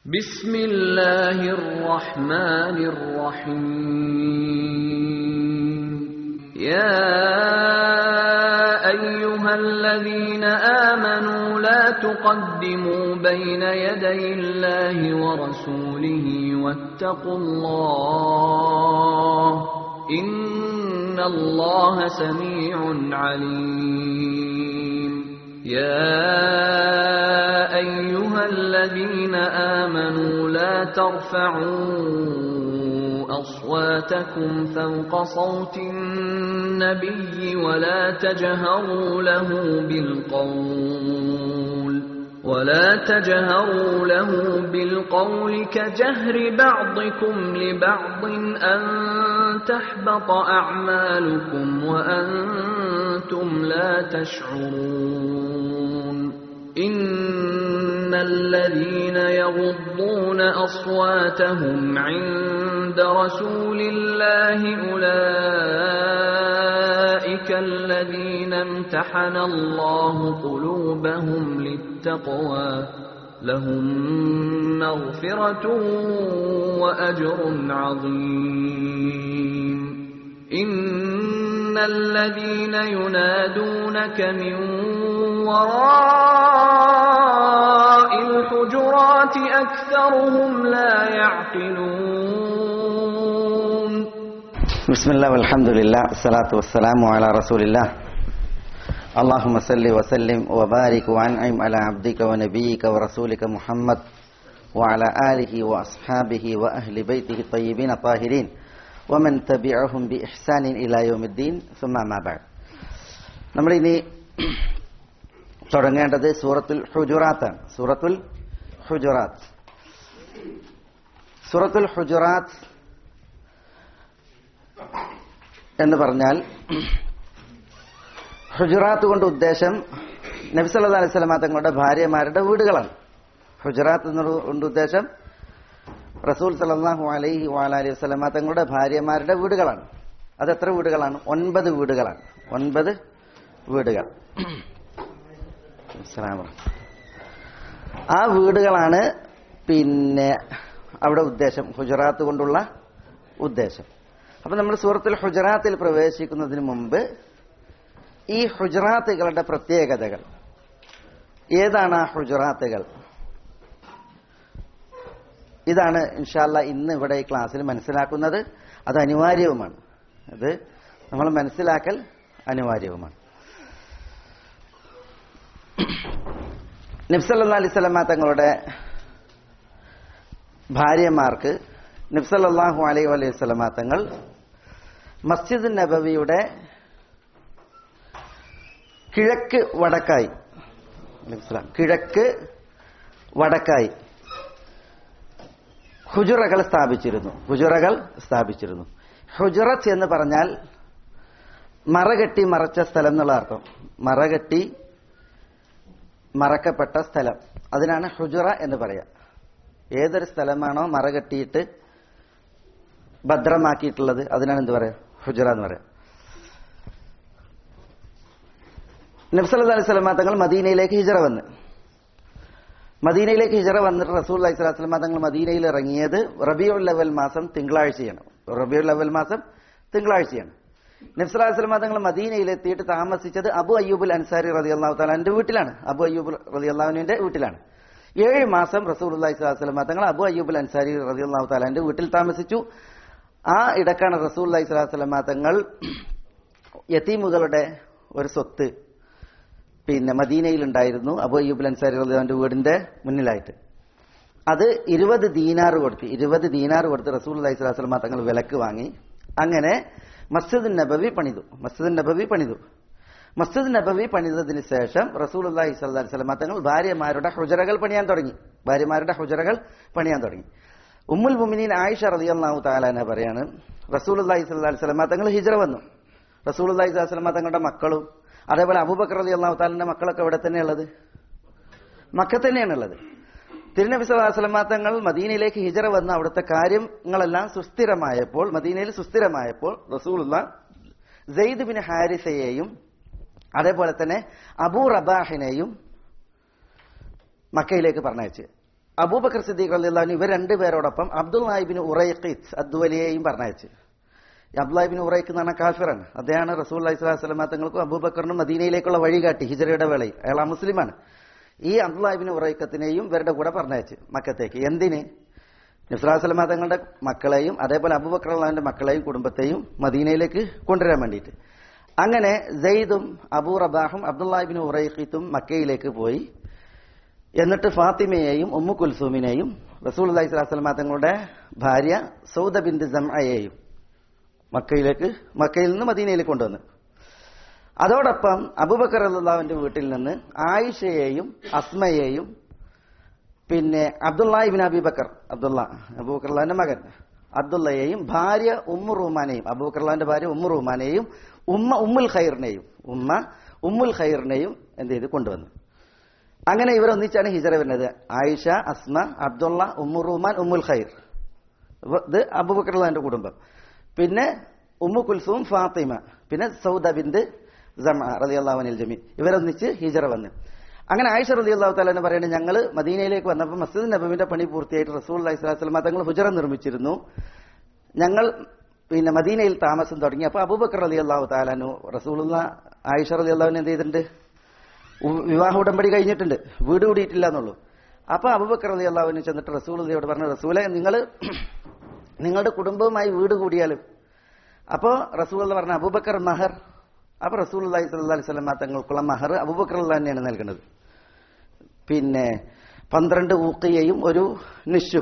بسم الله الرحمن الرحيم يا ايها الذين امنوا لا تقدموا بين يدي الله ورسوله واتقوا الله ان الله سميع عليم يا ايها الذين امنوا لا ترفعوا اصواتكم فوق صوت النبي ولا تجهروا له بالقول ولا تجهروا له بالقول كجهر بعضكم لبعض ان تحبط اعمالكم وانتم لا تشعرون ان الذين يغضون اصواتهم عند رسول الله اولئك الذين امتحن الله قلوبهم للتقوى لهم مغفره واجر عظيم ان الذين ينادونك من وراء الحجرات اكثرهم لا يعقلون بسم الله والحمد لله الصلاة والسلام على رسول الله اللهم صل وسلم وبارك وانعم على عبدك ونبيك ورسولك محمد وعلى آله وأصحابه وأهل بيته الطيبين الطاهرين ومن تبعهم بإحسان إلى يوم الدين ثم ما بعد നമ്മൾ ഇനി തുടങ്ങേണ്ടത് സൂറത്തുൽ ഹുജുറാത്താണ് സൂറത്തുൽ ഹുജുറാത്ത് സൂറത്തുൽ ഹുജുറാത്ത് എന്ന് പറഞ്ഞാൽ ഹുജുറാത്ത് കൊണ്ട് ഉദ്ദേശം നബിസല്ലാ അലൈഹി സ്വലമ തങ്ങളുടെ ഭാര്യമാരുടെ വീടുകളാണ് ഹുജുറാത്ത് കൊണ്ട് ഉദ്ദേശം റസൂൽ സലാഹു അലൈഹി വാലി വസ്ലമ തങ്ങളുടെ ഭാര്യമാരുടെ വീടുകളാണ് അത് എത്ര വീടുകളാണ് ഒൻപത് വീടുകളാണ് ഒൻപത് വീടുകൾ ആ വീടുകളാണ് പിന്നെ അവിടെ ഉദ്ദേശം ഹുജറാത്ത് കൊണ്ടുള്ള ഉദ്ദേശം അപ്പൊ നമ്മൾ സൂറത്തിൽ ഹുജറാത്തിൽ പ്രവേശിക്കുന്നതിന് മുമ്പ് ഈ ഹുജറാത്തുകളുടെ പ്രത്യേകതകൾ ഏതാണ് ആ ഹുജറാത്തുകൾ ഇതാണ് ഇൻഷാല്ല ഇന്ന് ഇവിടെ ഈ ക്ലാസ്സിൽ മനസ്സിലാക്കുന്നത് അത് അനിവാര്യവുമാണ് അത് നമ്മൾ മനസ്സിലാക്കൽ അനിവാര്യവുമാണ് നബ്സല്ലാ അലൈഹി സ്വലമ തങ്ങളുടെ ഭാര്യമാർക്ക് നബ്സല്ലാഹു അലൈഹി അലൈഹി സ്വലമ തങ്ങൾ മസ്ജിദ് നബവിയുടെ കിഴക്ക് വടക്കായി കിഴക്ക് വടക്കായി ഹുജുറകൾ സ്ഥാപിച്ചിരുന്നു ഹുജുറകൾ സ്ഥാപിച്ചിരുന്നു ഹുജുറത്ത് എന്ന് പറഞ്ഞാൽ മറകെട്ടി മറച്ച സ്ഥലം എന്നുള്ള അർത്ഥം മറകെട്ടി മറക്കപ്പെട്ട സ്ഥലം അതിനാണ് ഹുജുറ എന്ന് പറയാം ഏതൊരു സ്ഥലമാണോ മറകെട്ടിയിട്ട് ഭദ്രമാക്കിയിട്ടുള്ളത് അതിനാണ് എന്ത് പറയാ ഹുജുറ എന്ന് പറയാം നബ്സല്ലാ അലൈഹി സ്വലമ തങ്ങൾ മദീനയിലേക്ക് ഹിജറ വന്ന് മദീനയിലേക്ക് ഹിജറ വന്നിട്ട് റസൂൽ അലൈഹി സ്വലാസ്ലമ തങ്ങൾ മദീനയിൽ ഇറങ്ങിയത് റബിയുൽ ലെവൽ മാസം തിങ്കളാഴ്ചയാണ് റബിയുൽ ലെവൽ മാസം തിങ്കളാഴ്ചയാണ് നബ്സലാഹു സ്വലമ തങ്ങൾ മദീനയിൽ എത്തിയിട്ട് താമസിച്ചത് അബു അയ്യൂബുൽ അൻസാരി റതി അള്ളാഹു താലാന്റെ വീട്ടിലാണ് അബു അയ്യൂബ് റതി അള്ളാഹുവിന്റെ വീട്ടിലാണ് ഏഴ് മാസം റസൂൽ അള്ളാഹി സ്വലാസ്ലമ തങ്ങൾ അബു അയ്യൂബുൽ അൻസാരി റതി അള്ളാഹു താലാന്റെ വീട്ടിൽ താമസിച്ചു ആ ഇടക്കാണ് റസൂൽ അള്ളാഹി സ്വലാസ്ലമ തങ്ങൾ യത്തീമുകളുടെ ഒരു സ്വത്ത് പിന്നെ മദീനയിൽ ഉണ്ടായിരുന്നു അബു അയ്യൂബുൽ അൻസാരി റളിയല്ലാഹുവിന്റെ വീടിന്റെ മുന്നിലായിട്ട് അത് ഇരുപത് ദീനാർ കൊടുത്ത് ഇരുപത് ദീനാർ കൊടുത്ത് റസൂൽ അലൈഹി സ്വലാസ്ലമ തങ്ങൾ വിലക്ക് വാങ്ങി അങ്ങനെ മസ്ജിദ് നബവി പണിതു മസ്ജിദ് നബവി പണിതു മസ്ജിദ് നബവി പണിതതിന് ശേഷം റസൂൽ അള്ളാഹി സ്വല്ലാ സ്വലമ തങ്ങൾ ഭാര്യമാരുടെ ഹുജറകൾ പണിയാൻ തുടങ്ങി ഭാര്യമാരുടെ ഹുജറകൾ പണിയാൻ തുടങ്ങി ഉമ്മുൽ മുമിനീൻ ആയിഷ റളിയല്ലാഹു താലാന പറയാണ് റസൂൽ അള്ളാഹി സ്വല്ലാ സ്വലമ തങ്ങൾ ഹിജറ വന്നു റസൂൽ അള്ളാഹി സ്വലമ തങ്ങളുടെ മക്കളും അതേപോലെ അബൂബക്കർ അലി അള്ളാഹു താലിന്റെ മക്കളൊക്കെ ഇവിടെ തന്നെയുള്ളത് മക്ക തന്നെയാണുള്ളത് തിരുനബി സ്വലാസ്ലമ തങ്ങൾ മദീനയിലേക്ക് ഹിജറ വന്ന അവിടുത്തെ കാര്യങ്ങളെല്ലാം സുസ്ഥിരമായപ്പോൾ മദീനയിൽ സുസ്ഥിരമായപ്പോൾ റസൂലുള്ള സെയ്ദ് ബിൻ ഹാരിസയെയും അതേപോലെ തന്നെ അബൂ റബാഹിനെയും മക്കയിലേക്ക് പറഞ്ഞയച്ച് അബൂബക്കർ സിദ്ദീഖ് അള്ളാഹു ഇവർ രണ്ടുപേരോടൊപ്പം അബ്ദുൽ നായിബിന് ഉറൈഖീത്ത് അദ്വലിയെയും പറഞ്ഞയച്ചു അബ്ദുല്ലാഹിബിൻ ഉറൈഖ് എന്ന് പറഞ്ഞ കാഫിറാണ് അദ്ദേഹമാണ് റസൂൽ അലൈഹി സ്വലാസ്ലമ തങ്ങൾക്കും അബൂബക്കറിനും മദീനയിലേക്കുള്ള വഴികാട്ടി ഹിജറയുടെ വേളയിൽ അയാൾ ആ മുസ്ലിമാണ് ഈ അബ്ദുല്ലാഹിബിൻ ഉറൈക്കത്തിനെയും ഇവരുടെ കൂടെ പറഞ്ഞയച്ചു മക്കത്തേക്ക് എന്തിന് നസ്ലാസ്ലമ തങ്ങളുടെ മക്കളെയും അതേപോലെ അബൂബക്കർ അള്ളാഹിന്റെ മക്കളെയും കുടുംബത്തെയും മദീനയിലേക്ക് കൊണ്ടുവരാൻ വേണ്ടിയിട്ട് അങ്ങനെ സെയ്ദും അബൂ റബാഹും അബ്ദുല്ലാഹിബിൻ ഉറൈഖീത്തും മക്കയിലേക്ക് പോയി എന്നിട്ട് ഫാത്തിമയെയും ഉമ്മു കുൽസൂമിനെയും റസൂൽ അലൈഹി സ്വലാസ്ലമ തങ്ങളുടെ ഭാര്യ സൗദ ബിന്ദ് ജംഅയെയും മക്കയിലേക്ക് മക്കയിൽ നിന്ന് മദീനയിലേക്ക് കൊണ്ടുവന്ന് അതോടൊപ്പം അബൂബക്കർ അള്ളാഹുവിന്റെ വീട്ടിൽ നിന്ന് ആയിഷയെയും അസ്മയെയും പിന്നെ അബ്ദുള്ള ഇബിൻ അബിബക്കർ അബ്ദുള്ള അബൂബക്കർ അള്ളാഹിന്റെ മകൻ അബ്ദുള്ളയെയും ഭാര്യ ഉമ്മു റൂമാനെയും അബൂബക്കർ അള്ളാഹിന്റെ ഭാര്യ ഉമ്മു റൂമാനെയും ഉമ്മ ഉമ്മുൽ ഖൈറിനെയും ഉമ്മ ഉമ്മുൽ ഖൈറിനെയും എന്ത് ചെയ്ത് കൊണ്ടുവന്നു അങ്ങനെ ഇവരൊന്നിച്ചാണ് ഹിജറ വരുന്നത് Aisha Asma Abdullah Ummu Ruman Ummul Khair ഇത് അബൂബക്കർ അള്ളാഹിന്റെ കുടുംബം പിന്നെ ഉമ്മു കുൽസൂം ഫാത്തിമ പിന്നെ സൗദ ബിന്ദ് ജമ റലി അള്ളാഹുനിൽ ജമി ഇവരൊന്നിച്ച് ഹിജറ വന്ന് അങ്ങനെ ആയിഷ റലി അള്ളാഹു താലെന്ന് പറയുന്നത് ഞങ്ങൾ മദീനയിലേക്ക് വന്നപ്പോൾ മസ്ജിദ് നബുവിന്റെ പണി പൂർത്തിയായിട്ട് റസൂൽ അലൈഹി സ്വലാസ്ലമ തങ്ങൾ ഹുജറ നിർമ്മിച്ചിരുന്നു ഞങ്ങൾ പിന്നെ മദീനയിൽ താമസം തുടങ്ങി അപ്പൊ അബൂബക്കർ അലി അള്ളാഹു താലാനു റസൂലുള്ള ആയിഷ റലി അള്ളാഹുവിന് എന്ത് ചെയ്തിട്ടുണ്ട് ഉ- വിവാഹ ഉടമ്പടി കഴിഞ്ഞിട്ടുണ്ട് വീട് കൂടിയിട്ടില്ല എന്നുള്ളൂ അപ്പൊ അബൂബക്കർ അലി അള്ളാഹുവിന് ചെന്നിട്ട് റസൂലയോട് പറഞ്ഞു റസൂലെ നിങ്ങൾ നിങ്ങളുടെ കുടുംബവുമായി വീട് കൂടിയാലും അപ്പോ റസൂൽ പറഞ്ഞ അബൂബക്കർ മഹർ അപ്പൊ റസൂൽ അള്ളഹി സ്വല്ലി അലൈഹി സ്വലമ തങ്ങൾക്കുള്ള മഹർ അബൂബക്കർ അള്ളാഹ് തന്നെയാണ് നൽകുന്നത് പിന്നെ പന്ത്രണ്ട് ഊക്കയും ഒരു നിഷും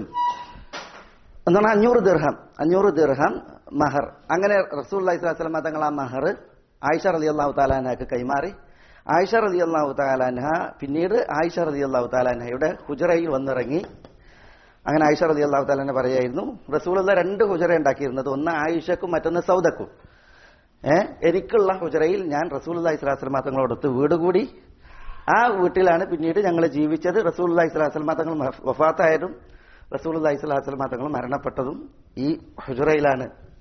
എന്ന് പറഞ്ഞാൽ അഞ്ഞൂറ് ദിർഹം അഞ്ഞൂറ് ദിർഹം മഹർ അങ്ങനെ റസൂൽ അലൈഹി സ്വലാസ്ലമ തങ്ങൾ ആ മഹർ ആയിഷ റലി അള്ളാഹു താലാനക്ക് കൈമാറി ആയിഷ റലി അള്ളാഹു താലാൻഹ പിന്നീട് ആയിഷ റലി അള്ളാഹു താലാൻഹയുടെ ഹുജറയിൽ വന്നിറങ്ങി അങ്ങനെ ആയിഷ റലി അള്ളാഹു താലാനെ പറയായിരുന്നു റസൂലുള്ള രണ്ട് ഹുജറ ഉണ്ടാക്കിയിരുന്നത് ഒന്ന് ആയിഷക്കും മറ്റൊന്ന് സൗദക്കും ഏ എനിക്കുള്ള ഹുജറയിൽ ഞാൻ റസൂൽ അള്ളഹി സ്വലാസ്ലമ തങ്ങളോടൊത്ത് വീട് കൂടി ആ വീട്ടിലാണ് പിന്നീട് ഞങ്ങൾ ജീവിച്ചത് റസൂൽ അള്ളഹി സ്വലാസ്ലമ തങ്ങൾ വഫാത്തായതും റസൂൽ അള്ളഹി സ്വലാസ്ലമ തങ്ങൾ മരണപ്പെട്ടതും ഈ ഹുജറയിലാണ്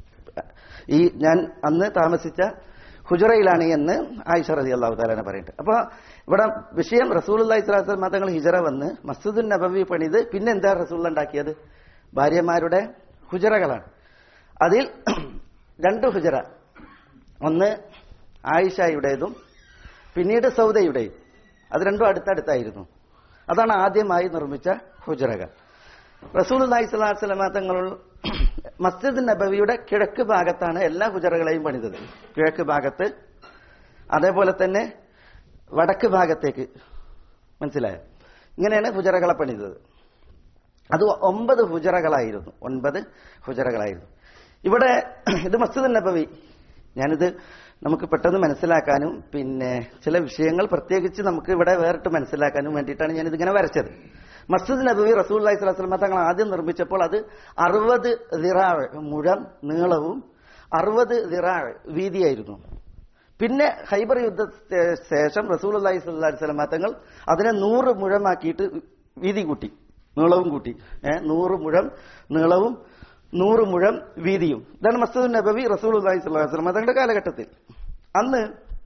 ഈ ഞാൻ അന്ന് താമസിച്ച ഹുജറയിലാണ് എന്ന് ആയിഷ റതി അള്ളാഹു താലാനെ പറയുന്നുണ്ട് അപ്പൊ ഇവിടെ വിഷയം റസൂൽ അള്ളഹി സ്വലാസ്ലമ തങ്ങൾ ഹിജറ വന്ന് മസ്ജിദുൻ നബവി പണിത് പിന്നെ എന്താ റസൂൽ ഉണ്ടാക്കിയത് ഭാര്യമാരുടെ ഹുജറകളാണ് അതിൽ രണ്ട് ഹുജറ ഒന്ന് ആയിഷയുടേതും പിന്നീട് സൗദയുടെയും അത് രണ്ടും അടുത്തടുത്തായിരുന്നു അതാണ് ആദ്യമായി നിർമ്മിച്ച ഹുജറകൾ റസൂൽ അലൈഹി സ്വലാസ്ലമ തങ്ങൾ മസ്ജിദ് നബവിയുടെ കിഴക്ക് ഭാഗത്താണ് എല്ലാ ഹുജറകളെയും പണിതത് കിഴക്ക് ഭാഗത്ത് അതേപോലെ തന്നെ വടക്ക് ഭാഗത്തേക്ക് മനസ്സിലായോ ഇങ്ങനെയാണ് ഹുജറകളെ പണിതത് അത് ഒമ്പത് ഹുജറകളായിരുന്നു ഒൻപത് ഹുജറകളായിരുന്നു ഇവിടെ ഇത് മസ്ജിദ് നബവി ഞാനിത് നമുക്ക് പെട്ടെന്ന് മനസ്സിലാക്കാനും പിന്നെ ചില വിഷയങ്ങൾ പ്രത്യേകിച്ച് നമുക്ക് ഇവിടെ വേറിട്ട് മനസ്സിലാക്കാനും വേണ്ടിയിട്ടാണ് ഞാൻ ഇതിങ്ങനെ വരച്ചത് മസ്ജിദ് നബവി റസൂൽ അലൈഹി സ്വലാസ്ലമ തങ്ങൾ ആദ്യം നിർമ്മിച്ചപ്പോൾ അത് അറുപത് ദിറാഴ് മുഴം നീളവും അറുപത് ദിറാഴ് വീതിയായിരുന്നു പിന്നെ ഹൈബർ യുദ്ധ ശേഷം റസൂൽ അള്ളഹി സ്വല്ലി സ്വലമ തങ്ങൾ അതിനെ നൂറ് മുഴമാക്കിയിട്ട് വീതി കൂട്ടി നീളവും കൂട്ടി ഏഹ് നൂറ് മുഴം നീളവും നൂറ് മുഴം വീതിയും ഇതാണ് മസ്ജിദ് നബവി റസൂൽ അള്ളഹി സ്വല്ലി സ്വലമ തങ്ങളുടെ കാലഘട്ടത്തിൽ അന്ന്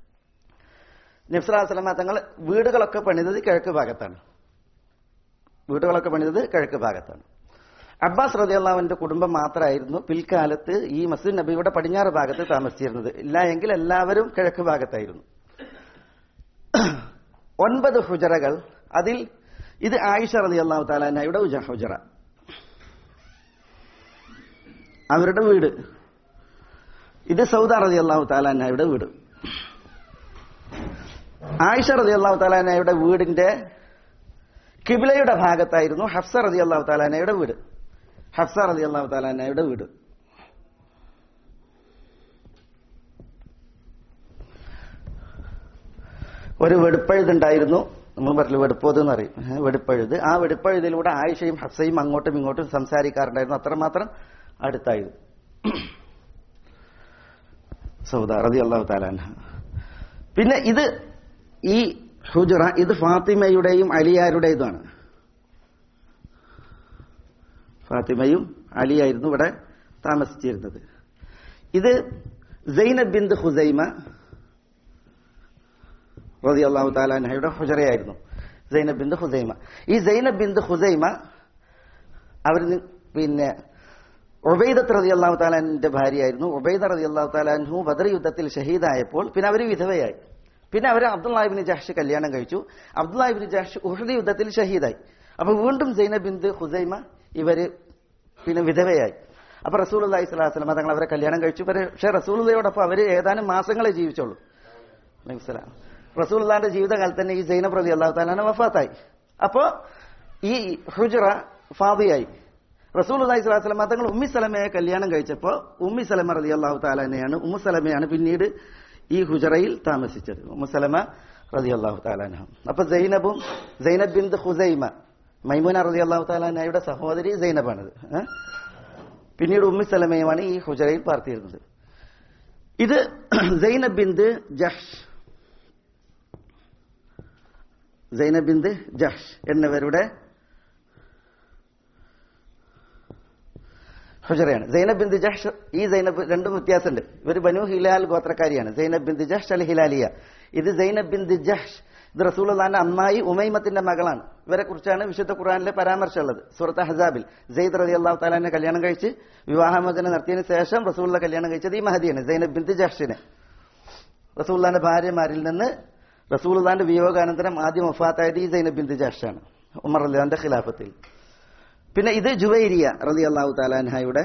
നബ്സലാ സ്വലമ തങ്ങൾ വീടുകളൊക്കെ പണിതത് കിഴക്ക് ഭാഗത്താണ് വീടുകളൊക്കെ പണിതത് കിഴക്ക് ഭാഗത്താണ് അബ്ബാസ് റതിയല്ലാവിന്റെ കുടുംബം മാത്രമായിരുന്നു പിൽക്കാലത്ത് ഈ മസ്ജിദ് നബിയുടെ പടിഞ്ഞാറ് ഭാഗത്ത് താമസിച്ചിരുന്നത് ഇല്ല എങ്കിൽ എല്ലാവരും കിഴക്ക് ഭാഗത്തായിരുന്നു ഒൻപത് ഹുജറകൾ അതിൽ ഇത് ആയിഷ റതി അള്ളാഹു താലാനയുടെ ഹുജറ അവരുടെ വീട് ഇത് സൗദ റതി അള്ളാഹു താലാനയുടെ വീട് ആയിഷ റതി അള്ളാഹു താലാനയുടെ വീടിന്റെ കിബിലയുടെ ഭാഗത്തായിരുന്നു ഹഫ്സ റതി അള്ളാഹു താലാനയുടെ വീട് ഹഫ്സ റതി അള്ളാഹു താലാനയുടെ വീട് ഒരു വെടുപ്പഴുതുണ്ടായിരുന്നു നമ്മൾ പറഞ്ഞു വെടുപ്പോത് എന്ന് പറയും ഏ, വെടുപ്പഴുത് ആ വെടുപ്പഴുതിലൂടെ ആയിഷയും ഹഫ്സയും അങ്ങോട്ടും ഇങ്ങോട്ടും സംസാരിക്കാറുണ്ടായിരുന്നു അത്രമാത്രം അടുത്തായിരുന്നു സൗദ റതി അള്ളാഹു താലാന പിന്നെ ഇത് ഈ ഹുജറ ഇത് ഫാത്തിമയുടെയും അലിയാരുടേതുമാണ് ഫാത്തിമയും അലിയായിരുന്നു ഇവിടെ താമസിച്ചിരുന്നത് ഇത് സൈനബ് ബിന്ദ് ഹുസൈമ റതി അള്ളാഹു താലാൻഹയുടെ ഹുജറയായിരുന്നു സൈനബ് ബിന്ദ് ഹുസൈമ ഈ സൈനബ് ബിന്ദ് ഹുസൈമ അവർ പിന്നെ ഉബൈദത്ത് റതി അള്ളാഹു താലാന്റെ ഭാര്യയായിരുന്നു ഉബൈദ റതി അള്ളാഹു താലാൻഹു ബദർ യുദ്ധത്തിൽ ഷഹീദായപ്പോൾ പിന്നെ അവർ വിധവയായി പിന്നെ അവർ അബ്ദുല്ലാഹിബിന് ജാഷ് കല്യാണം കഴിച്ചു അബ്ദുല്ലാഹിബിന് ജാഷ് ഉഹദ് യുദ്ധത്തിൽ ഷഹീദായി അപ്പൊ വീണ്ടും സൈനബ് ബിന്ദു ഹുസൈമ ഇവര് പിന്നെ വിധവയായി അപ്പൊ റസൂൽ അള്ളഹി സ്വലാസ്ലമ തങ്ങൾ അവരെ കല്യാണം കഴിച്ചു പക്ഷെ റസൂലുള്ളയോടൊപ്പം അവര് ഏതാനും മാസങ്ങളെ ജീവിച്ചുള്ളൂ അലൈഹിസ്സലാം റസൂലുള്ളാന്റെ ജീവിതകാലത്ത് തന്നെ ഈ സൈനബ് റലി അള്ളാഹു താലാന വഫാത്തായി അപ്പോ ഈ ഹുജറ ഫാദിയായി റസൂൽ അള്ളഹി സ്വലാസ്ലമ തങ്ങൾ ഉമ്മി സലമയെ കല്യാണം കഴിച്ചപ്പോ ഉമ്മി സലമ റലി അള്ളാഹു താലാനെയാണ് ഉമ്മു സലമയാണ് പിന്നീട് ഈ ഹുജറയിൽ താമസിച്ചത് ഉമ്മു സലമ റലി അള്ളാഹു താലാന അപ്പൊ സൈനബും സൈനബ് ബിന്ദ് ഹുസൈമ മൈമൂന റലി അള്ളാഹു താലാനയുടെ സഹോദരി സൈനബാണത് ഏഹ്? പിന്നീട് ഉമ്മി സലമയുമാണ് ഈ ഹുജറയിൽ പാർത്തിയിരുന്നത് ഇത് സൈനബ് ബിന്ദ് ജഹ്ഷ് സൈനബ് ബിന്ദ് ജഹ്ഷ് എന്നിവരുടെ ഹുജറയാണ് സൈനബ് ബിന്ദ് ജഹ്ഷ് ഈ സൈനബ് രണ്ടും വ്യത്യാസമുണ്ട് ഇവർ ബനു ഹിലാൽ ഗോത്രക്കാരിയാണ് സൈനബ് ബിന്ദ് ജഹ്ഷ് അൽ ഹിലാലിയ ഇത് സൈനബ് ബിന്ദ് ജഹ്ഷ് ഇത് റസൂലുള്ളാന്റെ അമ്മായി ഉമൈമത്തിന്റെ മകളാണ് ഇവരെ കുറിച്ചാണ് വിശുദ്ധ ഖുർആനിലെ പരാമർശമുള്ളത് സൂറത്ത് ഹസാബിൽ സെയ്ദ് റതി അള്ളാഹു താലാനെ കല്യാണം കഴിച്ച് വിവാഹമോചനം നടത്തിയതിനു ശേഷം റസൂലുള്ള കല്യാണം കഴിച്ചത് ഈ മഹദിയാണ് സൈനബ് ബിന്ദ് ജഹ്ഷിനെ റസൂലുള്ളാന്റെ ഭാര്യമാരിൽ നിന്ന് റസൂലുള്ളാന്റെ വിയോഗാനന്തരം ആദ്യം വഫാത്തായത് ഈ സൈനബ് ബിന്ദ് ജഹ്ഷാണ് ഉമർ അല്ലാന്റെ ഖിലാഫത്തിൽ പിന്നെ ഇത് ജുവൈരിയ റലി അള്ളാഹു താലാൻഹയുടെ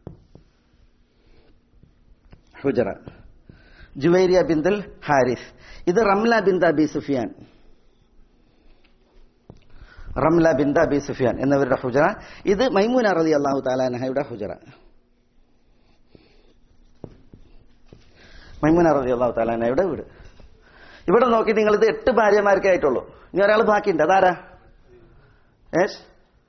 ഹുജറ ജുവൈരിയ ബിന്ദുൽ ഹാരിസ് ഇത് റംല ബിന്ദ് അബി സുഫിയാൻ റംല ബിന്ദ് അബി സുഫിയാൻ എന്നിവരുടെ ഹുജറ ഇത് മൈമൂന റലി അള്ളാഹു താലാൻഹയുടെ ഹുജറ മൈമൂന റലി അള്ളാഹു താലാൻഹയുടെ വീട് ഇവിടെ നോക്കി നിങ്ങൾ ഇത് എട്ട് ഭാര്യമാർക്കേ ആയിട്ടുള്ളൂ ഇനി ഒരാൾ ബാക്കിയുണ്ട് അതാരാ ഏഷ്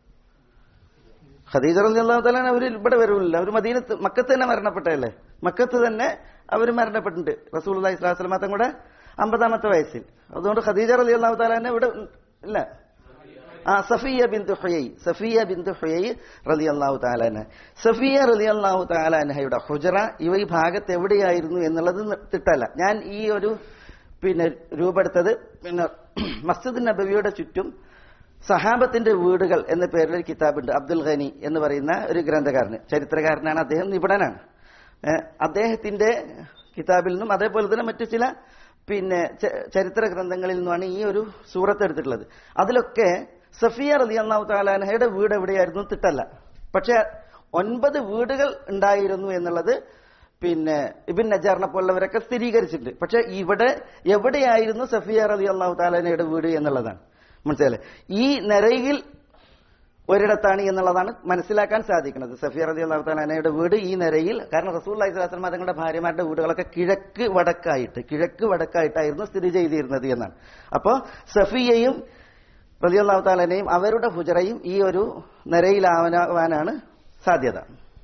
ഖദീജ റലി അള്ളാഹു താലാണ് അവർ ഇവിടെ വരൂല്ല അവർ മദീനത്ത് മക്കത്ത് തന്നെ മരണപ്പെട്ടതല്ലേ മക്കത്ത് തന്നെ അവർ മരണപ്പെട്ടിട്ടുണ്ട് റസൂൽ അള്ളാഹി സ്വലാസ്ലമ തങ്ങളുടെ അമ്പതാമത്തെ വയസ്സിൽ അതുകൊണ്ട് ഖദീജ റലി അള്ളാഹു താലാനെ ഇവിടെ ഇല്ല ആ സഫിയ ബിന്ദു ഹുയൈ സഫിയ ബിന്ദു ഹുയൈ റലി അള്ളാഹു താലാന സഫിയ റലി അള്ളാഹു താലാനഹയുടെ ഹുജറ ഇവ ഈ ഭാഗത്ത് എവിടെയായിരുന്നു എന്നുള്ളത് തിട്ടല്ല ഞാൻ ഈ ഒരു പിന്നെ രൂപെടുത്തത് പിന്നെ മസ്ജിദ് നബവിയുടെ ചുറ്റും സഹാബത്തിന്റെ വീടുകൾ എന്ന പേരിൽ ഒരു കിതാബുണ്ട് അബ്ദുൽ ഖനി എന്ന് പറയുന്ന ഒരു ഗ്രന്ഥകാരന് ചരിത്രകാരനാണ് അദ്ദേഹം നിപുണനാണ് ഏഹ് അദ്ദേഹത്തിന്റെ കിതാബിൽ നിന്നും അതേപോലെ തന്നെ മറ്റു ചില പിന്നെ ച- ചരിത്ര ഗ്രന്ഥങ്ങളിൽ നിന്നുമാണ് ഈ ഒരു സൂറത്ത് എടുത്തിട്ടുള്ളത് അതിലൊക്കെ സഫിയ റലി അള്ളാഹു താലാനഹയുടെ വീട് എവിടെയായിരുന്നു തിട്ടല്ല പക്ഷെ ഒൻപത് വീടുകൾ ഉണ്ടായിരുന്നു എന്നുള്ളത് പിന്നെ ഇബിൻ നജാറിനെ പോലുള്ളവരൊക്കെ സ്ഥിരീകരിച്ചിട്ടുണ്ട് പക്ഷെ ഇവിടെ എവിടെയായിരുന്നു സഫിയ റലി അള്ളാഹു താലാനയുടെ വീട് എന്നുള്ളതാണ് മനസ്സിലായില്ലേ ഈ നിരയിൽ ഒരിടത്താണ് എന്നുള്ളതാണ് മനസ്സിലാക്കാൻ സാധിക്കുന്നത് സഫിയ റലി അള്ളാഹു താലാനയുടെ വീട് ഈ നിരയിൽ കാരണം റസൂൽ അലൈഹി സ്വലാസ്ലം തങ്ങളുടെ ഭാര്യമാരുടെ വീടുകളൊക്കെ കിഴക്ക് വടക്കായിട്ട് കിഴക്ക് വടക്കായിട്ടായിരുന്നു സ്ഥിതി ചെയ്തിരുന്നത് എന്നാണ് അപ്പോൾ സഫിയയും റലി അള്ളാഹു താലാനെയും അവരുടെ ഹുജറയും ഈ ഒരു നിരയിലാവാനാണ് സാധ്യത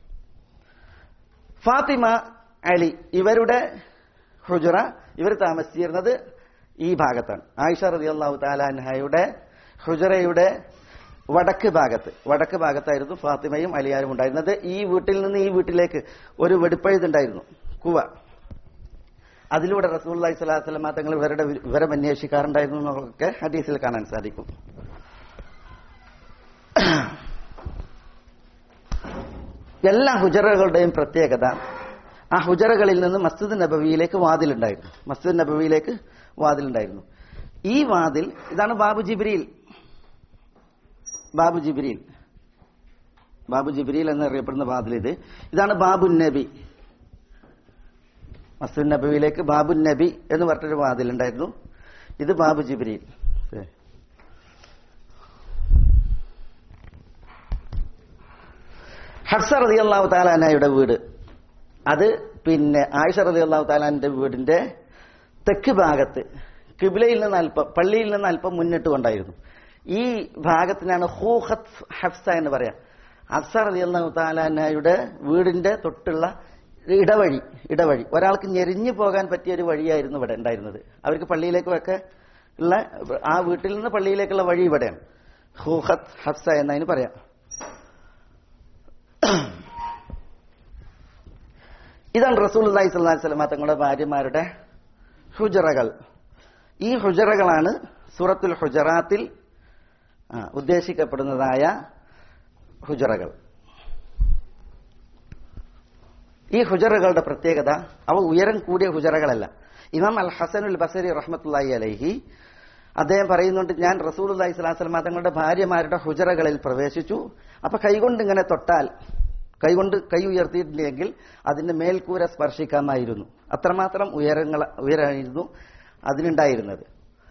ഫാത്തിമ അലി ഇവരുടെ ഹുജറ ഇവർ താമസിച്ചിരുന്നത് ഈ ഭാഗത്താണ് ആയിഷ റതി അള്ളാഹു താലാൻഹയുടെ ഹുജറയുടെ വടക്ക് ഭാഗത്ത് വടക്ക് ഭാഗത്തായിരുന്നു ഫാത്തിമയും അലിയാരും ഉണ്ടായിരുന്നത് ഈ വീട്ടിൽ നിന്ന് ഈ വീട്ടിലേക്ക് ഒരു വെടിപ്പഴുതുണ്ടായിരുന്നു കുവ അതിലൂടെ റസൂൽ സ്വലാഹു വസ്ലമ തങ്ങൾ ഇവരുടെ വിവരം അന്വേഷിക്കാറുണ്ടായിരുന്നു എന്നൊക്കെ ഹദീസിൽ കാണാൻ സാധിക്കും എല്ലാ ഹുജറകളുടെയും പ്രത്യേകത ആ ഹുജറകളിൽ നിന്ന് മസ്ജിദ് നബവിയിലേക്ക് വാതിലുണ്ടായിരുന്നു മസ്ജിദ് നബവിയിലേക്ക് വാതിലുണ്ടായിരുന്നു ഈ വാതിൽ ഇതാണ് ബാബു ജിബ്രീൽ ബാബു ജിബ്രീൽ ബാബു ജിബ്രീൽ എന്നറിയപ്പെടുന്ന വാതിൽ ഇത് ഇതാണ് ബാബു നബി മസ്ജിദ് നബവിയിലേക്ക് ബാബു നബി എന്ന് പറഞ്ഞൊരു വാതിലുണ്ടായിരുന്നു ഇത് ബാബു ജിബ്രീൽ ഏ. ഹർസ റതി അള്ളാഹു താലാനയുടെ വീട് അത് പിന്നെ ആയിഷ റതി അള്ളാഹു താലാന്റെ വീടിന്റെ തെക്ക് ഭാഗത്ത് കിബിലയിൽ നിന്ന് അല്പം പള്ളിയിൽ നിന്ന് അല്പം മുന്നിട്ട് കൊണ്ടായിരുന്നു ഈ ഭാഗത്തിനാണ് ഹൂഹത്ത് ഹഫ്സ എന്ന് പറയാം ഹഫ്സ റതി അള്ളാഹു താലാനയുടെ വീടിന്റെ തൊട്ടുള്ള ഇടവഴി ഇടവഴി ഒരാൾക്ക് ഞെരിഞ്ഞു പോകാൻ പറ്റിയ ഒരു വഴിയായിരുന്നു ഇവിടെ ഉണ്ടായിരുന്നത് അവർക്ക് പള്ളിയിലേക്കൊക്കെ ഉള്ള ആ വീട്ടിൽ നിന്ന് പള്ളിയിലേക്കുള്ള വഴി ഇവിടെയാണ് ഹൂഹത്ത് ഹഫ്സ എന്നതിന് പറയാം ഇതാണ് റസൂൽ അള്ളഹി സ്വല്ലാ സ്വലമ തങ്ങളുടെ ഭാര്യമാരുടെ ഹുജറകൾ ഈ ഹുജറകളാണ് സൂറത്തുൽ ഹുജറാത്തിൽ ആ, ഉദ്ദേശിക്കപ്പെടുന്നതായ ഹുജറകൾ ഈ ഹുജറകളുടെ പ്രത്യേകത അവ ഉയരം കൂടിയ ഹുജറകളല്ല ഇമാം അൽ ഹസനുൽ ബസരി റഹ്മത്തുള്ളാഹി അലൈഹി അദ്ദേഹം പറയുന്നുണ്ട് ഞാൻ റസൂൽ അള്ളഹി സ്വലാസ്ലമ തങ്ങളുടെ ഭാര്യമാരുടെ ഹുജറകളിൽ പ്രവേശിച്ചു അപ്പൊ കൈകൊണ്ട് ഇങ്ങനെ തൊട്ടാൽ കൈകൊണ്ട് കൈ ഉയർത്തിയിട്ടില്ലെങ്കിൽ അതിന്റെ മേൽക്കൂര സ്പർശിക്കാമായിരുന്നു അത്രമാത്രം ഉയരങ്ങൾ ഉയരായിരുന്നു അതിനുണ്ടായിരുന്നത്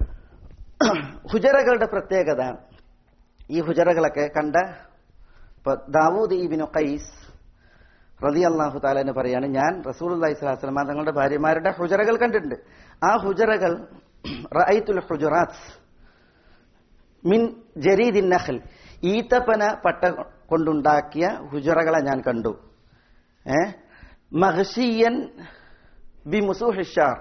ഹുജറകളുടെ പ്രത്യേകത ഈ ഹുജറകളൊക്കെ കണ്ട ഇപ്പൊ ദാവൂദ് ഇബിനു ഖൈസ് റതി അള്ളാഹു താലെന്ന് പറയാണ് ഞാൻ റസൂൽ അള്ളഹി സ്വലാസ്ലമ തങ്ങളുടെ ഭാര്യമാരുടെ ഹുജറകൾ കണ്ടിട്ടുണ്ട് ആ ഹുജറകൾ റഅയ്തുൽ ഹുജറാത്ത് മിൻ ജരീദിൻ നഖൽ ഈത്തപ്പന പട്ട കൊണ്ടുണ്ടാക്കിയ ഹുജറകളെ ഞാൻ കണ്ടു ഏ മഹ്ഷിയൻ ബി മുസുഹിഷാർ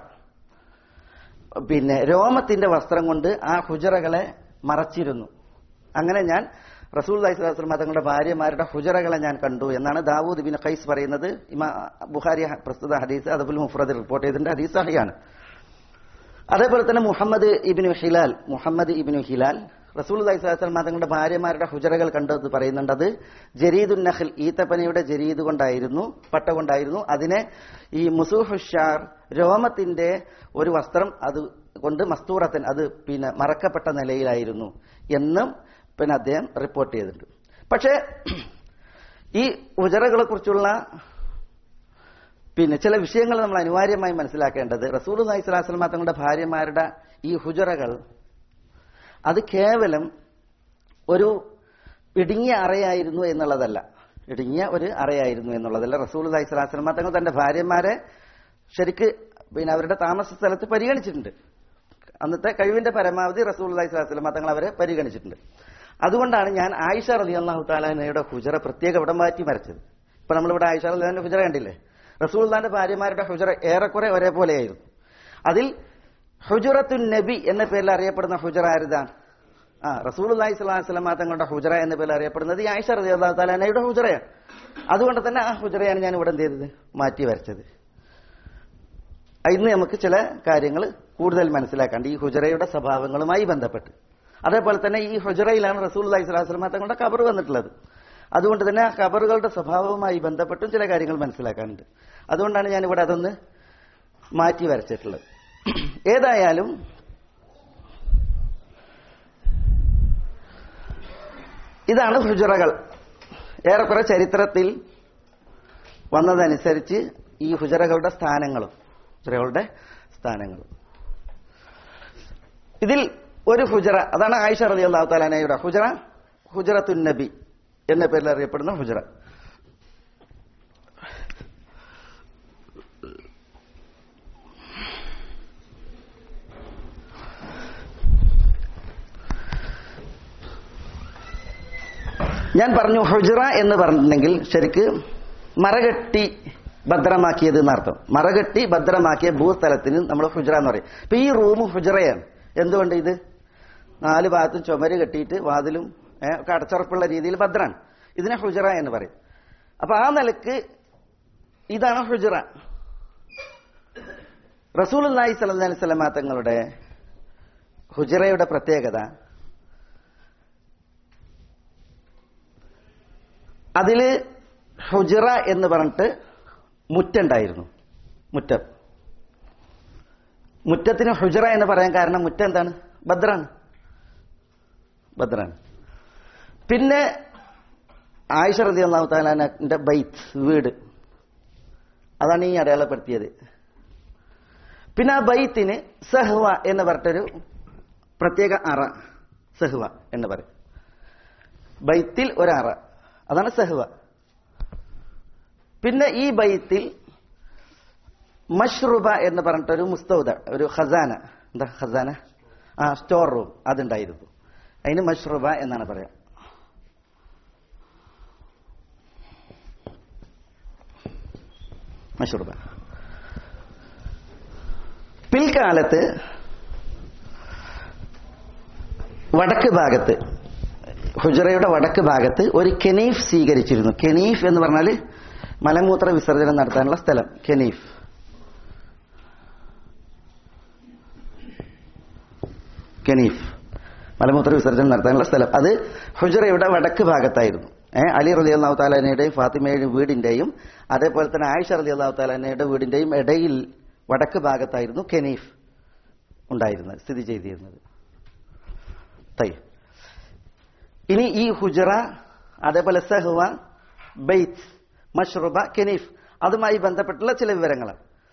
പിന്നെ രോമത്തിന്റെ വസ്ത്രം കൊണ്ട് ആ ഹുജറകളെ മറച്ചിരുന്നു അങ്ങനെ ഞാൻ റസൂൽ അലൈഹിസ്ലാം തങ്ങളുടെ ഭാര്യമാരുടെ ഹുജറകളെ ഞാൻ കണ്ടു എന്നാണ് ദാവൂദ് ബിൻ ഖൈസ് പറയുന്നത് ഇമാ ബുഖാരി പ്രസ്തുത ഹദീസ് അതുപോലെ മുഫ്രദ് റിപ്പോർട്ട് ചെയ്തിട്ടുണ്ട് ഹദീസ് സഹിയാണ് അതേപോലെ തന്നെ മുഹമ്മദ് ഇബിനു ഹിലാൽ മുഹമ്മദ് ഇബിനു ഹിലാൽ റസൂൽ അലൈഹിസ്ലാം തങ്ങളുടെ ഭാര്യമാരുടെ ഹുജറകൾ കണ്ടത് പറയുന്നുണ്ട് അത് ജരീദുൻ നഹൽ ഈത്തപ്പനയുടെ ജരീദ് കൊണ്ടായിരുന്നു പട്ട കൊണ്ടായിരുന്നു അതിനെ ഈ മുസുഹുഷാർ രോമത്തിന്റെ ഒരു വസ്ത്രം അത് കൊണ്ട് മസ്തൂറത്തൻ അത് പിന്നെ മറക്കപ്പെട്ട നിലയിലായിരുന്നു എന്നും പിന്നെ അദ്ദേഹം റിപ്പോർട്ട് ചെയ്തിട്ടുണ്ട് പക്ഷേ ഈ ഉജറകളെ കുറിച്ചുള്ള പിന്നെ ചില വിഷയങ്ങൾ നമ്മൾ അനിവാര്യമായി മനസ്സിലാക്കേണ്ടത് റസൂൽ അലൈഹി സ്വലാസ്ലമ തങ്ങളുടെ ഭാര്യമാരുടെ ഈ ഹുജറകൾ അത് കേവലം ഒരു ഇടുങ്ങിയ അറയായിരുന്നു എന്നുള്ളതല്ല ഇടുങ്ങിയ ഒരു അറയായിരുന്നു എന്നുള്ളതല്ല റസൂൽ അലൈഹി സ്വലാസ്ലമ തങ്ങൾ തന്റെ ഭാര്യമാരെ ശരിക്ക് പിന്നെ അവരുടെ താമസ സ്ഥലത്ത് പരിഗണിച്ചിട്ടുണ്ട് അന്നത്തെ കഴിവിന്റെ പരമാവധി റസൂൽ അലൈഹി സ്വലാസ്ലമ തങ്ങൾ അവരെ പരിഗണിച്ചിട്ടുണ്ട് അതുകൊണ്ടാണ് ഞാൻ ആയിഷ റലി അള്ളാഹു താലാനയുടെ ഹുജറ പ്രത്യേക ഇവിടം മാറ്റി വരച്ചത് ഇപ്പൊ നമ്മളിവിടെ ആയിഷ റലിന്റെ ഹുജറ കണ്ടില്ലേ റസൂൽദാന്റെ ഭാര്യമാരുടെ ഹുജറ ഏറെക്കുറെ ഒരേപോലെയായിരുന്നു അതിൽ ഹുജറത്തുൻ നബി എന്ന പേരിൽ അറിയപ്പെടുന്ന ഹുജറ ആരുതാണ് ആ റസൂൽ അള്ളാഹി സ്വലാഹു സ്വലമ തങ്ങളുടെ ഹുജറ എന്ന പേരിൽ അറിയപ്പെടുന്നത് ഈ ആയിഷ റലി അള്ളാഹു താലാനയുടെ ഹുജറയാണ് അതുകൊണ്ട് തന്നെ ആ ഹുജറയാണ് ഞാൻ ഇവിടെ എന്ത് ചെയ്തത് മാറ്റി വരച്ചത് ഇന്ന് നമുക്ക് ചില കാര്യങ്ങൾ കൂടുതൽ മനസ്സിലാക്കാണ്ട് ഈ ഹുജറയുടെ സ്വഭാവങ്ങളുമായി ബന്ധപ്പെട്ട് അതേപോലെ തന്നെ ഈ ഹുജറയിലാണ് റസൂൽ അലൈഹി സ്വലാസ്ലമ തങ്ങളുടെ കബർ വന്നിട്ടുള്ളത് അതുകൊണ്ട് തന്നെ ആ കബറുകളുടെ സ്വഭാവവുമായി ബന്ധപ്പെട്ടും ചില കാര്യങ്ങൾ മനസ്സിലാക്കാനുണ്ട് അതുകൊണ്ടാണ് ഞാൻ ഇവിടെ അതൊന്ന് മാറ്റി വരച്ചിട്ടുള്ളത് ഏതായാലും ഇതാണ് ഹുജറകൾ ഏറെക്കുറെ ചരിത്രത്തിൽ വന്നതനുസരിച്ച് ഈ ഹുജറകളുടെ സ്ഥാനങ്ങളും ഹുജറകളുടെ സ്ഥാനങ്ങളും ഇതിൽ ഒരു ഹുജറ അതാണ് ആയിഷ റലി അള്ളാഹു താലാനയുടെ ഹുജറ ഹുജറത്തുൻ നബി എന്ന പേരിൽ അറിയപ്പെടുന്ന ഹുജറ ഞാൻ പറഞ്ഞു ഹുജറ എന്ന് പറഞ്ഞിട്ടുണ്ടെങ്കിൽ ശരിക്ക് മറകെട്ടി ഭദ്രമാക്കിയത് എന്നർത്ഥം മറകെട്ടി ഭദ്രമാക്കിയ ഭൂസ്ഥലത്തിന് നമ്മൾ ഹുജറ എന്ന് പറയും ഇപ്പൊ ഈ റൂം ഹുജറയാണ് എന്തുകൊണ്ട് ഇത് നാല് ഭാഗത്തും ചുമര് കെട്ടിയിട്ട് വാതിലും ഏഹ്, ഒക്കെ അടച്ചുറപ്പുള്ള രീതിയിൽ ഭദ്രാണ് ഇതിനെ ഹുജറ എന്ന് പറയും അപ്പൊ ആ നിലക്ക് ഇതാണ് ഹുജറ റസൂൽ അള്ളാഹി സല്ലല്ലാഹി അലൈഹി വസല്ലമ തങ്ങളുടെ ഹുജറയുടെ പ്രത്യേകത അതില് ഹുജറ എന്ന് പറഞ്ഞിട്ട് മുറ്റുണ്ടായിരുന്നു മുറ്റം മുറ്റത്തിന് ഹുജറ എന്ന് പറയാൻ കാരണം മുറ്റം എന്താണ് ഭദ്രാണ് ഭദ്രാണ് പിന്നെ ആയിഷ റതി അള്ളാഹു താലാന്റെ ബൈത്ത് വീട് അതാണ് ഈ അടയാളപ്പെടുത്തിയത് പിന്നെ ആ ബൈത്തിന് സഹ്വ എന്ന് പറഞ്ഞിട്ടൊരു പ്രത്യേക അറ സഹ്വ എന്ന് പറയും ബൈത്തിൽ ഒരറ അതാണ് സഹ്വ പിന്നെ ഈ ബൈത്തിൽ മഷ്റൂബ എന്ന് പറഞ്ഞിട്ടൊരു മുസ്തൗദ ഒരു ഖസാന എന്താ ഖസാന ആ സ്റ്റോർ റൂം അതുണ്ടായിരുന്നു അതിന് മഷ്റൂബ എന്നാണ് പറയാ മഷ്റൂബ പിൽക്കാലത്ത് വടക്ക് ഭാഗത്ത് ഹുജറയുടെ വടക്ക് ഭാഗത്ത് ഒരു കെനീഫ് സ്വീകരിച്ചിരുന്നു കെനീഫ് എന്ന് പറഞ്ഞാൽ മലമൂത്ര വിസർജനം നടത്താനുള്ള സ്ഥലം കെനീഫ് കെനീഫ് മലമൂത്ര വിസർജനം നടത്താനുള്ള സ്ഥലം അത് ഹുജറയുടെ വടക്ക് ഭാഗത്തായിരുന്നു ഏ, അലി റലി അള്ളാഹു താലാനയുടെയും ഫാത്തിമയുടെയും വീടിന്റെയും അതേപോലെ തന്നെ ആയിഷ റലി അള്ളാഹു താലാനയുടെ വീടിന്റെയും ഇടയിൽ വടക്ക് ഭാഗത്തായിരുന്നു കെനീഫ് ഉണ്ടായിരുന്നത് സ്ഥിതി ചെയ്തിരുന്നത് തൈ ഇനി ഈ ഹുജറ അതേപോലെ സഹ്വ ബെയ്ത്ത് മഷ്റുബ കെനീഫ് അതുമായി ബന്ധപ്പെട്ടുള്ള ചില വിവരങ്ങൾ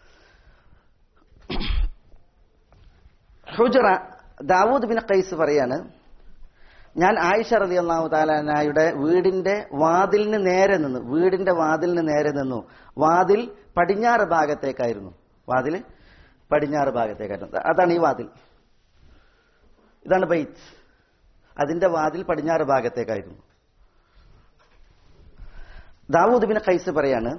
ഹുജറ ദാവൂദ് ബിൻ ഖൈസ് പറയാണ് ഞാൻ ആയിഷ റതി അള്ളാഹു താലാനായുടെ വീടിന്റെ വാതിലിന് നേരെ നിന്നു വീടിന്റെ വാതിലിന് നേരെ നിന്നു വാതിൽ പടിഞ്ഞാറ് ഭാഗത്തേക്കായിരുന്നു വാതിൽ പടിഞ്ഞാറ് ഭാഗത്തേക്കായിരുന്നു അതാണ് ഈ വാതിൽ ഇതാണ് ബൈത്ത് അതിന്റെ വാതിൽ പടിഞ്ഞാറ് ഭാഗത്തേക്കായിരുന്നു ദാവൂദ് ബിൻ ഖൈസ് പറയാണ്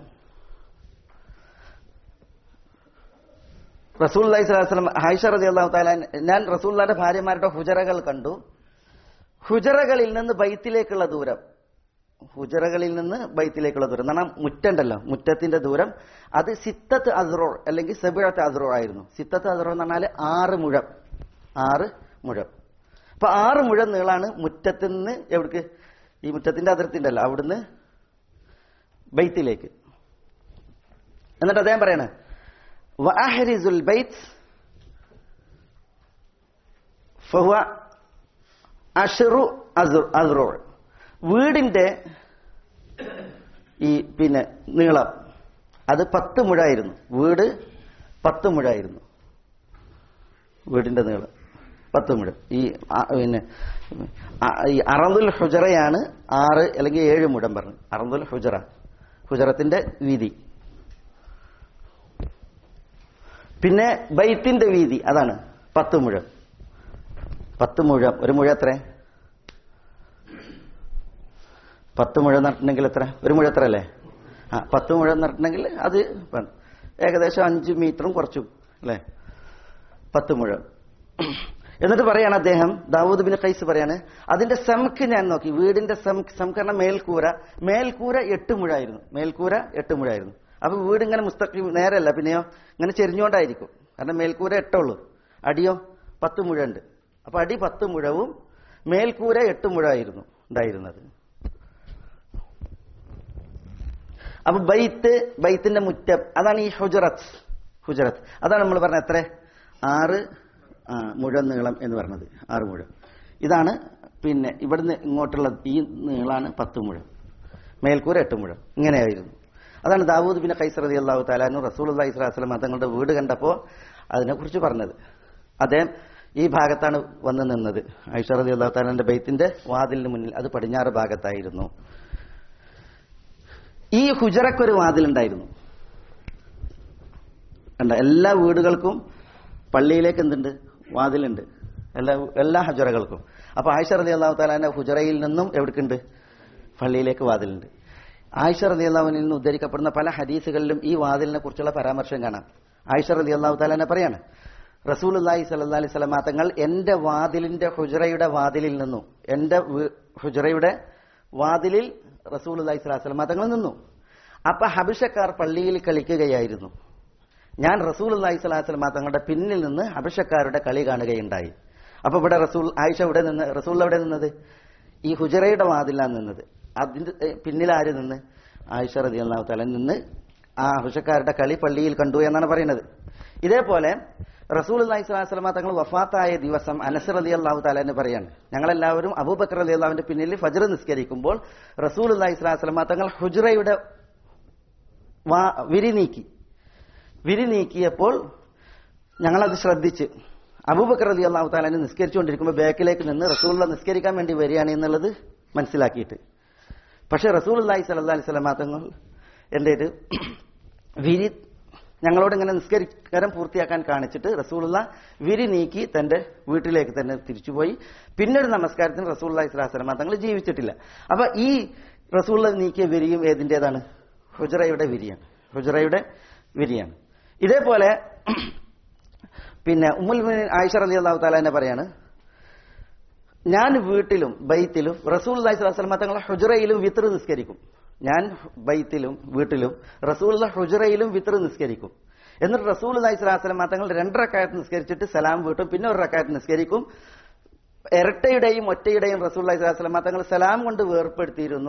റസൂൽ അലൈഹി സ്വലാസ്ലം ഹൈഷ റതി അള്ളാഹു താല ഞാൻ റസൂല്ലാന്റെ ഭാര്യമാരുടെ ഹുജറകൾ കണ്ടു ഹുജറകളിൽ നിന്ന് ബൈത്തിലേക്കുള്ള ദൂരം ഹുജറകളിൽ നിന്ന് ബൈത്തിലേക്കുള്ള ദൂരം എന്നാണ് മുറ്റുണ്ടല്ലോ മുറ്റത്തിന്റെ ദൂരം അത് സിത്തത്ത് അസ്റോർ അല്ലെങ്കിൽ സെബിഴത്ത് അസ്റോർ ആയിരുന്നു സിത്തത്ത് അസ്റോർ എന്ന് പറഞ്ഞാൽ ആറ് മുഴം ആറ് മുഴം അപ്പൊ ആറ് മുഴം നീളാണ് മുറ്റത്ത് നിന്ന് എവിടേക്ക് ഈ മുറ്റത്തിന്റെ അതിർത്തി ഉണ്ടല്ലോ അവിടുന്ന് ബൈത്തിലേക്ക് എന്നിട്ട് അദ്ദേഹം പറയണേ വഅഹ്രിസുൽ ബൈത്ത് ഫഹുവ അഷറു അസ്റോ വീടിന്റെ ഈ പിന്നെ നീളം അത് പത്ത് മുഴായിരുന്നു വീട് പത്ത് മുഴായിരുന്നു വീടിന്റെ നീളം പത്ത് മുഴം ഈ ആ, പിന്നെ ആ, ഈ അറന്തുൽ ഹുജറയാണ് ആറ് അല്ലെങ്കിൽ ഏഴ് മുഴം പറഞ്ഞു അറന്തുൽ ഹുജറ ഹുജറത്തിന്റെ വീതി പിന്നെ ബൈത്തിന്റെ വീതി അതാണ് പത്ത് മുഴം പത്ത് മുഴം ഒരു മുഴ എത്ര പത്ത് മുഴം നട്ടിട്ടുണ്ടെങ്കിൽ എത്ര ഒരു മുഴ എത്ര അല്ലേ ആ പത്ത് മുഴം നട്ടിട്ടുണ്ടെങ്കിൽ അത് വേണം. ഏകദേശം അഞ്ച് മീറ്ററും കുറച്ചും അല്ലേ പത്ത് മുഴം എന്നിട്ട് പറയാണ് അദ്ദേഹം ദാവൂദ് ബിൻ ഖൈസ് പറയാണ് അതിന്റെ സംഖ് ഞാൻ നോക്കി വീടിന്റെ സംഖ് സംഖ്രണ മേൽക്കൂര മേൽക്കൂര എട്ട് മുഴായിരുന്നു മേൽക്കൂര എട്ട് മുഴായിരുന്നു അപ്പൊ വീട് ഇങ്ങനെ മുസ്തഖി നേരല്ല പിന്നെയോ ഇങ്ങനെ ചെരിഞ്ഞുകൊണ്ടായിരിക്കും കാരണം മേൽക്കൂര എട്ടുള്ളൂ അടിയോ പത്ത് മുഴ ഉണ്ട് അപ്പൊ അടി പത്ത് മുഴവും മേൽക്കൂര എട്ട് മുഴായിരുന്നു ഉണ്ടായിരുന്നത് അപ്പൊ ബൈത്ത് ബൈത്തിന്റെ മുറ്റം അതാണ് ഈ ഹുജറത്ത് ഹുജറത്ത് അതാണ് നമ്മൾ പറഞ്ഞത് എത്ര ആറ് ആ, മുഴം നീളം എന്ന് പറഞ്ഞത് ആറ് മുഴം ഇതാണ് പിന്നെ ഇവിടുന്ന് ഇങ്ങോട്ടുള്ള ഈ നീളാണ് പത്ത് മുഴം മേൽക്കൂര എട്ട് മുഴം ഇങ്ങനെയായിരുന്നു അതാണ് ദാവൂദ് പിന്നെ കൈസർ അലി അള്ളാഹു താലാനു റസൂൽ അള്ളഹി സ്വലാസ്ലം തങ്ങളുടെ വീട് കണ്ടപ്പോൾ അതിനെക്കുറിച്ച് പറഞ്ഞത് അദ്ദേഹം ഈ ഭാഗത്താണ് വന്ന് നിന്നത് ഐഷ റലി അള്ളാഹു താലാന്റെ ബൈത്തിന്റെ വാതിലിന് മുന്നിൽ അത് പടിഞ്ഞാറ് ഭാഗത്തായിരുന്നു ഈ ഹുജറക്കൊരു വാതിലുണ്ടായിരുന്നു കണ്ട എല്ലാ വീടുകൾക്കും പള്ളിയിലേക്ക് എന്തുണ്ട് വാതിലുണ്ട് എല്ലാ എല്ലാ ഹുജറകൾക്കും അപ്പൊ ആയിഷ റലി അള്ളാഹു താലാന്റെ ഹുജറയിൽ നിന്നും എവിടേക്കുണ്ട് പള്ളിയിലേക്ക് വാതിലുണ്ട് ആയിഷ റലി അള്ളാഹുവിൽ നിന്ന് ഉദ്ധരിക്കപ്പെടുന്ന പല ഹദീസുകളിലും ഈ വാതിലിനെ കുറിച്ചുള്ള പരാമർശം കാണാം ആയിഷ റലി അള്ളാഹു താലാനെ പറയാണ് റസൂൽ അള്ളാഹി സല്ലാ അലൈഹി സ്വലമാ തങ്ങൾ എന്റെ വാതിലിന്റെ ഹുജറയുടെ വാതിലിൽ നിന്നു എന്റെ വീ- ഹുജറയുടെ വാതിലിൽ റസൂൽ അള്ളാഹി സ്വലാഹു സ്വലമാ തങ്ങൾ നിന്നു അപ്പൊ ഹബിഷക്കാർ പള്ളിയിൽ കളിക്കുകയായിരുന്നു ഞാൻ റസൂൽ അള്ളാഹി സ്വലാഹു സ്വലമാ തങ്ങളുടെ പിന്നിൽ നിന്ന് ഹബിഷക്കാരുടെ കളി കാണുകയുണ്ടായി അപ്പൊ ഇവിടെ റസൂൽ ആയിഷ ഇവിടെ നിന്ന് റസൂൽ എവിടെ നിന്നത് ഈ ഹുജറയുടെ വാതിലാണ് നിന്നത് അതിന്റെ ഏ, പിന്നിൽ ആര് നിന്ന് ആയിഷ റതി അള്ളാഹു തല നിന്ന് ആ ഹുഷക്കാരുടെ കളി പള്ളിയിൽ കണ്ടു എന്നാണ് പറയുന്നത് ഇതേപോലെ റസൂൽ അള്ളാഹി സ്വലാസ്ലമ തങ്ങൾ വഫാത്തായ ദിവസം അനസർ അലി അള്ളാഹു താലാന്ന് പറയാണ് ഞങ്ങളെല്ലാവരും അബൂബക്കർ അലി അള്ളാഹുവിന്റെ പിന്നിൽ ഫജർ നിസ്കരിക്കുമ്പോൾ റസൂൽ അള്ളാഹി സ്വലാസ്ലമ തങ്ങൾ ഹുജറയുടെ വാ- വിരി നീക്കി വിരി നീക്കിയപ്പോൾ ഞങ്ങളത് ശ്രദ്ധിച്ച് അബൂബക്കർ അലി അള്ളാഹു താലാന് നിസ്കരിച്ചുകൊണ്ടിരിക്കുമ്പോൾ ബാക്കിലേക്ക് നിന്ന് റസൂള്ള നിസ്കരിക്കാൻ വേണ്ടി വരികയാണ് എന്നുള്ളത് മനസ്സിലാക്കിയിട്ട് പക്ഷെ റസൂൽ അള്ളാഹി സല്ലാ അലൈഹി സ്വലാ തങ്ങൾ എൻ്റെ ഒരു വിരി ഞങ്ങളോട് ഇങ്ങനെ നിസ്കരിക്കാരം പൂർത്തിയാക്കാൻ കാണിച്ചിട്ട് റസൂലുള്ള വിരി നീക്കി തന്റെ വീട്ടിലേക്ക് തന്നെ തിരിച്ചുപോയി പിന്നീട് നമസ്കാരത്തിന് റസൂൽ അള്ളാഹി സ്വലാഹു സ്വലമ തങ്ങൾ ജീവിച്ചിട്ടില്ല അപ്പൊ ഈ റസൂള്ള നീക്കിയ വിരിയും ഏതിൻ്റെതാണ് ഹുജറയുടെ വിരിയാണ് ഹുജറയുടെ വിരിയാണ് ഇതേപോലെ പിന്നെ ഉമ്മുൽ മുഅ്മിനീൻ ആയിഷ റളിയല്ലാഹു അള്ളാഹു താലാനെ പറയാണ് ഞാൻ വീട്ടിലും ബൈത്തിലും റസൂൽ അള്ളാഹി സ്വലാസ്ലമ തങ്ങളെ ഹുജറയിലും വിത്ര നിസ്കരിക്കും ഞാൻ ബൈത്തിലും വീട്ടിലും റസൂൽ ഹുജറയിലും വിത്ര നിസ്കരിക്കും എന്നിട്ട് റസൂൽ അള്ളാഹി സ്വലാസ്ലമ തങ്ങൾ രണ്ടരക്കായത്ത് നിസ്കരിച്ചിട്ട് സലാം വീട്ടും പിന്നെ ഒരു റക്കായത്ത് നിസ്കരിക്കും ഇരട്ടയുടെയും ഒറ്റയുടെയും റസൂൽ അള്ളാഹി സ്വലാസ്ലമ തങ്ങൾ സലാം കൊണ്ട് വേർപ്പെടുത്തിയിരുന്നു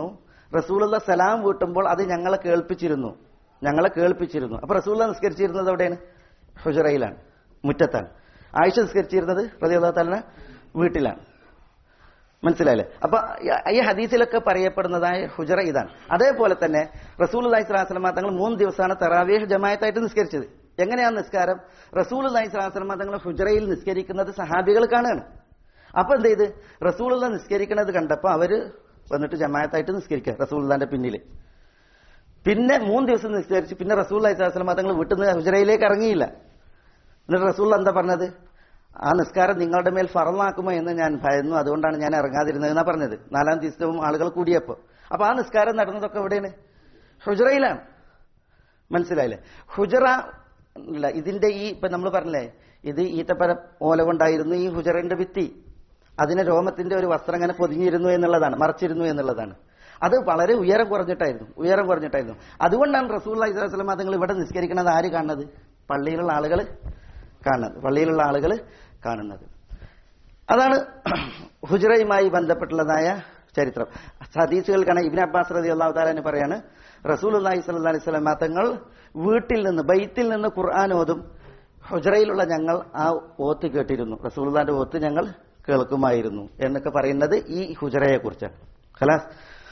റസൂലുള്ള സലാം വീട്ടുമ്പോൾ അത് ഞങ്ങളെ കേൾപ്പിച്ചിരുന്നു ഞങ്ങളെ കേൾപ്പിച്ചിരുന്നു അപ്പൊ റസൂലുള്ള നിസ്കരിച്ചിരുന്നത് എവിടെയാണ് ഹുജറയിലാണ് മുറ്റത്താണ് ആയിഷ നിസ്കരിച്ചിരുന്നത് റളിയല്ലാഹു തആല വീട്ടിലാണ് മനസ്സിലായില്ലേ അപ്പൊ ഈ ഹദീസിലൊക്കെ പറയപ്പെടുന്നതായ ഹുജറ ഇതാണ് അതേപോലെ തന്നെ റസൂൽ അലൈഹി സ്വലാസ്ലമ തങ്ങൾ മൂന്ന് ദിവസമാണ് തറാവേഹ് ജമായത്തായിട്ട് നിസ്കരിച്ചത് എങ്ങനെയാണ് നിസ്കാരം റസൂൽ അലൈഹി സ്വലാസ്ലമ തങ്ങൾ ഹുജറയിൽ നിസ്കരിക്കുന്നത് സഹാബികൾ കാണുകയാണ് അപ്പൊ എന്ത് ചെയ്ത് റസൂലുള്ള നിസ്കരിക്കുന്നത് കണ്ടപ്പോ അവര് വന്നിട്ട് ജമായത്തായിട്ട് നിസ്കരിക്കുക റസൂലുള്ളാന്റെ പിന്നിൽ പിന്നെ മൂന്ന് ദിവസം നിസ്കരിച്ച് പിന്നെ റസൂൽ അലൈഹി സ്വലാസ്ലമ തങ്ങൾ വീട്ടിൽ നിന്ന് ഹുജറയിലേക്ക് ഇറങ്ങിയില്ല എന്നിട്ട് റസൂൽ എന്താ പറഞ്ഞത് ആ നിസ്കാരം നിങ്ങളുടെ മേൽ ഫറലാക്കുമോ എന്ന് ഞാൻ ഭയന്നു അതുകൊണ്ടാണ് ഞാൻ ഇറങ്ങാതിരുന്നത് എന്നാ പറഞ്ഞത് നാലാം ദിവസവും ആളുകൾ കൂടിയപ്പോ അപ്പൊ ആ നിസ്കാരം നടന്നതൊക്കെ എവിടെയാണ് ഹുജറയിലാണ് മനസ്സിലായില്ലേ ഹുജറ അല്ല ഇതിന്റെ ഈ ഇപ്പൊ നമ്മൾ പറഞ്ഞില്ലേ ഇത് ഈത്തപ്പര ഓല കൊണ്ടായിരുന്നു ഈ ഹുജറന്റെ ഭിത്തി അതിന് രോമത്തിന്റെ ഒരു വസ്ത്രം അങ്ങനെ പൊതിഞ്ഞിരുന്നു എന്നുള്ളതാണ് മറച്ചിരുന്നു എന്നുള്ളതാണ് അത് വളരെ ഉയരം കുറഞ്ഞിട്ടായിരുന്നു ഉയരം കുറഞ്ഞിട്ടായിരുന്നു അതുകൊണ്ടാണ് റസൂൽ അലൈഹിസ്ലാം അതുങ്ങൾ ഇവിടെ നിസ്കരിക്കുന്നത് ആര് കാണുന്നത് പള്ളിയിലുള്ള ആളുകൾ കാണുന്നത് പള്ളിയിലുള്ള ആളുകൾ കാണുന്നത് അതാണ് ഹുജറയുമായി ബന്ധപ്പെട്ടുള്ളതായ ചരിത്രം ഹദീസുകൾ കാണാൻ ഇബിൻ അബ്ബാസ് റതി അള്ളാഹു താലാന് പറയാണ് റസൂൽ അള്ളാഹി സ്വല്ലാ അലൈഹി സ്വലം തങ്ങൾ വീട്ടിൽ നിന്ന് ബൈത്തിൽ നിന്ന് ഖുർആൻ ഓതും ഹുജറയിലുള്ള ഞങ്ങൾ ആ ഓത്ത് കേട്ടിരുന്നു റസൂൽദാന്റെ ഓത്ത് ഞങ്ങൾ കേൾക്കുമായിരുന്നു എന്നൊക്കെ പറയുന്നത് ഈ ഹുജറയെ കുറിച്ചാണ് ഖലാസ്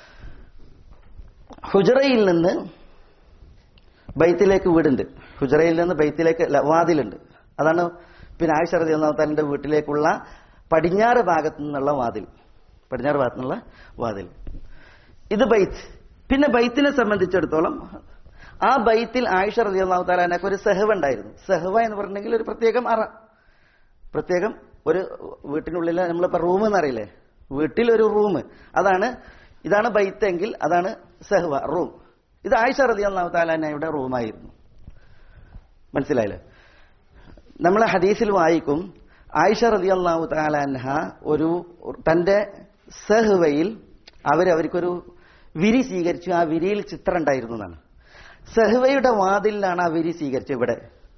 ഹുജറയിൽ നിന്ന് ബൈത്തിലേക്ക് വീടുണ്ട് ഹുജറയിൽ നിന്ന് ബൈത്തിലേക്ക് ല- വാതിലുണ്ട് അതാണ് പിന്നെ ആയിഷ റതി ഒന്നാമത്താലിന്റെ വീട്ടിലേക്കുള്ള പടിഞ്ഞാറ് ഭാഗത്തു നിന്നുള്ള വാതിൽ പടിഞ്ഞാറ് ഭാഗത്തു നിന്നുള്ള വാതിൽ ഇത് ബൈത്ത് പിന്നെ ബൈത്തിനെ സംബന്ധിച്ചിടത്തോളം ആ ബൈത്തിൽ ആയിഷ റതി ഒന്നാമത്താലാനൊക്കെ ഒരു സെഹവ ഉണ്ടായിരുന്നു സെഹവ എന്ന് പറഞ്ഞിട്ടുണ്ടെങ്കിൽ ഒരു പ്രത്യേകം അറ പ്രത്യേകം ഒരു വീട്ടിനുള്ളിൽ നമ്മളിപ്പോ റൂം എന്നറിയില്ലേ വീട്ടിൽ ഒരു റൂം അതാണ് ഇതാണ് ബൈത്തെങ്കിൽ അതാണ് സെഹ്വ റൂം ഇത് ആയിഷ റതി അള്ളാഹു താലാനയുടെ റൂമായിരുന്നു മനസ്സിലായില്ലേ നമ്മൾ ഹദീസിൽ വായിക്കും ആയിഷ റതി അള്ളാഹു താലാൻഹ ഒരു തന്റെ സെഹ്വയിൽ അവർ അവർക്കൊരു വിരി സ്വീകരിച്ചു ആ വിരിയിൽ ചിത്രം ഉണ്ടായിരുന്നു എന്നാണ് സെഹ്വയുടെ വാതിലിലാണ് ആ വിരി സ്വീകരിച്ചത് ഇവിടെ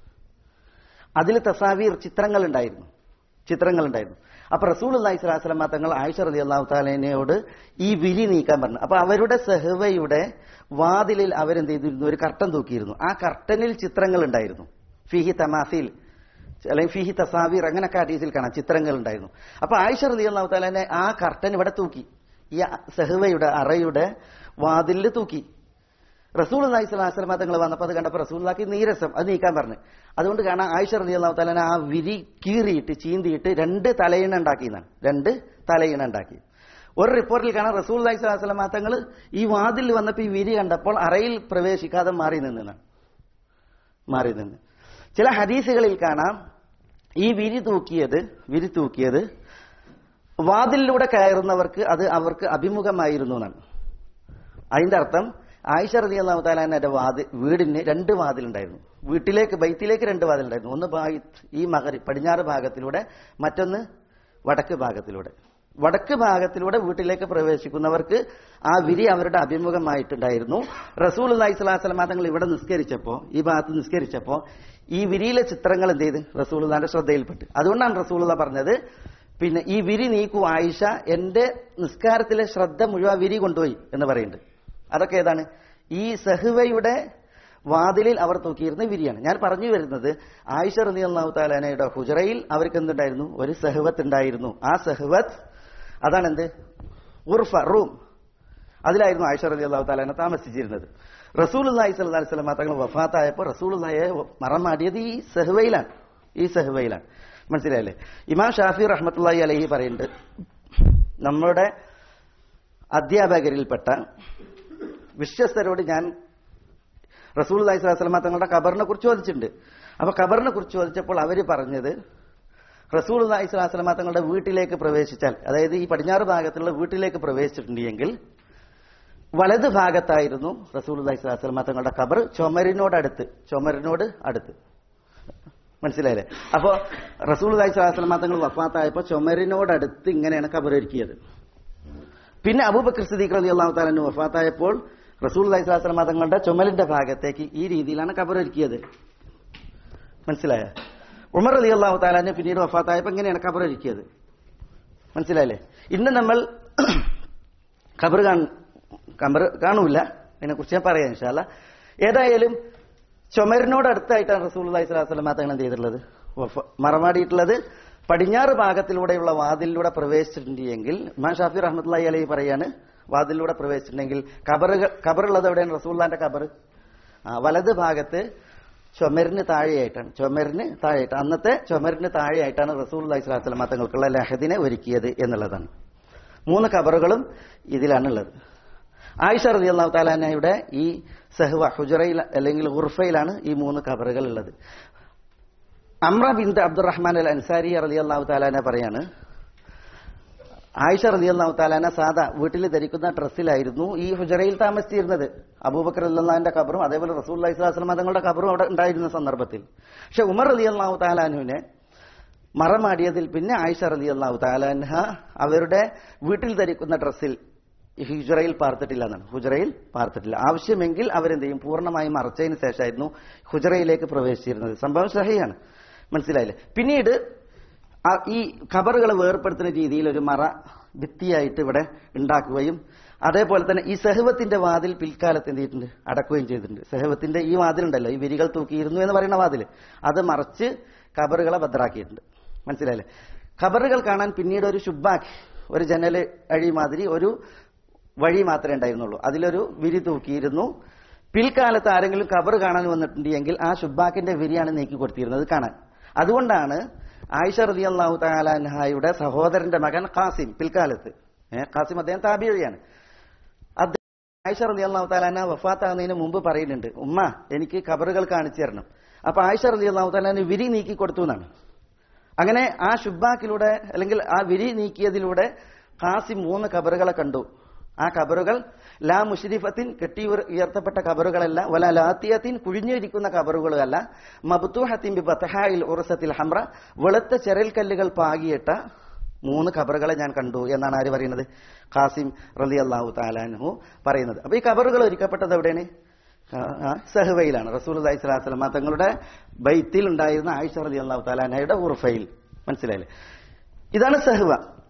അതിൽ തസാവീർ ചിത്രങ്ങൾ ഉണ്ടായിരുന്നു ചിത്രങ്ങൾ ഉണ്ടായിരുന്നു അപ്പൊ റസൂൽ അള്ളാഹി സ്വലാസ്ലമ തങ്ങൾ ആയിഷ റതി അള്ളാഹു താലേനയോട് ഈ വിരി നീക്കാൻ പറഞ്ഞു അപ്പൊ അവരുടെ സെഹ്വയുടെ വാതിലിൽ അവരെന്ത് ചെയ്തിരുന്നു ഒരു കർട്ടൻ തൂക്കിയിരുന്നു ആ കർട്ടനിൽ ചിത്രങ്ങൾ ഉണ്ടായിരുന്നു ഫിഹി തമാസിൽ അല്ലെങ്കിൽ ഫിഹി തസാവീർ അങ്ങനെയൊക്കെ ഹദീസിൽ കാണാം ചിത്രങ്ങൾ ഉണ്ടായിരുന്നു അപ്പൊ ആയിഷ റതി അള്ളാഹു താലാനെ ആ കർട്ടൻ ഇവിടെ തൂക്കി ഈ സെഹ്വയുടെ അറയുടെ വാതിലിൽ തൂക്കി റസൂൽ അള്ളാഹി സ്വലാസ്ലമ തങ്ങൾ വന്നപ്പോൾ അത് കണ്ടപ്പോൾ റസൂല്ലാക്ക് നീരസം അത് നീക്കാൻ പറഞ്ഞു അതുകൊണ്ട് കാണാം ആയിഷ റതി അള്ളാഹു താലാനെ ആ വിരി കീറിയിട്ട് ചീന്തിയിട്ട് രണ്ട് തലയിണ ഉണ്ടാക്കിയെന്നാണ് രണ്ട് തലയിണ ഉണ്ടാക്കി ഒരു റിപ്പോർട്ടിൽ കാണാം റസൂൽ അള്ളാഹി സ്വലാസ്ലമ തങ്ങൾ ഈ വാതിൽ വന്നപ്പോൾ ഈ വിരി കണ്ടപ്പോൾ അറയിൽ പ്രവേശിക്കാതെ മാറി നിന്നാണ് മാറി നിന്ന് ചില ഹദീസുകളിൽ കാണാം ഈ വിരി തൂക്കിയത് വിരി തൂക്കിയത് വാതിലിലൂടെ കയറുന്നവർക്ക് അത് അവർക്ക് അഭിമുഖമായിരുന്നു എന്നാണ് അതിന്റെ അർത്ഥം ആയിഷ റതി അള്ളാഹു താലാന്റെ വാതിൽ വീടിന് രണ്ട് വാതിലുണ്ടായിരുന്നു വീട്ടിലേക്ക് ബൈത്തിലേക്ക് രണ്ട് വാതിലുണ്ടായിരുന്നു ഒന്ന് ബായിത്ത് ഈ മകരി പടിഞ്ഞാറ് ഭാഗത്തിലൂടെ മറ്റൊന്ന് വടക്ക് ഭാഗത്തിലൂടെ വടക്ക് ഭാഗത്തിലൂടെ വീട്ടിലേക്ക് പ്രവേശിക്കുന്നവർക്ക് ആ വിരി അവരുടെ അഭിമുഖമായിട്ടുണ്ടായിരുന്നു റസൂൽ അള്ളാഹി സ്വലാസ്ലം തങ്ങൾ ഇവിടെ നിസ്കരിച്ചപ്പോ ഈ ഭാഗത്ത് നിസ്കരിച്ചപ്പോ ഈ വിരിയിലെ ചിത്രങ്ങൾ എന്ത് ചെയ്ത് റസൂൽദാന്റെ ശ്രദ്ധയിൽപ്പെട്ട് അതുകൊണ്ടാണ് റസൂലുള്ള പറഞ്ഞത് പിന്നെ ഈ വിരി നീക്കൂ ആയിഷ എന്റെ നിസ്കാരത്തിലെ ശ്രദ്ധ മുഴുവൻ വിരി കൊണ്ടുപോയി എന്ന് പറയുന്നുണ്ട് അതൊക്കെ ഏതാണ് ഈ സഹുവയുടെ വാതിലിൽ അവർ തൂക്കിയിരുന്ന വിരിയാണ് ഞാൻ പറഞ്ഞു വരുന്നത് ആയിഷ റതി അള്ളാഹു താലാനയുടെ ഹുജറയിൽ അവർക്ക് എന്തുണ്ടായിരുന്നു ഒരു സഹവത്ത് ഉണ്ടായിരുന്നു ആ സഹവത്ത് അതാണ് എന്ത് ഉർഫ റൂം അതിലായിരുന്നു ആയിഷ റതി അള്ളാഹു താലാന താമസിച്ചിരുന്നത് റസൂൽ അള്ളാഹി സ്വല്ലി സ്വലം തങ്ങൾ വഫാത്തായപ്പോൾ റസൂൽ അള്ളാഹിയെ മറമാടിയത് ഈ സഹുവയിലാണ് ഈ സഹുവയിലാണ് മനസ്സിലായല്ലേ ഇമാം ഷാഫി റഹ്മത്തുള്ളി അലഹി പറയുന്നുണ്ട് നമ്മുടെ അധ്യാപകരിൽപ്പെട്ട വിശ്വസ്തരോട് ഞാൻ റസൂൽ അലൈഹി സ്വലാസ്ലമ തങ്ങളുടെ ഖബറിനെ കുറിച്ച് ചോദിച്ചിട്ടുണ്ട് അപ്പൊ ഖബറിനെ കുറിച്ച് ചോദിച്ചപ്പോൾ അവര് പറഞ്ഞത് റസൂൽ അലൈഹി സ്വലാസ്ലമ തങ്ങളുടെ വീട്ടിലേക്ക് പ്രവേശിച്ചാൽ അതായത് ഈ പടിഞ്ഞാറ് ഭാഗത്തുള്ള വീട്ടിലേക്ക് പ്രവേശിച്ചിട്ടുണ്ടെങ്കിൽ വലത് ഭാഗത്തായിരുന്നു റസൂൽ അലൈഹി സ്വലാസ്ലമ തങ്ങളുടെ ഖബർ ചുമരിനോടടുത്ത് ചുമരിനോട് അടുത്ത് മനസ്സിലായില്ലേ അപ്പോ റസൂൽ അലൈഹി സ്വലാസ്ലമ തങ്ങൾ വഫാത്തായപ്പോ ചുമരിനോടടുത്ത് ഇങ്ങനെയാണ് ഖബർ ഒരുക്കിയത് പിന്നെ അബൂബക്കർ സിദ്ദീഖ് റലി അള്ളാഹു താലു വഫാത്തായപ്പോൾ റസൂൽ അലൈഹി സ്വലാസ്ലം തങ്ങളുടെ ചുമലിന്റെ ഭാഗത്തേക്ക് ഈ രീതിയിലാണ് കബറൊരുക്കിയത് മനസ്സിലായ ഉമർ അലി അള്ളാഹു താലാന് പിന്നീട് വഫാത്തായപ്പോൾ എങ്ങനെയാണ് കബറൊരുക്കിയത് മനസ്സിലായില്ലേ ഇന്ന് നമ്മൾ ഖബർ കബർ കാണൂല അതിനെക്കുറിച്ച് ഞാൻ പറയാം ഇൻഷാല്ല ഏതായാലും ചുമരിനോട് അടുത്തായിട്ടാണ് റസൂൽ അലൈഹി സ്വലാസ്ലം തങ്ങൾ എന്ത് ചെയ്തിട്ടുള്ളത് വഫ- മറമാടിയിട്ടുള്ളത് പടിഞ്ഞാറ് ഭാഗത്തിലൂടെയുള്ള വാതിലിലൂടെ പ്രവേശിച്ചിട്ടുണ്ട് എങ്കിൽ ഇമാം ഷാഫി റഹ്മത്തുള്ളി അലൈഹി പറയാണ് വാതിലിലൂടെ പ്രവേശിച്ചിട്ടുണ്ടെങ്കിൽ കബറുകൾ കബറുള്ളത് എവിടെയാണ് റസൂല്ലാന്റെ കബർ ആ വലത് ഭാഗത്ത് ചുമരിന് താഴെയായിട്ടാണ് ചുമരിന് താഴെയായിട്ട് അന്നത്തെ ചുമരിന് താഴെയായിട്ടാണ് റസൂൽ അലൈഹി സ്വലാസ്ലം തങ്ങൾക്കുള്ള ലഹദിനെ ഒരുക്കിയത് എന്നുള്ളതാണ് മൂന്ന് കബറുകളും ഇതിലാണുള്ളത് ആയിഷ റതി അള്ളാഹു താലാനയുടെ ഈ സഹ്വ ഹുജറയിൽ അല്ലെങ്കിൽ ഉർഫയിലാണ് ഈ മൂന്ന് കബറുകൾ ഉള്ളത് അമ്ര ബിന്ദ് അബ്ദുറഹ്മാൻ അൽ അൻസാരി റതി അള്ളാഹു താലാന പറയാണ് ആയിഷ റതി അള്ളാഹു താലാന സാദാ വീട്ടിൽ ധരിക്കുന്ന ഡ്രസ്സിലായിരുന്നു ഈ ഹുജറയിൽ താമസിച്ചിരുന്നത് അബൂബക്കർ അല്ലാന്റെ കബറും അതേപോലെ റസൂൽ അലൈഹി സ്വലാസ്ലം തങ്ങളുടെ കബറും അവിടെ ഉണ്ടായിരുന്ന സന്ദർഭത്തിൽ പക്ഷെ ഉമർ റതി അള്ളാഹു താലാനുവിനെ മറമാടിയതിൽ പിന്നെ ആയിഷ റതി അള്ളാഹു താലാൻഹ അവരുടെ വീട്ടിൽ ധരിക്കുന്ന ഡ്രസ്സിൽ ഈ ഹുജറയിൽ പാർത്തിട്ടില്ല എന്നാണ് ഹുജറയിൽ പാർത്തിട്ടില്ല ആവശ്യമെങ്കിൽ അവരെന്ത് ചെയ്യും പൂർണ്ണമായും മറച്ചതിന് ശേഷമായിരുന്നു ഹുജറയിലേക്ക് പ്രവേശിച്ചിരുന്നത് സംഭവം സഹിയാണ് മനസ്സിലായില്ലേ പിന്നീട് ആ ഈ ഖബറുകളെ വേർപ്പെടുത്തുന്ന രീതിയിൽ ഒരു മറ ഭിത്തിയായിട്ട് ഇവിടെ ഉണ്ടാക്കുകയും അതേപോലെ തന്നെ ഈ സഹവത്തിന്റെ വാതിൽ പിൽക്കാലത്ത് എന്ത് ചെയ്തിട്ടുണ്ട് അടക്കുകയും ചെയ്തിട്ടുണ്ട് സഹവത്തിന്റെ ഈ വാതിലുണ്ടല്ലോ ഈ വിരികൾ തൂക്കിയിരുന്നു എന്ന് പറയുന്ന വാതിൽ അത് മറച്ച് ഖബറുകളെ ഭദ്രാക്കിയിട്ടുണ്ട് മനസ്സിലായില്ലേ ഖബറുകൾ കാണാൻ പിന്നീട് ഒരു ശുബാക്കി ഒരു ജനൽ അഴി മാതിരി ഒരു വഴി മാത്രമേ ഉണ്ടായിരുന്നുള്ളൂ അതിലൊരു വിരി തൂക്കിയിരുന്നു പിൽക്കാലത്ത് ആരെങ്കിലും ഖബർ കാണാൻ വന്നിട്ടുണ്ട് എങ്കിൽ ആ ശുബാക്കിന്റെ വിരിയാണ് നീക്കി കൊടുത്തിരുന്നത് കാണാൻ അതുകൊണ്ടാണ് ആയിഷ റതി അള്ളാഹു താലാൻഹായുടെ സഹോദരന്റെ മകൻ ഖാസിം പിൽക്കാലത്ത് ഏഹ് ഖാസിം അദ്ദേഹം താബിഴിയാണ് അദ്ദേഹം ആയിഷ റതി അള്ളാഹു താലാന വഫാത്താകുന്നതിന് മുമ്പ് പറയുന്നുണ്ട് ഉമ്മ എനിക്ക് ഖബറുകൾ കാണിച്ചു തരണം അപ്പൊ ആയിഷ റതി അള്ളാഹു താലാന് വിരി നീക്കി കൊടുത്തു എന്നാണ് അങ്ങനെ ആ ഷുബാക്കിലൂടെ അല്ലെങ്കിൽ ആ വിരി നീക്കിയതിലൂടെ ഖാസിം മൂന്ന് ഖബറുകളെ കണ്ടു ആ ഖബറുകൾ ലാ മുഷരിഫത്തിൻ കെട്ടി ഉയർ- ഉയർത്തപ്പെട്ട ഖബറുകളല്ല വല ലാത്തിയത്തിൻ കുഴിഞ്ഞിരിക്കുന്ന ഖബറുകളല്ല മബ്തൂഹത്തിൻ ബി ബത്തഹായിൽ ഉറസത്തിൽ ഹംറ വെളുത്ത ചെരൽക്കല്ലുകൾ പാകിയിട്ട മൂന്ന് ഖബറുകളെ ഞാൻ കണ്ടു എന്നാണ് ആര് പറയുന്നത് ഖാസിം റലി അള്ളാഹു താലാൻഹു പറയുന്നത് അപ്പൊ ഈ ഖബറുകൾ ഒരുക്കപ്പെട്ടത് എവിടെയാണ് ആ, സഹവയിലാണ് റസൂൽ അലൈഹി സ്വലാസ്ലമ തങ്ങളുടെ ബൈത്തിൽ ഉണ്ടായിരുന്ന ആയിഷ റലി അള്ളാഹു താലാനയുടെ ഉർഫയിൽ മനസ്സിലായില്ലേ ഇതാണ് സഹവ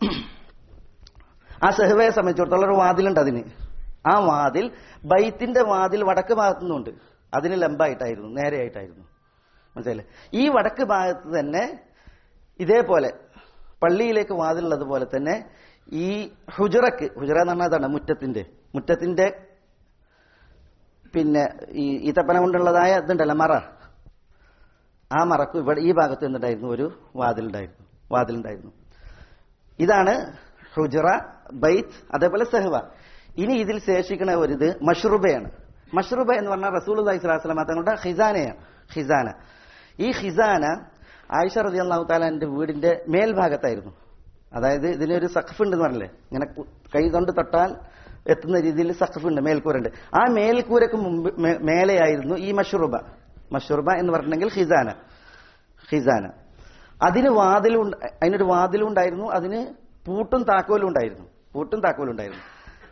ആ സഹവയെ സംബന്ധിച്ചിടത്തോളം ഒരു വാതിലുണ്ട് അതിന് ആ വാതിൽ ബൈത്തിന്റെ വാതിൽ വടക്ക് ഭാഗത്തുനിന്നുണ്ട് അതിന് ലംബായിട്ടായിരുന്നു നേരെയായിട്ടായിരുന്നു മനസ്സിലായില്ലേ ഈ വടക്ക് ഭാഗത്ത് തന്നെ ഇതേപോലെ പള്ളിയിലേക്ക് വാതിലുള്ളതുപോലെ തന്നെ ഈ ഹുജറക്ക് ഹുജറ എന്ന് പറഞ്ഞാൽ അതാണ് മുറ്റത്തിന്റെ മുറ്റത്തിന്റെ പിന്നെ ഈ ഈത്തപ്പന കൊണ്ടുള്ളതായ ഇതുണ്ടല്ലോ മറ ആ മറക്ക് ഇവിടെ ഈ ഭാഗത്ത് എന്തുണ്ടായിരുന്നു ഒരു വാതിലുണ്ടായിരുന്നു വാതിലുണ്ടായിരുന്നു ഇതാണ് ഹുജറ ബൈത്ത് അതേപോലെ സെഹ്വ ഇനി ഇതിൽ ശേഷിക്കുന്ന ഒരു ഇത് മഷ്റൂബയാണ് മഷ്റൂബ എന്ന് പറഞ്ഞാൽ റസൂൽ അലൈഹി സ്വലാസ്ലാം തങ്ങളുടെ ഖിസാനയാണ് ഖിസാന ഈ ഖിസാന ആയിഷ റതി അള്ളാഹു താലാന്റെ വീടിന്റെ മേൽഭാഗത്തായിരുന്നു അതായത് ഇതിനൊരു സഖഫ് ഉണ്ടെന്ന് പറഞ്ഞില്ലേ ഇങ്ങനെ കു- കൈ കൊണ്ട് തൊട്ടാൽ എത്തുന്ന രീതിയിൽ സഖഫ് ഉണ്ട് മേൽക്കൂരുണ്ട് ആ മേൽക്കൂരക്ക് മുമ്പ് മേ- മേലെയായിരുന്നു ഈ മഷ്റൂബ മഷ്റൂബ എന്ന് പറഞ്ഞിട്ടുണ്ടെങ്കിൽ ഖിസാന ഖിസാന അതിന് വാതിലും അതിനൊരു വാതിലും ഉണ്ടായിരുന്നു അതിന് പൂട്ടും താക്കോലും ഉണ്ടായിരുന്നു പൂട്ടും താക്കോലും ഉണ്ടായിരുന്നു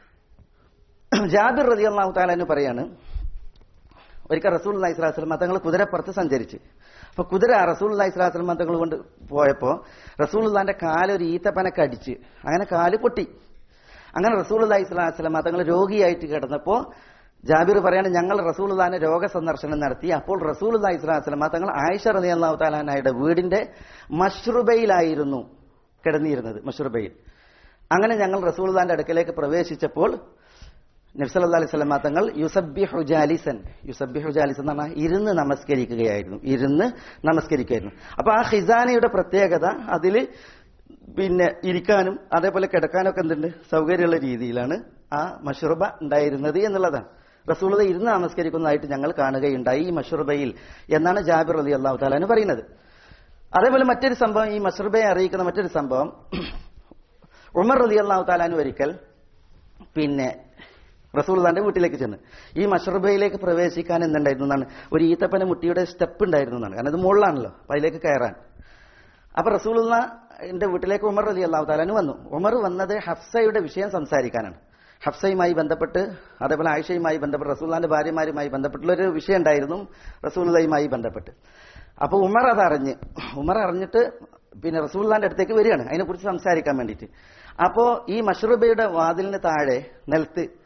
ജാബിർ റതി അള്ളാഹു താലാന്ന് പറയാണ് ഒരിക്കൽ റസൂൽ അലൈഹി സ്വലാസ്ലം തങ്ങൾ കുതിരപ്പുറത്ത് സഞ്ചരിച്ച് അപ്പൊ കുതിര റസൂൽ അലൈഹി സ്വലാസ്ലം തങ്ങൾ കൊണ്ട് പോയപ്പോ റസൂൽ അള്ളാന്റെ കാല് ഒരു ഈത്തപ്പനക്ക് അടിച്ച് അങ്ങനെ കാല് പൊട്ടി അങ്ങനെ റസൂൽ അലൈഹി സ്വലാസ്ലം തങ്ങൾ രോഗിയായിട്ട് കിടന്നപ്പോ ജാബിർ പറയാണ് ഞങ്ങൾ റസൂൽ അള്ളഹാനെ രോഗസന്ദർശനം നടത്തി അപ്പോൾ റസൂൽ അലൈഹി സ്വലാസ്ലം തങ്ങൾ ആയിഷ റതി അള്ളാഹു താലാനായുടെ വീടിന്റെ മഷ്റുബയിലായിരുന്നു കിടന്നിരുന്നത് മഷ്റുബയിൽ അങ്ങനെ ഞങ്ങൾ റസൂൽ അള്ളഹാന്റെ അടുക്കലേക്ക് പ്രവേശിച്ചപ്പോൾ നബ്സല്ലാ അലൈഹി സ്വലമ തങ്ങൾ യുസബിഹു ജാലിസൻ യുസബിഹു ജാലിസൻ എന്ന് പറഞ്ഞാൽ ഇരുന്ന് നമസ്കരിക്കുകയായിരുന്നു ഇരുന്ന് നമസ്കരിക്കുകയായിരുന്നു അപ്പൊ ആ ഖിസാനയുടെ പ്രത്യേകത അതിൽ പിന്നെ ഇരിക്കാനും അതേപോലെ കിടക്കാനും ഒക്കെ എന്തുണ്ട് സൗകര്യമുള്ള രീതിയിലാണ് ആ മഷുറബ ഉണ്ടായിരുന്നത് എന്നുള്ളതാണ് റസൂലത ഇരുന്ന് നമസ്കരിക്കുന്നതായിട്ട് ഞങ്ങൾ കാണുകയുണ്ടായി ഈ മഷുറബയിൽ എന്നാണ് ജാബിർ അലി അള്ളാഹു താലാന് പറയുന്നത് അതേപോലെ മറ്റൊരു സംഭവം ഈ മഷുറബയെ അറിയിക്കുന്ന മറ്റൊരു സംഭവം ഉമർ അലി അള്ളാഹു താലാന് ഒരിക്കൽ പിന്നെ റസൂൽദാന്റെ വീട്ടിലേക്ക് ചെന്ന് ഈ മഷറുബയിലേക്ക് പ്രവേശിക്കാൻ എന്തുണ്ടായിരുന്നു എന്നാണ് ഒരു ഈത്തപ്പന മുട്ടിയുടെ സ്റ്റെപ്പ് ഉണ്ടായിരുന്നു എന്നാണ് കാരണം ഇത് മുകളിലാണല്ലോ അപ്പൊ അതിലേക്ക് കയറാൻ അപ്പൊ റസൂലുള്ള എന്റെ വീട്ടിലേക്ക് ഉമർ അലി അള്ളാഹു താലാന് വന്നു ഉമർ വന്നത് ഹഫ്സയുടെ വിഷയം സംസാരിക്കാനാണ് ഹഫ്സയുമായി ബന്ധപ്പെട്ട് അതേപോലെ ആയിഷയുമായി ബന്ധപ്പെട്ട് റസൂല്ലാന്റെ ഭാര്യമാരുമായി ബന്ധപ്പെട്ടുള്ള ഒരു വിഷയം ഉണ്ടായിരുന്നു റസൂലുള്ളയുമായി ബന്ധപ്പെട്ട് അപ്പൊ ഉമർ അത് അറിഞ്ഞ് ഉമർ അറിഞ്ഞിട്ട് പിന്നെ റസൂല്ലാന്റെ അടുത്തേക്ക് വരികയാണ് അതിനെക്കുറിച്ച് സംസാരിക്കാൻ വേണ്ടിയിട്ട് അപ്പോ ഈ മഷ്റൂബയുടെ വാതിലിന് താഴെ നിലത്ത്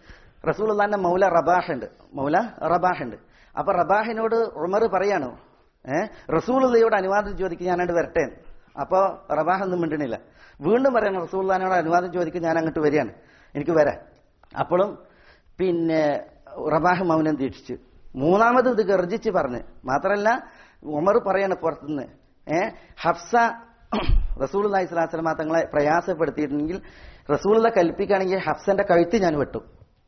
റസൂലുള്ളാന്റെ മൗല റബാഹ് ഉണ്ട് മൗല റബാഹ് ഉണ്ട് അപ്പൊ റബാഹിനോട് ഉമർ പറയാണ് ഏഹ് റസൂലുള്ളയോട് അനുവാദം ചോദിക്കും ഞാനങ്ങോട്ട് വരട്ടെ എന്ന്. അപ്പൊ റബാഹ് ഒന്നും മിണ്ടണില്ല വീണ്ടും പറയണം റസൂലുള്ളാനോട് അനുവാദം ചോദിക്കും ഞാൻ അങ്ങോട്ട് വരികയാണ് എനിക്ക് വരാൻ അപ്പോഴും പിന്നെ റബാഹ് മൗനം ദീക്ഷിച്ചു മൂന്നാമത് ഇത് ഗർജിച്ച് പറഞ്ഞ് മാത്രല്ല ഉമർ പറയാണ് പുറത്തുനിന്ന് ഏ ഹഫ്സ റസൂൽ അലൈഹി സ്വലാസ്ലമ തങ്ങളെ പ്രയാസപ്പെടുത്തിയിട്ടുണ്ടെങ്കിൽ റസൂലുള്ള കൽപ്പിക്കുകയാണെങ്കിൽ ഹഫ്സന്റെ കഴുത്ത് ഞാൻ വെട്ടും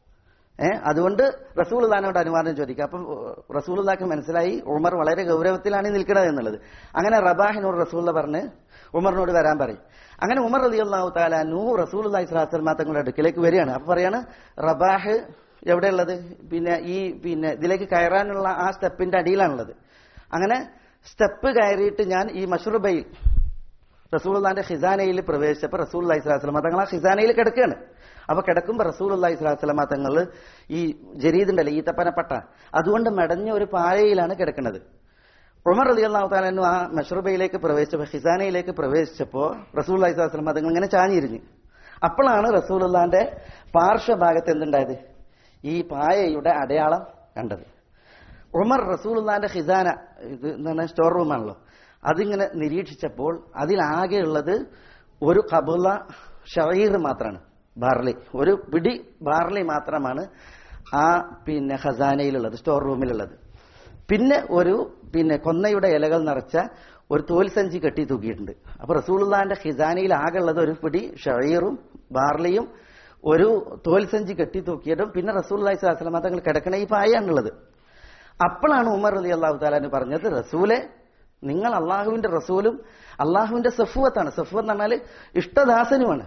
ഏ അതുകൊണ്ട് റസൂൽ ഉള്ളഹാനോട് അനുവാദം ചോദിക്കുക അപ്പം റസൂൽ ഉള്ളാക്ക് മനസ്സിലായി ഉമർ വളരെ ഗൗരവത്തിലാണ് ഈ നിൽക്കുന്നത് എന്നുള്ളത് അങ്ങനെ റബാഹിനോട് റസൂള്ള പറഞ്ഞ് ഉമറിനോട് വരാൻ പറയും അങ്ങനെ ഉമർ അലി അള്ളാഹു താല നൂ റസൂൽ അള്ളാഹി സ്വലാസ്ലമ തങ്ങളുടെ അടുക്കിലേക്ക് വരികയാണ് അപ്പൊ പറയാണ് റബാഹ് എവിടെയുള്ളത് പിന്നെ ഈ പിന്നെ ഇതിലേക്ക് കയറാനുള്ള ആ സ്റ്റെപ്പിന്റെ അടിയിലാണുള്ളത് അങ്ങനെ സ്റ്റെപ്പ് കയറിയിട്ട് ഞാൻ ഈ മഷ്റുബയിൽ റസൂൽദാന്റെ ഖിസാനയിൽ പ്രവേശിച്ചപ്പോൾ റസൂൽ അലൈഹി സ്വലാസ്ലമ തങ്ങൾ ആ ഖിസാനയിൽ കിടക്കുകയാണ് അപ്പൊ കിടക്കുമ്പോൾ റസൂൽ അലൈഹി സ്വലാസ്ലമ തങ്ങൾ ഈ ജരീദുണ്ടല്ലോ ഈത്തപ്പനപ്പട്ട അതുകൊണ്ട് മെടഞ്ഞ ഒരു പായയിലാണ് കിടക്കുന്നത് ഉമർ അലി അള്ളാഹു താലു ആ മഷ്റൂബയിലേക്ക് പ്രവേശിച്ചപ്പോൾ ഖിസാനയിലേക്ക് പ്രവേശിച്ചപ്പോൾ റസൂൽ അലൈഹി സ്വലാസ്ലമ തങ്ങൾ ഇങ്ങനെ ചാഞ്ഞിരിഞ്ഞു അപ്പോഴാണ് റസൂലുള്ളാന്റെ പാർശ്വഭാഗത്ത് എന്തുണ്ടായത് ഈ പായയുടെ അടയാളം കണ്ടത് ഉമർ റസൂലുള്ളാന്റെ ഖിസാന ഇത് എന്താണ് സ്റ്റോർ റൂമാണല്ലോ അതിങ്ങനെ നിരീക്ഷിച്ചപ്പോൾ അതിലാകെയുള്ളത് ഒരു കബുല ഷറീർ മാത്രമാണ് ബാർലി ഒരു പിടി ബാർലി മാത്രമാണ് ആ പിന്നെ ഖസാനയിലുള്ളത് സ്റ്റോർ റൂമിലുള്ളത് പിന്നെ ഒരു പിന്നെ കൊന്നയുടെ ഇലകൾ നിറച്ച ഒരു തോൽസഞ്ചി കെട്ടി തൂക്കിയിട്ടുണ്ട് അപ്പൊ റസൂലുള്ളാന്റെ ഖിസാനയിൽ ആകെയുള്ളത് ഒരു പിടി ഷറീറും ബാർലിയും ഒരു തോൽസഞ്ചി കെട്ടി തൂക്കിയതും പിന്നെ റസൂൽ അലൈഹി സ്വലാസ്ലം തങ്ങൾ കിടക്കണ ഈ പായാണുള്ളത് അപ്പോഴാണ് ഉമർ അലി അള്ളാഹു താലാന് പറഞ്ഞത് റസൂലെ നിങ്ങൾ അള്ളാഹുവിന്റെ റസൂലും അള്ളാഹുവിന്റെ സഫുവത്താണ് സഫുവത്ത് എന്ന് പറഞ്ഞാൽ ഇഷ്ടദാസനുമാണ്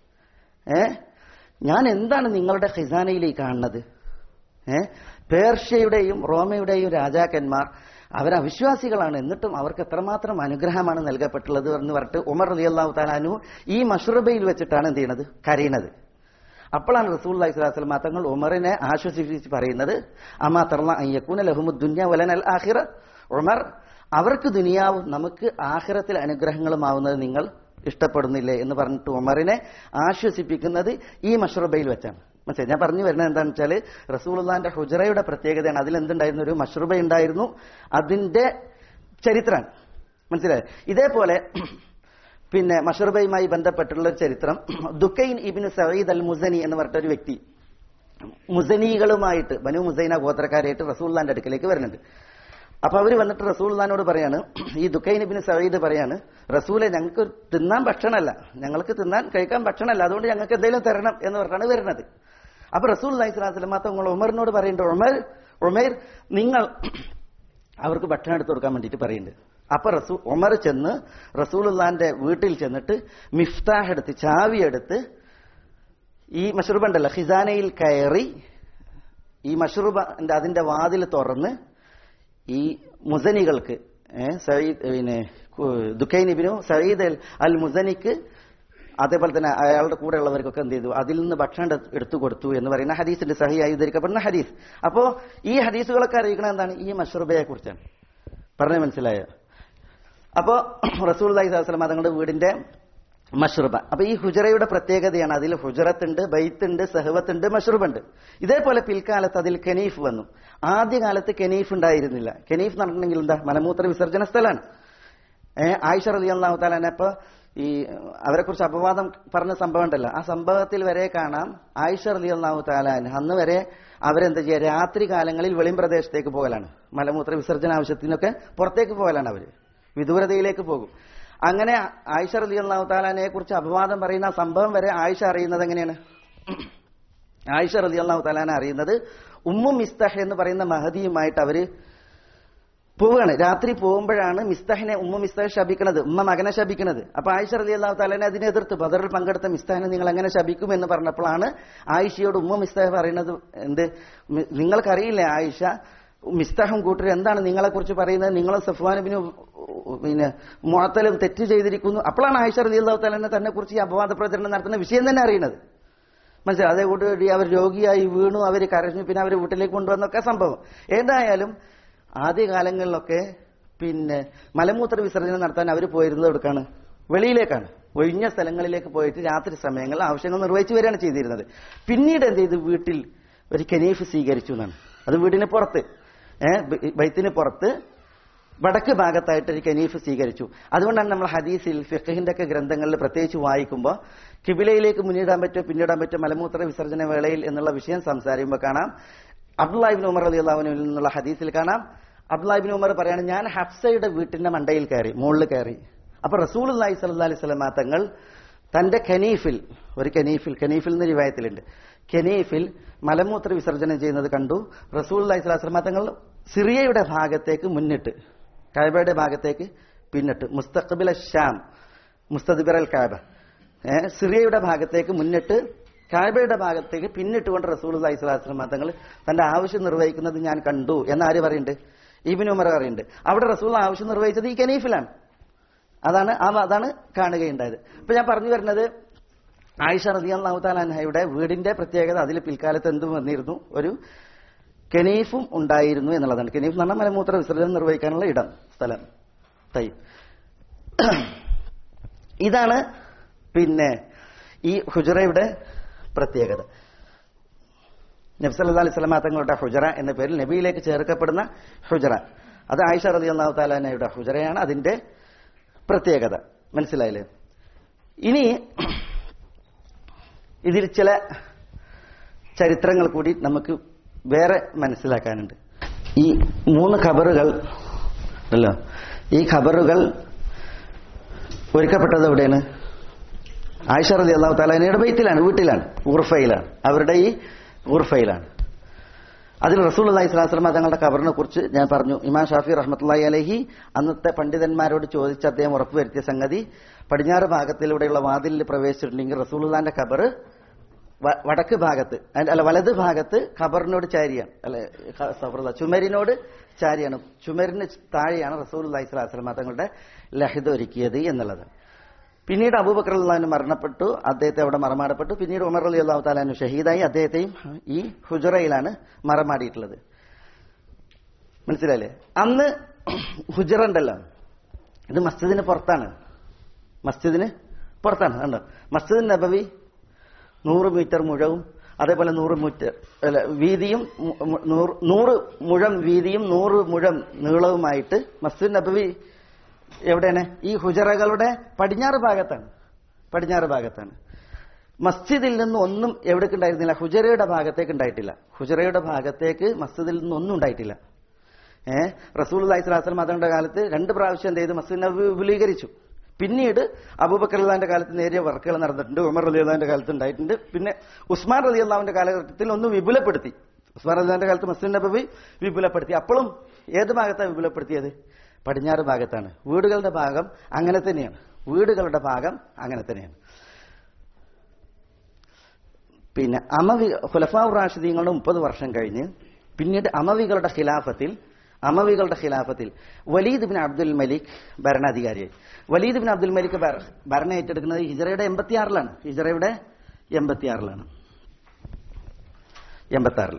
ഏ ഞാൻ എന്താണ് നിങ്ങളുടെ ഖിസാനയിൽ ഈ കാണുന്നത് ഏ പേർഷ്യയുടെയും റോമയുടെയും രാജാക്കന്മാർ അവരവിശ്വാസികളാണ് എന്നിട്ടും അവർക്ക് എത്രമാത്രം അനുഗ്രഹമാണ് നൽകപ്പെട്ടുള്ളത് എന്ന് പറഞ്ഞിട്ട് ഉമർ അലി അള്ളാഹു താലാനു ഈ മഷ്റബയിൽ വെച്ചിട്ടാണ് എന്ത് ചെയ്യണത് കരയണത് അപ്പോഴാണ് റസൂൽ അലൈഹി സ്വലാസ്ലം തങ്ങൾ ഉമറിനെ ആശ്വസിപ്പിച്ച് പറയുന്നത് അമാ തർല അയ്യക്കൂന ലഹുമു ദുന്യ വലനൽ ആഹിറ ഉമർ അവർക്ക് ദുനിയാവും നമുക്ക് ആഹിറത്തിൽ അനുഗ്രഹങ്ങളുമാവുന്നത് നിങ്ങൾ ഇഷ്ടപ്പെടുന്നില്ലേ എന്ന് പറഞ്ഞിട്ട് ഉമറിനെ ആശ്വസിപ്പിക്കുന്നത് ഈ മഷ്റബയിൽ വെച്ചാണ് മനസ്സിലായി ഞാൻ പറഞ്ഞു വരുന്നത് എന്താണെന്ന് വെച്ചാൽ റസൂൽഖാന്റെ ഹുജറയുടെ പ്രത്യേകതയാണ് അതിലെന്തുണ്ടായിരുന്നു ഒരു മഷ്റൂബ ഉണ്ടായിരുന്നു അതിന്റെ ചരിത്രമാണ് മനസ്സിലായി ഇതേപോലെ പിന്നെ മഷറുബയുമായി ബന്ധപ്പെട്ടുള്ള ഒരു ചരിത്രം ദുക്കൈൻ ഇബിന് സയ്യിദ് അൽ മുസനി എന്ന് പറഞ്ഞ ഒരു വ്യക്തി മുസനികളുമായിട്ട് ബനു മുസൈന ഗോത്രക്കാരായിട്ട് റസൂള്ളാന്റെ അടുക്കലേക്ക് വരുന്നുണ്ട് അപ്പൊ അവര് വന്നിട്ട് റസൂള്ളാനോട് പറയാണ് ഈ ദുക്കൈൻ ഇബിന് സയ്യിദ് പറയാണ് റസൂലെ ഞങ്ങൾക്ക് തിന്നാൻ ഭക്ഷണമല്ല ഞങ്ങൾക്ക് തിന്നാൻ കഴിക്കാൻ ഭക്ഷണമല്ല അതുകൊണ്ട് ഞങ്ങൾക്ക് എന്തെങ്കിലും തരണം എന്ന് പറഞ്ഞാണ് വരുന്നത് അപ്പൊ റസൂൽ അലൈഹി സ്വലാസ്ലം തങ്ങൾ ഉമറിനോട് പറയുന്നുണ്ട് ഉമർ ഉമേർ നിങ്ങൾ അവർക്ക് ഭക്ഷണം എടുത്തു കൊടുക്കാൻ വേണ്ടിയിട്ട് പറയുന്നുണ്ട് അപ്പൊ റസൂ ഉമർ ചെന്ന് റസൂലുള്ളാന്റെ വീട്ടിൽ ചെന്നിട്ട് മിഫ്താഹ് എടുത്ത് ചാവി എടുത്ത് ഈ മഷ്റൂബ ഉണ്ടല്ലോ ഖിസാനയിൽ കയറി ഈ മഷ്റൂബന്റെ അതിന്റെ വാതിൽ തുറന്ന് ഈ മുസനികൾക്ക് ഏ, സയ്യിദ് പിന്നെ ദുഃഖൈനിബിനു സയ്യിദ് അൽ- അൽ മുസനിക്ക് അതേപോലെ തന്നെ അയാളുടെ കൂടെ ഉള്ളവർക്കൊക്കെ എന്ത് ചെയ്തു അതിൽ നിന്ന് ഭക്ഷണം എടുത്ത് എടുത്തു കൊടുത്തു എന്ന് പറയുന്ന ഹദീസിന്റെ സഹിയായി ഉദ്ധരിക്കപ്പെടുന്ന ഹദീസ് അപ്പോ ഈ ഹദീസുകളൊക്കെ അറിയിക്കുന്നത് എന്താണ് ഈ മഷ്റൂബയെ കുറിച്ചാണ് പറഞ്ഞു മനസ്സിലായോ അപ്പോ റസൂൽ അലൈഹി സ്വലം തങ്ങളുടെ വീടിന്റെ മഷ്റൂബ അപ്പൊ ഈ ഹുജറയുടെ പ്രത്യേകതയാണ് അതിൽ ഹുജറത്തുണ്ട് ബൈത്തുണ്ട് സഹവത്തുണ്ട് മഷ്റൂബുണ്ട് ഇതേപോലെ പിൽക്കാലത്ത് അതിൽ കെനീഫ് വന്നു ആദ്യകാലത്ത് കെനീഫ് ഉണ്ടായിരുന്നില്ല കെനീഫ് എന്ന് പറഞ്ഞിട്ടുണ്ടെങ്കിൽ എന്താ മലമൂത്ര വിസർജന സ്ഥലമാണ് ഏഹ് ആയിഷ റലി അള്ളാഹു താലാനെ ഇപ്പൊ ഈ അവരെ കുറിച്ച് അപവാദം പറഞ്ഞ സംഭവം ഉണ്ടല്ലോ ആ സംഭവത്തിൽ വരെ കാണാം ആയിഷ റലി അള്ളാഹു താലാൻ അന്ന് വരെ അവരെന്താ ചെയ്യുക രാത്രി കാലങ്ങളിൽ വെളിം പ്രദേശത്തേക്ക് പോകലാണ് മലമൂത്ര വിസർജന ആവശ്യത്തിനൊക്കെ പുറത്തേക്ക് പോകലാണ് അവര് വിദൂരതയിലേക്ക് പോകും അങ്ങനെ ആയിഷ റലി അള്ളാഹു താലാനെ കുറിച്ച് അപവാദം പറയുന്ന ആ സംഭവം വരെ ആയിഷ അറിയുന്നത് എങ്ങനെയാണ് ആയിഷ റലി അള്ളാഹു താലാനെ അറിയുന്നത് ഉമ്മു മിസ്തഹ് എന്ന് പറയുന്ന മഹദിയുമായിട്ട് അവര് പോവുകയാണ് രാത്രി പോകുമ്പോഴാണ് മിസ്താഹിനെ ഉമ്മ മിസ്താഹ് ശപിക്കുന്നത് ഉമ്മ മകനെ ശപിക്കുന്നത് അപ്പൊ ആയിഷ റലി അള്ളാഹു താലാനെ അതിനെ എതിർത്ത് ബദറിൽ പങ്കെടുത്ത മിസ്താഹിനെ നിങ്ങൾ എങ്ങനെ ശപിക്കും എന്ന് പറഞ്ഞപ്പോഴാണ് ആയിഷയോട് ഉമ്മ മിസ്താഹ് പറയുന്നത് എന്ത് മി- നിങ്ങൾക്കറിയില്ലേ ആയിഷ മിസ്താഹും കൂട്ടരും എന്താണ് നിങ്ങളെ കുറിച്ച് പറയുന്നത് നിങ്ങളും സഫ്വാനുബിനും പിന്നെ മുഅത്തലും തെറ്റ് ചെയ്തിരിക്കുന്നു അപ്പോഴാണ് ആയിഷ റലി അള്ളാഹു താലാനെ തന്നെ കുറിച്ച് ഈ അപവാദ പ്രചരണം നടത്തുന്ന വിഷയം തന്നെ അറിയുന്നത് മനസ്സിലായി അതേ കൂട്ടി അവർ രോഗിയായി വീണു അവർ കരഞ്ഞു പിന്നെ അവർ വീട്ടിലേക്ക് കൊണ്ടുവന്നൊക്കെ സംഭവം ഏതായാലും ആദ്യകാലങ്ങളിലൊക്കെ പിന്നെ മലമൂത്ര വിസർജനം നടത്താൻ അവർ പോയിരുന്നത് എടുക്കാണ് വെളിയിലേക്കാണ് ഒഴിഞ്ഞ സ്ഥലങ്ങളിലേക്ക് പോയിട്ട് രാത്രി സമയങ്ങളിൽ ആവശ്യങ്ങൾ നിർവഹിച്ചു വരികയാണ് ചെയ്തിരുന്നത് പിന്നീട് എന്ത് ചെയ്തു വീട്ടിൽ ഒരു കെനീഫ് സ്വീകരിച്ചു എന്നാണ് അത് വീടിന് പുറത്ത് ഏഹ് ബൈത്തിന് പുറത്ത് വടക്ക് ഭാഗത്തായിട്ട് ഒരു കനീഫ് സ്വീകരിച്ചു അതുകൊണ്ടാണ് നമ്മൾ ഹദീസിൽ ഫിഖഹിന്റെ ഒക്കെ ഗ്രന്ഥങ്ങളിൽ പ്രത്യേകിച്ച് വായിക്കുമ്പോൾ കിബിലയിലേക്ക് മുന്നിടാൻ പറ്റുമോ പിന്നിടാൻ പറ്റുമോ മലമൂത്ര വിസർജന വേളയിൽ എന്നുള്ള വിഷയം സംസാരിക്കുമ്പോൾ കാണാം അബ്ദുല്ലാഹിബിൻ ഉമർ അലി അള്ളാഹുവിനിൽ നിന്നുള്ള ഹദീസിൽ കാണാം അബ്ദുല്ലാഹിബിൻ ഉമർ പറയാണ് ഞാൻ ഹഫ്സയുടെ വീട്ടിന്റെ മണ്ടയിൽ കയറി മുകളിൽ കയറി അപ്പൊ റസൂൽ അള്ളാഹി സല്ലാ അലൈഹി സ്വലമാ തങ്ങൾ തന്റെ കനീഫിൽ ഒരു കനീഫിൽ കനീഫിൽ എന്ന് രൂപയത്തിലുണ്ട് കനീഫിൽ മലമൂത്ര വിസർജനം ചെയ്യുന്നത് കണ്ടു റസൂൽ അള്ളാഹി സ്വലാഹു സ്വലമാ തങ്ങൾ സിറിയയുടെ ഭാഗത്തേക്ക് മുന്നിട്ട് കാബയുടെ ഭാഗത്തേക്ക് പിന്നിട്ട് മുസ്തഖബിൽ ഷാം മുസ്തദിബർ അൽ കാബ ഏഹ് സിറിയയുടെ ഭാഗത്തേക്ക് മുന്നിട്ട് കാബയുടെ ഭാഗത്തേക്ക് പിന്നിട്ടുകൊണ്ട് റസൂൽ അലൈഹി സ്വലാസ്ലം തങ്ങൾ തന്റെ ആവശ്യം നിർവഹിക്കുന്നത് ഞാൻ കണ്ടു എന്ന് ആര് പറയുന്നുണ്ട് ഇബിൻ ഉമർ പറയുന്നുണ്ട് അവിടെ റസൂൽ ആവശ്യം നിർവഹിച്ചത് ഈ കനീഫിലാണ് അതാണ് ആ അതാണ് കാണുകയുണ്ടായത് അപ്പൊ ഞാൻ പറഞ്ഞു വരുന്നത് ആയിഷ റളിയല്ലാഹു തആല അൻഹയുടെ വീടിന്റെ പ്രത്യേകത അതിൽ പിൽക്കാലത്ത് എന്തും വന്നിരുന്നു ഒരു കെനീഫും ഉണ്ടായിരുന്നു എന്നുള്ളതാണ് കെനീഫ് എന്ന് പറഞ്ഞാൽ മലമൂത്ര വിസർജനം നിർവഹിക്കാനുള്ള ഇടം സ്ഥലം തൈ ഇതാണ് പിന്നെ ഈ ഹുജറയുടെ പ്രത്യേകത നബ്സല്ലാ അലൈഹി സ്വലാ തങ്ങളുടെ ഹുജറ എന്ന പേരിൽ നബിയിലേക്ക് ചേർക്കപ്പെടുന്ന ഹുജറ അത് ആയിഷ റലി അള്ളാഹു താലാനയുടെ ഹുജറയാണ് അതിന്റെ പ്രത്യേകത മനസ്സിലായില്ലേ ഇനി ഇതിൽ ചില ചരിത്രങ്ങൾ കൂടി നമുക്ക് വേറെ മനസ്സിലാക്കാനുണ്ട് ഈ മൂന്ന് ഖബറുകൾ അല്ലോ ഈ ഖബറുകൾ ഒരുക്കപ്പെട്ടത് എവിടെയാണ് ആയിഷ റലി അള്ളാഹു താലാനയുടെ ബൈത്തിലാണ് വീട്ടിലാണ് ഉർഫയിലാണ് അവരുടെ ഈ ഉർഫയിലാണ് അതിൽ റസൂൽ അള്ളഹി സ്വലാസ്ലമ തങ്ങളുടെ ഖബറിനെ കുറിച്ച് ഞാൻ പറഞ്ഞു ഇമാം ഷാഫി റഹ്മത്തുള്ളി അലഹി അന്നത്തെ പണ്ഡിതന്മാരോട് ചോദിച്ച് അദ്ദേഹം ഉറപ്പുവരുത്തിയ സംഗതി പടിഞ്ഞാറ് ഭാഗത്തിലൂടെയുള്ള വാതിലിൽ പ്രവേശിച്ചിട്ടുണ്ടെങ്കിൽ റസൂലുള്ളാന്റെ ഖബർ വ- വടക്ക് ഭാഗത്ത് അല്ല അല്ല, വലത് ഭാഗത്ത് ഖബറിനോട് ചാരിയാണ് അല്ലെ ഖ- സഫറുള്ള ചുമരിനോട് ചാരിയാണ് ചുമരിന് താഴെയാണ് റസൂൽ അള്ളഹി സ്വലാസ്ലമ തങ്ങളുടെ ലഹിത ഒരുക്കിയത് എന്നുള്ളത് പിന്നീട് അബൂബക്കർ അള്ളഹാന് മരണപ്പെട്ടു അദ്ദേഹത്തെ അവിടെ മറമാടപ്പെട്ടു പിന്നീട് ഉമർ അലി അള്ളാഹു താലാനു ഷഹീദായി അദ്ദേഹത്തെയും ഈ ഹുജറയിലാണ് മറമാടിയിട്ടുള്ളത് മനസ്സിലായില്ലേ അന്ന് ഹുജറ ഉണ്ടല്ലോ ഇത് മസ്ജിദിന് പുറത്താണ് മസ്ജിദിന് പുറത്താണ് കണ്ടോ മസ്ജിദ് നബവി നൂറ് മീറ്റർ മുഴവും അതേപോലെ നൂറ് മീറ്റർ അല്ല വീതിയും മു- മു- നൂറ് നൂറ് മുഴം വീതിയും നൂറ് മുഴം നീളവുമായിട്ട് മസ്ജിദ് നബവി എവിടെയാണ് ഈ ഹുജറകളുടെ പടിഞ്ഞാറ് ഭാഗത്താണ് പടിഞ്ഞാറ് ഭാഗത്താണ് മസ്ജിദിൽ നിന്ന് ഒന്നും എവിടേക്ക് ഉണ്ടായിരുന്നില്ല ഹുജറയുടെ ഭാഗത്തേക്ക് ഉണ്ടായിട്ടില്ല ഹുജറയുടെ ഭാഗത്തേക്ക് മസ്ജിദിൽ നിന്ന് ഒന്നും ഉണ്ടായിട്ടില്ല ഏഹ് റസൂൽ അലൈഹിസ്ലാസ്ലം അതങ്ങളുടെ കാലത്ത് രണ്ട് പ്രാവശ്യം എന്ത് ചെയ്തു മസ്ജിദിനെ വിപുലീകരിച്ചു പിന്നീട് അബൂബക്കർ അള്ളാന്റെ കാലത്ത് നേരിയ വർക്കുകൾ നടന്നിട്ടുണ്ട് ഉമർ അലി അള്ളാന്റെ കാലത്ത് ഉണ്ടായിട്ടുണ്ട് പിന്നെ ഉസ്മാൻ റലി അള്ളാവിന്റെ കാലഘട്ടത്തിൽ ഒന്ന് വിപുലപ്പെടുത്തി ഉസ്മാൻ അലിന്റെ കാലത്ത് മസ്ജിദ് നബവി വിപുലപ്പെടുത്തി അപ്പോഴും ഏത് ഭാഗത്താണ് വിപുലപ്പെടുത്തിയത് പടിഞ്ഞാറ് ഭാഗത്താണ് വീടുകളുടെ ഭാഗം അങ്ങനെ തന്നെയാണ് വീടുകളുടെ ഭാഗം അങ്ങനെ തന്നെയാണ് പിന്നെ അമവി ഖുലഫാവ് റാഷിദീങ്ങളുടെ മുപ്പത് വർഷം കഴിഞ്ഞ് പിന്നീട് അമവികളുടെ ഖിലാഫത്തിൽ അമവികളുടെ ഖിലാഫത്തിൽ വലീദ് ബിൻ അബ്ദുൽ മലിക് ഭരണാധികാരിയായി വലീദ് ബിൻ അബ്ദുൽ മലിക് ഭര- ഭരണം ഏറ്റെടുക്കുന്നത് ഹിജറയുടെ എൺപത്തിയാറിലാണ് ഹിജറയുടെ എൺപത്തിയാറിലാണ് എൺപത്തി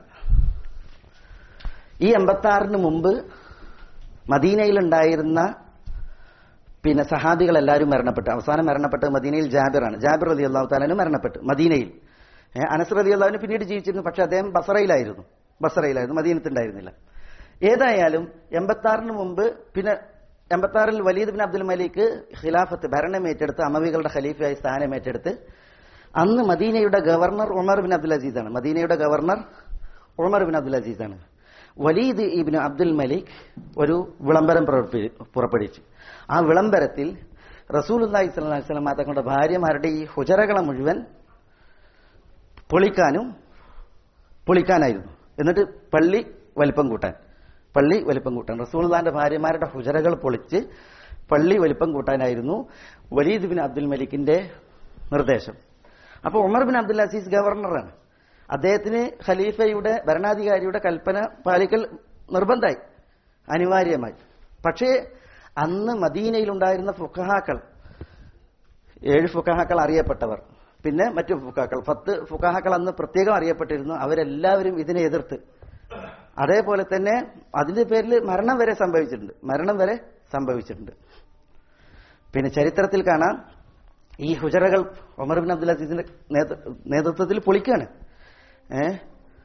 ഈ എൺപത്തി ആറിന് മുമ്പ് മദീനയിലുണ്ടായിരുന്ന പിന്നെ സഹാബികൾ എല്ലാവരും മരണപ്പെട്ടു അവസാനം മരണപ്പെട്ടത് മദീനയിൽ ജാബിറാണ് ജാബിർ അലി അള്ളാഹു താലാനും മരണപ്പെട്ടു മദീനയിൽ ഏ, അനസ് അലി അള്ളാഹുവിന് പിന്നീട് ജീവിച്ചിരുന്നു പക്ഷെ അദ്ദേഹം ബസറയിലായിരുന്നു ബസറയിലായിരുന്നു മദീനത്തുണ്ടായിരുന്നില്ല ഏതായാലും എൺപത്തി ആറിന് മുമ്പ് പിന്നെ എൺപത്തി ആറിൽ വലീദ് ബിൻ അബ്ദുൽ മലിക്ക് ഖിലാഫത്ത് ഭരണം ഏറ്റെടുത്ത് അമവികളുടെ ഖലീഫയായി സ്ഥാനം ഏറ്റെടുത്ത് അന്ന് മദീനയുടെ ഗവർണർ ഉമർ ബിൻ അബ്ദുൽ അസീസാണ് മദീനയുടെ ഗവർണർ ഉമർ ബിൻ അബ്ദുൽ അസീസാണ് വലീദ് ഇബിൻ അബ്ദുൽ മലിക് ഒരു വിളംബരം പുറപ്പെ- പുറപ്പെടുവിച്ചു ആ വിളംബരത്തിൽ റസൂൽ അള്ളാഹി സ്വലാഹി സ്വലം തങ്ങളുടെ ഭാര്യമാരുടെ ഈ ഹുജറകളെ മുഴുവൻ പൊളിക്കാനും പൊളിക്കാനായിരുന്നു എന്നിട്ട് പള്ളി വലിപ്പം കൂട്ടാൻ പള്ളി വലിപ്പം കൂട്ടാൻ റസൂൽദാന്റെ ഭാര്യമാരുടെ ഹുജറകൾ പൊളിച്ച് പള്ളി വലിപ്പം കൂട്ടാനായിരുന്നു വലീദ് ബിൻ അബ്ദുൽ മലിക്കിന്റെ നിർദ്ദേശം അപ്പോൾ ഉമർ ബിൻ അബ്ദുൽ അസീസ് ഗവർണറാണ് അദ്ദേഹത്തിന് ഖലീഫയുടെ ഭരണാധികാരിയുടെ കൽപ്പന പാലിക്കൽ നിർബന്ധമായി അനിവാര്യമായി പക്ഷേ അന്ന് മദീനയിലുണ്ടായിരുന്ന ഫുഖഹാക്കൾ ഏഴ് ഫുഖഹാക്കൾ അറിയപ്പെട്ടവർ പിന്നെ മറ്റു ഫുഖാക്കൾ പത്ത് ഫുഖഹാക്കൾ അന്ന് പ്രത്യേകം അറിയപ്പെട്ടിരുന്നു അവരെല്ലാവരും ഇതിനെ എതിർത്ത് അതേപോലെ തന്നെ അതിന്റെ പേരിൽ മരണം വരെ സംഭവിച്ചിട്ടുണ്ട് മരണം വരെ സംഭവിച്ചിട്ടുണ്ട് പിന്നെ ചരിത്രത്തിൽ കാണാം ഈ ഹുജറകൾ ഒമർ ബിൻ അബ്ദുൽ അസീസിന്റെ നേതൃ- നേതൃത്വത്തിൽ പൊളിക്കാണ് ഏ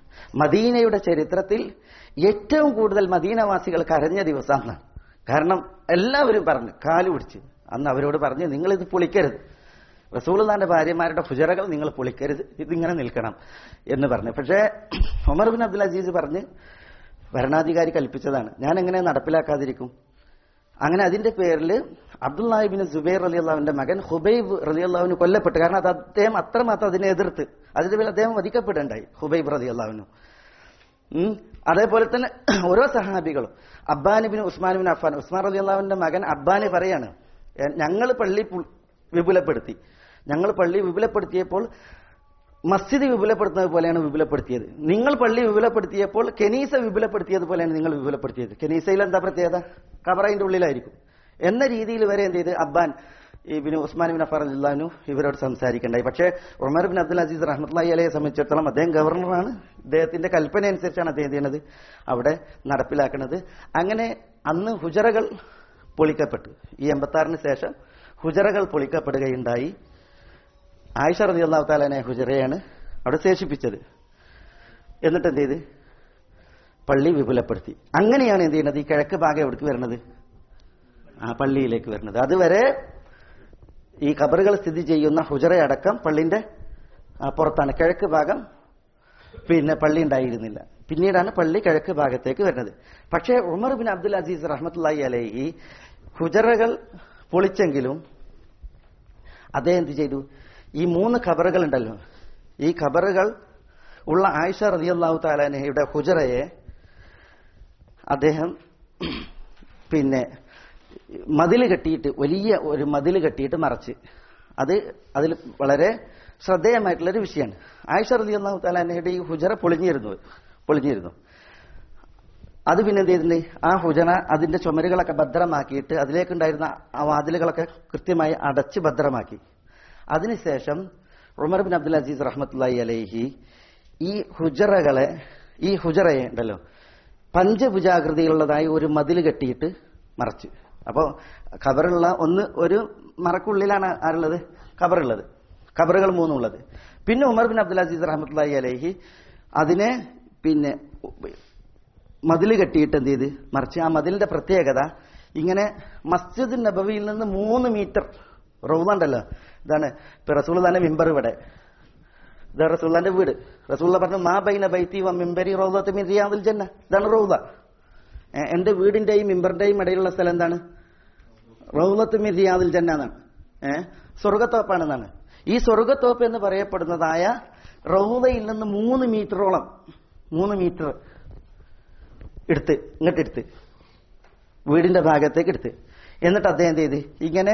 മദീനയുടെ ചരിത്രത്തിൽ ഏറ്റവും കൂടുതൽ മദീനവാസികൾ കരഞ്ഞ ദിവസമാണ് കാരണം എല്ലാവരും പറഞ്ഞു കാല് പിടിച്ച് അന്ന് അവരോട് പറഞ്ഞു നിങ്ങൾ ഇത് പൊളിക്കരുത് റസൂൽദാന്റെ ഭാര്യമാരുടെ ഫുജറകൾ നിങ്ങൾ പൊളിക്കരുത് ഇതിങ്ങനെ നിൽക്കണം എന്ന് പറഞ്ഞു പക്ഷേ ഒമർ ബിൻ അബ്ദുൽ അസീസ് പറഞ്ഞ് ഭരണാധികാരി കൽപ്പിച്ചതാണ് ഞാൻ എങ്ങനെ നടപ്പിലാക്കാതിരിക്കും അങ്ങനെ അതിന്റെ പേരിൽ അബ്ദുല്ലാഹിബിൻ സുബൈർ അലി അള്ളാഹുവിന്റെ മകൻ ഹുബൈബ് റലി അള്ളാഹുവിന് കൊല്ലപ്പെട്ടു കാരണം അത് അദ്ദേഹം അത്രമാത്രം അതിനെ എതിർത്ത് അതിന്റെ പേരിൽ അദ്ദേഹം വധിക്കപ്പെടേണ്ടായി ഹുബൈബ് റലി അള്ളാഹുവിനു ഉം. അതേപോലെ തന്നെ ഓരോ സഹാബികളും അബ്ബാനിബിൻ ഉസ്മാനിബിൻ അഫാൻ ഉസ്മാൻ റലി അള്ളാഹുവിന്റെ മകൻ അബ്ബാനി പറയാണ് ഞങ്ങൾ പള്ളി പു- വിപുലപ്പെടുത്തി ഞങ്ങൾ പള്ളി വിപുലപ്പെടുത്തിയപ്പോൾ മസ്ജിദ് വിപുലപ്പെടുത്തുന്നത് പോലെയാണ് വിപുലപ്പെടുത്തിയത് നിങ്ങൾ പള്ളി വിപുലപ്പെടുത്തിയപ്പോൾ കെനീസ വിപുലപ്പെടുത്തിയത് പോലെയാണ് നിങ്ങൾ വിപുലപ്പെടുത്തിയത് കെനീസയിൽ എന്താ പ്രത്യേകത കബറയിന്റെ ഉള്ളിലായിരിക്കും എന്ന രീതിയിൽ വരെ എന്ത് ചെയ്ത് അബ്ബാൻ ഈ ബിൻ ഉസ്മാൻ ബിൻ അഫർ അല്ലാനു ഇവരോട് സംസാരിക്കണ്ടായി പക്ഷേ ഉമർ ബിൻ അബ്ദുൽ അസീസ് റഹ്മത്തുള്ളി അലയെ സംബന്ധിച്ചിടത്തോളം അദ്ദേഹം ഗവർണറാണ് ഇദ്ദേഹത്തിന്റെ കൽപ്പന അനുസരിച്ചാണ് അദ്ദേഹം ചെയ്യുന്നത് അവിടെ നടപ്പിലാക്കുന്നത് അങ്ങനെ അന്ന് ഹുജറകൾ പൊളിക്കപ്പെട്ടു ഈ എൺപത്തി ആറിന് ശേഷം ഹുജറകൾ പൊളിക്കപ്പെടുകയുണ്ടായി ആയിഷ റതി അള്ളാഹു താലാനെ ഹുജറയാണ് അവിടെ ശേഷിപ്പിച്ചത് എന്നിട്ട് എന്ത് ചെയ്ത് പള്ളി വിപുലപ്പെടുത്തി അങ്ങനെയാണ് എന്ത് ചെയ്യുന്നത് ഈ കിഴക്ക് ഭാഗം എവിടേക്ക് വരുന്നത് ആ പള്ളിയിലേക്ക് വരുന്നത് അതുവരെ ഈ കബറുകൾ സ്ഥിതി ചെയ്യുന്ന ഹുജറയടക്കം പള്ളിന്റെ ആ, പുറത്താണ് കിഴക്ക് ഭാഗം പിന്നെ പള്ളി ഉണ്ടായിരുന്നില്ല പിന്നീടാണ് പള്ളി കിഴക്ക് ഭാഗത്തേക്ക് വരുന്നത് പക്ഷേ ഉമർ ബിൻ അബ്ദുൽ അസീസ് റഹ്മത്തുള്ളി അലൈഹി ഹുജറകൾ പൊളിച്ചെങ്കിലും അദ്ദേഹം എന്ത് ചെയ്തു ഈ മൂന്ന് ഖബറുകൾ ഉണ്ടല്ലോ ഈ ഖബറുകൾ ഉള്ള ആയിഷ റളിയല്ലാഹു താലാനഹയുടെ ഹുജറയെ അദ്ദേഹം പിന്നെ മതിൽ കെട്ടിയിട്ട് വലിയ ഒരു മതിൽ കെട്ടിയിട്ട് മറച്ച് അത് അതിൽ വളരെ ശ്രദ്ധേയമായിട്ടുള്ളൊരു വിഷയമാണ് ആയിഷ റളിയല്ലാഹു താലാനഹയുടെ ഈ ഹുജറ പൊളിഞ്ഞിരുന്നു പൊളിഞ്ഞിരുന്നു അത് പിന്നെ എന്ത് ചെയ്തിട്ടുണ്ട് ആ ഹുജന അതിന്റെ ചുമരുകളൊക്കെ ഭദ്രമാക്കിയിട്ട് അതിലേക്കുണ്ടായിരുന്ന ആ വാതിലുകളൊക്കെ കൃത്യമായി അടച്ച് ഭദ്രമാക്കി അതിനുശേഷം ഉമർ ബിൻ അബ്ദുൽ അസീസ് റഹ്മത്തുള്ളി അലൈഹി ഈ ഹുജറകളെ ഈ ഹുജറയെ ഉണ്ടല്ലോ പഞ്ചഭുജാകൃതിയിലുള്ളതായി ഒരു മതിൽ കെട്ടിയിട്ട് മറച്ചു അപ്പോൾ ഖബറുള്ള ഒന്ന് ഒരു മറക്കുള്ളിലാണ് ആരുള്ളത് ഖബറുള്ളത് ഖബറുകൾ മൂന്നുള്ളത് പിന്നെ ഉമർ ബിൻ അബ്ദുൽ അസീസ് റഹ്മത്തുള്ളി അലൈഹി അതിനെ പിന്നെ മതിൽ കെട്ടിയിട്ട് എന്ത് ചെയ്ത് മറിച്ച് ആ മതിലിന്റെ പ്രത്യേകത ഇങ്ങനെ മസ്ജിദ് നബവിയിൽ നിന്ന് മൂന്ന് മീറ്റർ റൗദ ഉണ്ടല്ലോ ഇതാണ് ഇപ്പൊ റസൂൽദാന്റെ മിമ്പർ ഇവിടെ ഇത് റസൂള്ളാന്റെ വീട് റസൂള്ള പറഞ്ഞു മാ ബൈന ബൈത്തി വ മിമ്പരി റൗദത്ത് മിൻ റിയാദുൽ ജന്ന ഇതാണ് റൗദ ഏ, എന്റെ വീടിന്റെയും മിമ്പറിന്റെയും ഇടയിലുള്ള സ്ഥലം എന്താണ് റൗദത്ത് മിൻ റിയാദുൽ ജന്ന എന്നാണ് ഏഹ് സ്വർഗത്തോപ്പാണെന്നാണ് ഈ സ്വർഗത്തോപ്പ് എന്ന് പറയപ്പെടുന്നതായ റൗദയിൽ നിന്ന് മൂന്ന് മീറ്ററോളം മൂന്ന് മീറ്റർ എടുത്ത് ഇങ്ങോട്ട് എടുത്ത് വീടിന്റെ ഭാഗത്തേക്ക് എടുത്ത് എന്നിട്ട് അദ്ദേഹം എന്ത് ചെയ്ത് ഇങ്ങനെ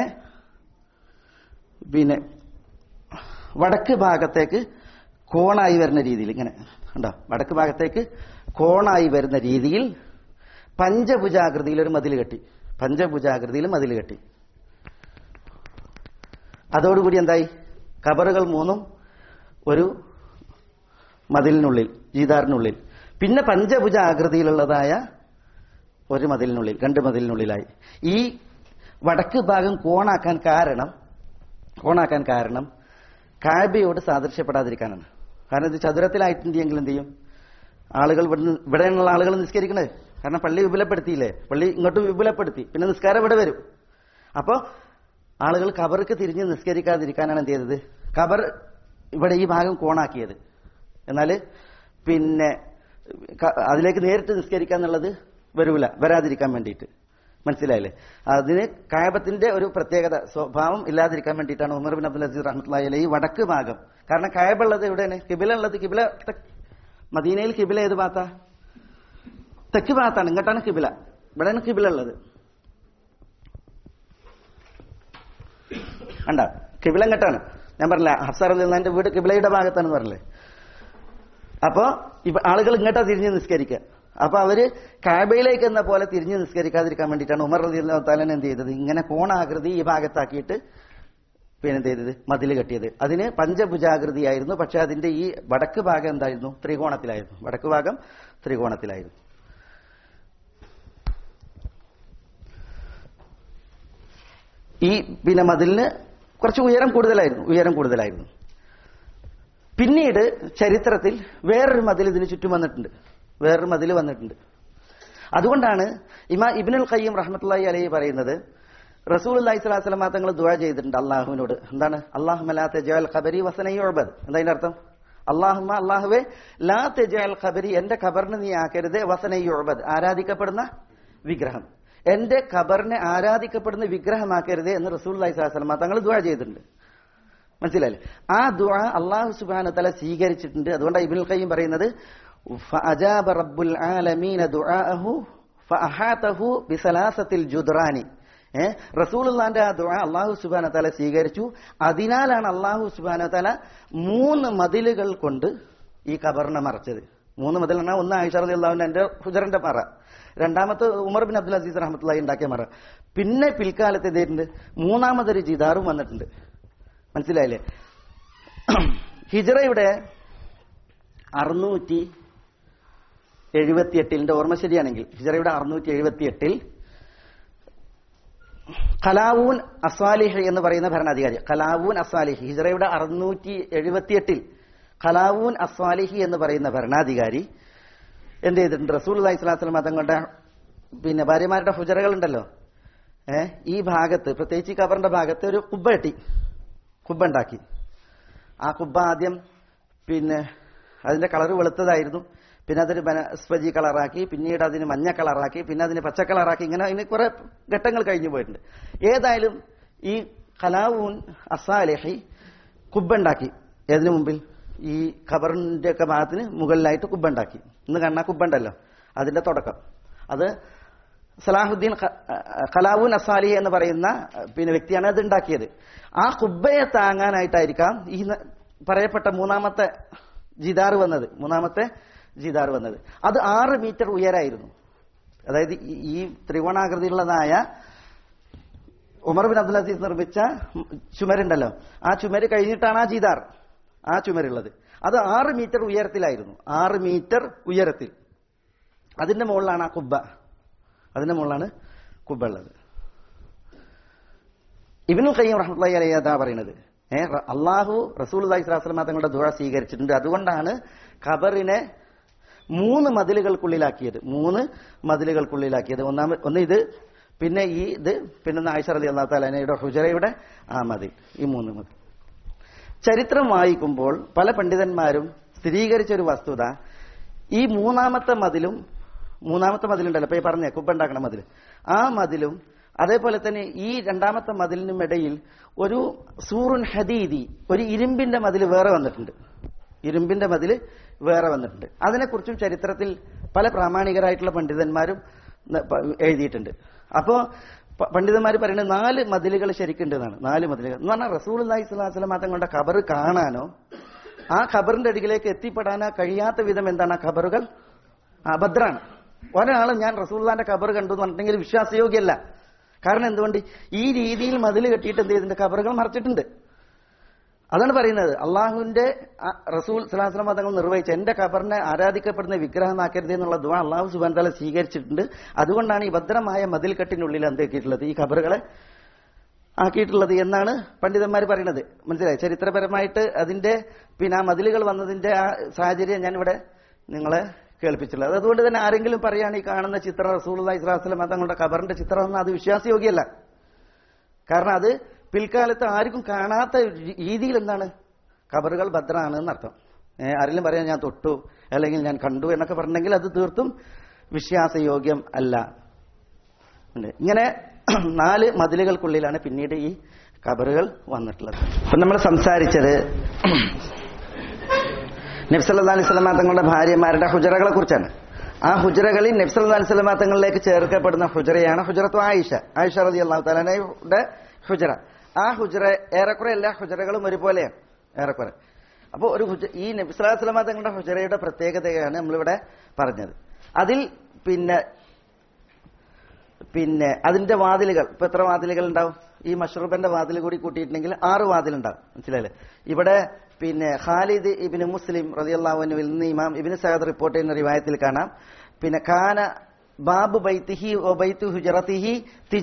പിന്നെ വടക്ക് ഭാഗത്തേക്ക് കോണായി വരുന്ന രീതിയിൽ ഇങ്ങനെ ഉണ്ടോ വടക്ക് ഭാഗത്തേക്ക് കോണായി വരുന്ന രീതിയിൽ പഞ്ചഭുജാകൃതിയിൽ ഒരു മതിൽ കെട്ടി പഞ്ചഭുജാകൃതിയിൽ മതിൽ കെട്ടി അതോടുകൂടി എന്തായി കബറുകൾ മൂന്നും ഒരു മതിലിനുള്ളിൽ ജീതാറിനുള്ളിൽ പിന്നെ പഞ്ചഭുജ ആകൃതിയിലുള്ളതായ ഒരു മതിലിനുള്ളിൽ രണ്ട് മതിലിനുള്ളിലായി ഈ വടക്ക് ഭാഗം കോണാക്കാൻ കാരണം കോണാക്കാൻ കാരണം കാബയോട് സാദൃശ്യപ്പെടാതിരിക്കാനാണ് കാരണം ഇത് ചതുരത്തിലായിട്ടുണ്ടെങ്കിൽ എന്ത് ചെയ്യും ആളുകൾ ഇവിടുന്ന് ഇവിടെയുള്ള ആളുകൾ നിസ്കരിക്കണത് കാരണം പള്ളി വിപുലപ്പെടുത്തിയില്ലേ പള്ളി ഇങ്ങോട്ട് വിപുലപ്പെടുത്തി പിന്നെ നിസ്കാരം ഇവിടെ വരും അപ്പോൾ ആളുകൾ കബർക്ക് തിരിഞ്ഞ് നിസ്കരിക്കാതിരിക്കാനാണ് എന്ത് ചെയ്തത് കബർ ഇവിടെ ഈ ഭാഗം കോണാക്കിയത് എന്നാൽ പിന്നെ ക- അതിലേക്ക് നേരിട്ട് നിസ്കരിക്കുക എന്നുള്ളത് വരൂല വരാതിരിക്കാൻ വേണ്ടിയിട്ട് മനസ്സിലായില്ലേ അതിന് കായബത്തിന്റെ ഒരു പ്രത്യേകത സ്വഭാവം ഇല്ലാതിരിക്കാൻ വേണ്ടിയിട്ടാണ് ഉമർ ബിൻ അബ്ദുൽ അസീസ് റഹ്മത്തുള്ളി അലൈഹി വടക്ക് ഭാഗം കാരണം കായബ ഉള്ളത് എവിടെയാണ് കിബില ഉള്ളത് കിബില തെ- മദീനയിൽ കിബില ഏത് ഭാഗത്താ തെക്ക് ഭാഗത്താണ് ഇങ്ങോട്ടാണ് കിബില ഇവിടെയാണ് കിബില ഉള്ളത് കണ്ട കിബില ഇങ്ങോട്ടാണ് ഞാൻ പറഞ്ഞില്ല ഹഫ്സാർ അലിന്റെ വീട് കിബിലയുടെ ഭാഗത്താണെന്ന് പറഞ്ഞില്ലേ അപ്പോ ഇപ്പൊ ആളുകൾ ഇങ്ങോട്ടാ തിരിഞ്ഞ് നിസ്കരിക്കുക അപ്പൊ അവര് കാബയിലേക്ക് എന്ന പോലെ തിരിഞ്ഞ് നിസ്കരിക്കാതിരിക്കാൻ വേണ്ടിയിട്ടാണ് ഉമർ റലി താലൻ എന്ത് ചെയ്തത് ഇങ്ങനെ കോണാകൃതി ഈ ഭാഗത്താക്കിയിട്ട് പിന്നെ എന്ത് ചെയ്തത് മതിൽ കെട്ടിയത് അതിന് പഞ്ചഭുജാകൃതിയായിരുന്നു പക്ഷെ അതിന്റെ ഈ വടക്ക് ഭാഗം എന്തായിരുന്നു ത്രികോണത്തിലായിരുന്നു വടക്ക് ഭാഗം ത്രികോണത്തിലായിരുന്നു ഈ പിന്നെ മതിലിന് കുറച്ച് ഉയരം കൂടുതലായിരുന്നു ഉയരം കൂടുതലായിരുന്നു പിന്നീട് ചരിത്രത്തിൽ വേറൊരു മതിൽ ഇതിന് ചുറ്റും വന്നിട്ടുണ്ട് വേറൊരു മതിൽ വന്നിട്ടുണ്ട് അതുകൊണ്ടാണ് ഇമാ ഇബിനുൽ ഖയ്യം റഹ്മത്തുള്ളാഹി അലൈഹി പറയുന്നത് റസൂൽ അള്ളാഹി സ്വലാസ്ലമ തങ്ങൾ ദുആ ചെയ്തിട്ടുണ്ട് അള്ളാഹുവിനോട് എന്താണ് അള്ളാഹു ലാ തെജാൽ ഖബരി വസനയുബദ് എന്താ അതിന്റെ അർത്ഥം അള്ളാഹുമ അള്ളാഹുവെ ലാ തെജാൽ ഖബരി എന്റെ ഖബറിന് നീ ആക്കരുത് വസനയുബദ് ആരാധിക്കപ്പെടുന്ന വിഗ്രഹം എന്റെ ഖബറിനെ ആരാധിക്കപ്പെടുന്ന വിഗ്രഹമാക്കരുത് എന്ന് റസൂൽ അള്ളാഹി സ്വലാസ്ലമ തങ്ങൾ ദുആ ചെയ്തിട്ടുണ്ട് മനസ്സിലായില്ലേ ആ ദുആ അള്ളാഹു സുബാന തല സ്വീകരിച്ചിട്ടുണ്ട് അതുകൊണ്ട് ഇബിനുൽ ഖയ്യം പറയുന്നത് فأجاب رب العالمين دعاءه فأحاطه بثلاثة الجدران ഏഹ് റസൂലുള്ളാന്റെ ആ ദുആ അള്ളാഹു സുബാന തല സ്വീകരിച്ചു അതിനാലാണ് അള്ളാഹു സുബാന തല മൂന്ന് മതിലുകൾ കൊണ്ട് ഈ കബറിനെ മറച്ചത് മൂന്ന് മതിൽ പറഞ്ഞാൽ ഒന്ന് ആയിഷ റളി അള്ളാഹുവിന്റെ എന്റെ ഹുജറിന്റെ മറ രണ്ടാമത്തെ ഉമർ ബിൻ അബ്ദുൽ അസീസ് റഹ്മത്തുള്ളാഹി ഉണ്ടാക്കിയ മറ പിന്നെ പിൽക്കാലത്ത് എന്തിട്ടുണ്ട് മൂന്നാമതൊരു ജിദാറും വന്നിട്ടുണ്ട് മനസ്സിലായില്ലേ ഹിജറയുടെ അറുന്നൂറ്റി എഴുപത്തിയെട്ടിൽ ഓർമ്മ ശരിയാണെങ്കിൽ ഹിജറയുടെ അറുന്നൂറ്റി എഴുപത്തിയെട്ടിൽ കലാവൂൻ അസ്വാലിഹ് എന്ന് പറയുന്ന ഭരണാധികാരി കലാവൂൻ അസ്വാലിഹ് ഹിജറയുടെ അറുന്നൂറ്റി എഴുപത്തിയെട്ടിൽ കലാവൂൻ അസ്വാലിഹി എന്ന് പറയുന്ന ഭരണാധികാരി എന്ത് ചെയ്തിട്ടുണ്ട് റസൂൽ അലൈഹി സ്വലാസ്ലം തങ്ങളുടെ പിന്നെ ഭാര്യമാരുടെ ഹുജറകൾ ഉണ്ടല്ലോ ഏഹ് ഈ ഭാഗത്ത് പ്രത്യേകിച്ച് ഈ കബറിന്റെ ഭാഗത്ത് ഒരു കുബ്ബ കെട്ടി കുബ്ബ ഉണ്ടാക്കി ആ കുബ്ബ ആദ്യം പിന്നെ അതിന്റെ കളർ വെളുത്തതായിരുന്നു പിന്നെ അതൊരു ബനസ്പജി കളറാക്കി പിന്നീട് അതിന് മഞ്ഞ കളറാക്കി പിന്നെ അതിന് പച്ച കളറാക്കി ഇങ്ങനെ അതിന് കുറെ ഘട്ടങ്ങൾ കഴിഞ്ഞു പോയിട്ടുണ്ട് ഏതായാലും ഈ കലാവൂൻ അസാലഹി കുബ്ബുണ്ടാക്കി ഏതിനു മുമ്പിൽ ഈ ഖബറിന്റെ ഒക്കെ ഭാഗത്തിന് മുകളിലായിട്ട് കുബ്ബുണ്ടാക്കി ഇന്ന് കണ്ണാ കുബ്ബുണ്ടല്ലോ അതിന്റെ തുടക്കം അത് സലാഹുദ്ദീൻ കലാവൂൻ അസാലി എന്ന് പറയുന്ന പിന്നെ വ്യക്തിയാണ് അത് ഉണ്ടാക്കിയത് ആ കുബ്ബയെ താങ്ങാനായിട്ടായിരിക്കാം ഈ പറയപ്പെട്ട മൂന്നാമത്തെ ജിദാർ വന്നത് മൂന്നാമത്തെ ജിദാർ വന്നത് അത് ആറ് മീറ്റർ ഉയരായിരുന്നു അതായത് ഈ ത്രികോണാകൃതിയുള്ളതായ ഉമർ ബിൻ അബ്ദുൽ അസീസ് നിർമ്മിച്ച ചുമരുണ്ടല്ലോ ആ ചുമര് കഴിഞ്ഞിട്ടാണ് ആ ജിദാർ ആ ചുമരുള്ളത് അത് ആറ് മീറ്റർ ഉയരത്തിലായിരുന്നു ആറ് മീറ്റർ ഉയരത്തിൽ അതിന്റെ മുകളിലാണ് ആ കുബ്ബ അതിന്റെ മുകളിലാണ് കുബ്ബ ഉള്ളത് ഇബിനു ഖയ്യം റഹ്മത്തുള്ളാഹി അലൈഹി അതാ പറയുന്നത് ഏഹ് അള്ളാഹു റസൂൽ അലൈഹി സ്വലാസ്ലമ തങ്ങളുടെ ദുഴ സ്വീകരിച്ചിട്ടുണ്ട് അതുകൊണ്ടാണ് ഖബറിനെ മൂന്ന് മതിലുകൾക്കുള്ളിലാക്കിയത് മൂന്ന് മതിലുകൾക്കുള്ളിലാക്കിയത് ഒന്നാമത് ഒന്ന് ഇത് പിന്നെ ഈ ഇത് പിന്നെ ആയിഷ അലി അള്ളാഹു താലയുടെ ഹുജറയുടെ ആ മതിൽ ഈ മൂന്ന് മതിൽ ചരിത്രം വായിക്കുമ്പോൾ പല പണ്ഡിതന്മാരും സ്ഥിരീകരിച്ച ഒരു വസ്തുത ഈ മൂന്നാമത്തെ മതിലും മൂന്നാമത്തെ മതിലുണ്ടല്ലോ ഇപ്പൊ ഈ പറഞ്ഞ കുബ്ബുണ്ടാക്കണ മതിൽ ആ മതിലും അതേപോലെ തന്നെ ഈ രണ്ടാമത്തെ മതിലിനും ഇടയിൽ ഒരു സൂറുൻ ഹദീദി ഒരു ഇരുമ്പിന്റെ മതിൽ വേറെ വന്നിട്ടുണ്ട് ഇരുമ്പിന്റെ മതിൽ വേറെ വന്നിട്ടുണ്ട് അതിനെക്കുറിച്ചും ചരിത്രത്തിൽ പല പ്രാമാണികരായിട്ടുള്ള പണ്ഡിതന്മാരും എഴുതിയിട്ടുണ്ട് അപ്പോ പണ്ഡിതന്മാർ പറയുന്നത് നാല് മതിലുകൾ ശരിക്കുണ്ട് എന്നാണ് നാല് മതിലുകൾ എന്ന് പറഞ്ഞാൽ റസൂൽ അള്ളഹി സ്വലാസ്ലം തങ്ങളുടെ ഖബർ കാണാനോ ആ ഖബറിന്റെ അടിയിലേക്ക് എത്തിപ്പെടാനോ കഴിയാത്ത വിധം എന്താണ് ആ ഖബറുകൾ അഭദ്രാണ് ഒരാൾ ഞാൻ റസൂള്ളാന്റെ ഖബർ കണ്ടു എന്ന് പറഞ്ഞിട്ടുണ്ടെങ്കിൽ വിശ്വാസയോഗ്യല്ല കാരണം എന്തുകൊണ്ട് ഈ രീതിയിൽ മതിൽ കെട്ടിയിട്ട് എന്ത് ചെയ്തിട്ടുണ്ട് ഖബറുകൾ മറച്ചിട്ടുണ്ട് അതാണ് പറയുന്നത് അള്ളാഹുവിന്റെ റസൂൽ സലാസ്ലാം തങ്ങൾ നിർവഹിച്ച എന്റെ ഖബറിനെ ആരാധിക്കപ്പെടുന്ന വിഗ്രഹമാക്കരുത് എന്നുള്ള ദുവാ അള്ളാഹു സുബാൻ തല സ്വീകരിച്ചിട്ടുണ്ട് അതുകൊണ്ടാണ് ഈ ഭദ്രമായ മതിൽക്കെട്ടിനുള്ളിൽ എന്താക്കിയിട്ടുള്ളത് ഈ ഖബറുകളെ ആക്കിയിട്ടുള്ളത് എന്നാണ് പണ്ഡിതന്മാർ പറയുന്നത് മനസ്സിലായി ചരിത്രപരമായിട്ട് അതിന്റെ പിന്നെ ആ മതിലുകൾ വന്നതിന്റെ ആ സാഹചര്യം ഞാനിവിടെ നിങ്ങളെ കേൾപ്പിച്ചുള്ളത് അതുകൊണ്ട് തന്നെ ആരെങ്കിലും പറയുകയാണ് ഈ കാണുന്ന ചിത്രം റസൂൽ ഇസ്ലാസ്ലം തങ്ങളുടെ ഖബറിന്റെ ചിത്രം എന്ന് അത് വിശ്വാസയോഗ്യമല്ല കാരണം അത് പിൽക്കാലത്ത് ആർക്കും കാണാത്ത രീതിയിൽ എന്താണ് ഖബറുകൾ ഭദ്രാണ് എന്നർത്ഥം ആരെങ്കിലും പറയാൻ ഞാൻ തൊട്ടു അല്ലെങ്കിൽ ഞാൻ കണ്ടു എന്നൊക്കെ പറഞ്ഞെങ്കിൽ അത് തീർത്തും വിശ്വാസയോഗ്യം അല്ല ഇങ്ങനെ നാല് മതിലുകൾക്കുള്ളിലാണ് പിന്നീട് ഈ ഖബറുകൾ വന്നിട്ടുള്ളത് അപ്പൊ നമ്മൾ സംസാരിച്ചത് നബ്സല്ലാ അലൈഹി സ്വലമ തങ്ങളുടെ ഭാര്യമാരുടെ ഹുജറകളെ കുറിച്ചാണ് ആ ഹുജറകളിൽ നബ്സല്ലാ അലൈഹി സ്വലമ തങ്ങളിലേക്ക് ചേർക്കപ്പെടുന്ന ഹുജറയാണ് ഹുജറത്തു ആയിഷ ആയിഷ റതി അള്ളാഹു താലയുടെ ഹുജറ ആ ഹുജറ ഏറെക്കുറെ എല്ലാ ഹുജറകളും ഒരുപോലെയാണ് ഏറെക്കുറെ അപ്പോൾ ഒരു ഹുജ ഈ നബ്സല്ലാ സ്വലമ തങ്ങളുടെ ഹുജറയുടെ പ്രത്യേകതയാണ് നമ്മളിവിടെ പറഞ്ഞത് അതിൽ പിന്നെ പിന്നെ അതിന്റെ വാതിലുകൾ ഇപ്പൊ എത്ര വാതിലുകൾ ഉണ്ടാവും ഈ മഷ്റൂബന്റെ വാതിൽ കൂടി കൂട്ടിയിട്ടുണ്ടെങ്കിൽ ആറ് വാതിലുണ്ടാവും മനസ്സിലായില്ലേ ഇവിടെ പിന്നെ ഖാലിദ് ഇബിന് മുസ്ലിം റതിയല്ലാവുവിൽ നിന്ന് ഇമാം ഇബിന് സഹദ് റിപ്പോർട്ട് ചെയ്യുന്ന റിവായത്തിൽ കാണാം പിന്നെ ഖാന ബാബു ബൈത്തിഹി ഓ ബൈത്തു ഹുജറത്തിഹി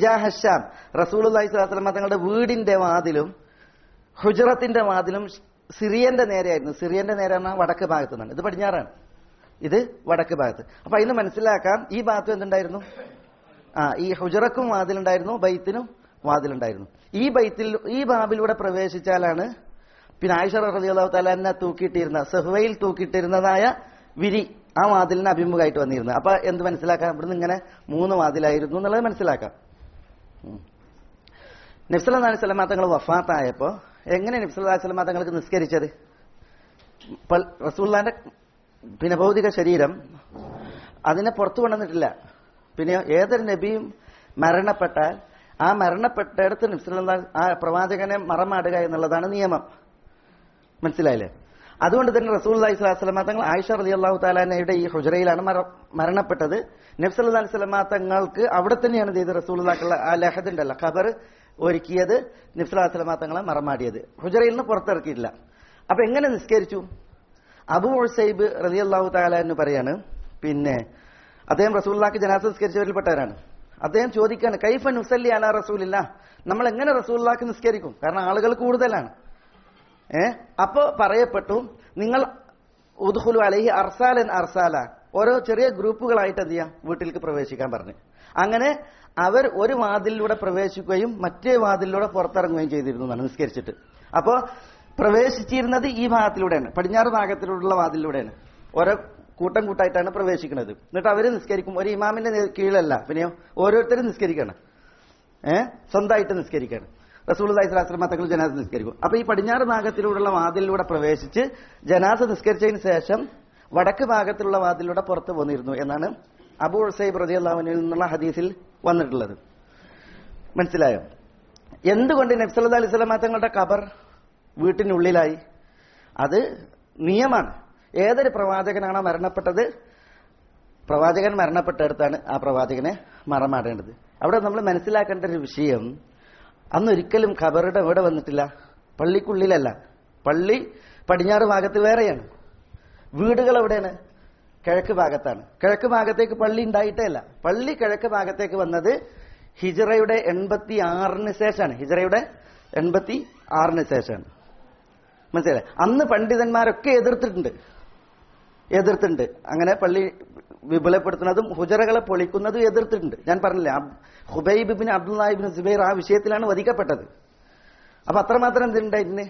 തിജാഹശാം റസൂൽ അലൈഹി സ്വലാസ്ലമ തങ്ങളുടെ വീടിന്റെ വാതിലും ഹുജറത്തിന്റെ വാതിലും സിറിയന്റെ നേരെയായിരുന്നു സിറിയന്റെ നേരെ പറഞ്ഞാൽ വടക്ക് ഭാഗത്ത് നിന്നാണ് ഇത് പടിഞ്ഞാറാണ് ഇത് വടക്ക് ഭാഗത്ത് അപ്പൊ അതിന് മനസ്സിലാക്കാം ഈ ഭാഗത്ത് എന്തുണ്ടായിരുന്നു ആ ഈ ഹുജറക്കും വാതിലുണ്ടായിരുന്നു ബൈത്തിനും വാതിലുണ്ടായിരുന്നു ഈ ബൈത്തിൽ ഈ ബാബിലൂടെ പ്രവേശിച്ചാലാണ് പിന്നെ ആയിഷ റളിയല്ലാഹു തആല എന്നെ തൂക്കിയിട്ടിരുന്ന സെഹ്വയിൽ തൂക്കിയിട്ടിരുന്നതായ വിരി ആ വാതിലിന് അഭിമുഖമായിട്ട് വന്നിരുന്നത് അപ്പൊ എന്ത് മനസ്സിലാക്കാം ഇവിടുന്ന് ഇങ്ങനെ മൂന്ന് വാതിലായിരുന്നു എന്നുള്ളത് മനസ്സിലാക്കാം ഉം. നബ്സല്ലാ അലൈഹി സ്വലമാ തങ്ങൾ വഫാത്തായപ്പോ എങ്ങനെ നബ്സല്ലാ സ്വലമാ തങ്ങൾക്ക് നിസ്കരിച്ചത് പൽ- റസൂള്ളാന്റെ പിന്നെ ഭൗതിക ശരീരം അതിനെ പുറത്തു കൊണ്ടുവന്നിട്ടില്ല പിന്നെ ഏതൊരു നബിയും മരണപ്പെട്ടാൽ ആ മരണപ്പെട്ടയിടത്ത് നബ്സല്ലാ ആ പ്രവാചകനെ മറമാടുക എന്നുള്ളതാണ് നിയമം മനസ്സിലായില്ലേ അതുകൊണ്ട് തന്നെ റസൂൽ അലൈഹി സ്വലാസ്ലമ തങ്ങൾ ആയിഷ റലി അള്ളാഹു താലാനയുടെ ഈ ഹുജറയിലാണ് മര- മരണപ്പെട്ടത് നബ്സല്ലാ അലൈഹി സ്വലമ തങ്ങൾക്ക് അവിടെ തന്നെയാണ് ഇത് ചെയ്ത് റസൂൽ ആ ലഹദ് ഉണ്ടല്ലോ ഖബർ ഒരുക്കിയത് നബ്സല്ലാ സ്വലമ തങ്ങളെ മറമാടിയത് ഹുജറയിൽ നിന്ന് പുറത്തിറക്കിയിട്ടില്ല അപ്പൊ എങ്ങനെ നിസ്കരിച്ചു അബു ഉസൈബ് റലി അള്ളാഹു താലാന്ന് പറയാണ് പിന്നെ അദ്ദേഹം റസൂല്ലാക്ക് ജനാസ നിസ്കരിച്ചവരിൽപ്പെട്ടവരാണ് അദ്ദേഹം ചോദിക്കാണ് കൈഫ നുസല്ലി അല റസൂലില്ല നമ്മൾ എങ്ങനെ റസൂല്ലാക്ക് നിസ്കരിക്കും കാരണം ആളുകൾ കൂടുതലാണ് ഏ അപ്പോ പറയപ്പെട്ടു നിങ്ങൾ ഉദ്ഹുലു അലഹി അർസാലൻ അർസാല ഓരോ ചെറിയ ഗ്രൂപ്പുകളായിട്ട് എന്ത് ചെയ്യാം വീട്ടിലേക്ക് പ്രവേശിക്കാൻ പറഞ്ഞു അങ്ങനെ അവർ ഒരു വാതിലിലൂടെ പ്രവേശിക്കുകയും മറ്റേ വാതിലിലൂടെ പുറത്തിറങ്ങുകയും ചെയ്തിരുന്നു എന്നാണ് നിസ്കരിച്ചിട്ട് അപ്പോ പ്രവേശിച്ചിരുന്നത് ഈ ഭാഗത്തിലൂടെയാണ് പടിഞ്ഞാറ് ഭാഗത്തിലൂടെയുള്ള വാതിലിലൂടെയാണ് ഓരോ കൂട്ടം കൂട്ടായിട്ടാണ് പ്രവേശിക്കുന്നത് എന്നിട്ട് അവര് നിസ്കരിക്കും ഒരു ഇമാമിന്റെ നേ- കീഴിലല്ല പിന്നെയോ ഓരോരുത്തരും നിസ്കരിക്കണം ഏഹ് സ്വന്തമായിട്ട് നിസ്കരിക്കണം റസൂൽ അലൈഹിസ്ലാം തങ്ങൾ ജനാസ നിസ്കരിക്കും അപ്പൊ ഈ പടിഞ്ഞാറ് ഭാഗത്തിലൂടെയുള്ള വാതിലിലൂടെ പ്രവേശിച്ച് ജനാസ നിസ്കരിച്ചതിന് ശേഷം വടക്ക് ഭാഗത്തിലുള്ള വാതിലൂടെ പുറത്തു പോന്നിരുന്നു എന്നാണ് അബു ഉസൈബ് റതി അള്ളാഹുവിനിൽ നിന്നുള്ള ഹദീസിൽ വന്നിട്ടുള്ളത് മനസ്സിലായോ എന്തുകൊണ്ട് നബ്സല്ലാ അലൈഹി സ്വലാം തങ്ങളുടെ ഖബർ വീട്ടിനുള്ളിലായി അത് നിയമമാണ് ഏതൊരു പ്രവാചകനാണോ മരണപ്പെട്ടത് പ്രവാചകൻ മരണപ്പെട്ടെടുത്താണ് ആ പ്രവാചകനെ മറമാടേണ്ടത് അവിടെ നമ്മൾ മനസ്സിലാക്കേണ്ട ഒരു വിഷയം അന്നൊരിക്കലും ഖബറുടെ ഇവിടെ വന്നിട്ടില്ല പള്ളിക്കുള്ളിലല്ല പള്ളി പടിഞ്ഞാറ് ഭാഗത്ത് വേറെയാണ് വീടുകൾ എവിടെയാണ് കിഴക്ക് ഭാഗത്താണ് കിഴക്ക് ഭാഗത്തേക്ക് പള്ളി ഉണ്ടായിട്ടേ അല്ല പള്ളി കിഴക്ക് ഭാഗത്തേക്ക് വന്നത് ഹിജറയുടെ എൺപത്തി ആറിന് ശേഷമാണ് ഹിജറയുടെ എൺപത്തി ആറിന് ശേഷമാണ് മനസ്സിലായി അന്ന് പണ്ഡിതന്മാരൊക്കെ എതിർത്തിട്ടുണ്ട് എതിർത്തിട്ടുണ്ട് അങ്ങനെ പള്ളി വിപുലപ്പെടുത്തുന്നതും ഹുജറകളെ പൊളിക്കുന്നതും എതിർത്തിട്ടുണ്ട് ഞാൻ പറഞ്ഞില്ലേ അബ്- ഹുബൈബ് ബിൻ അബ്ദുല്ലാഹിബിൻ സുബൈർ ആ വിഷയത്തിലാണ് വധിക്കപ്പെട്ടത് അപ്പൊ അത്രമാത്രം എന്തുണ്ടായിരുന്നു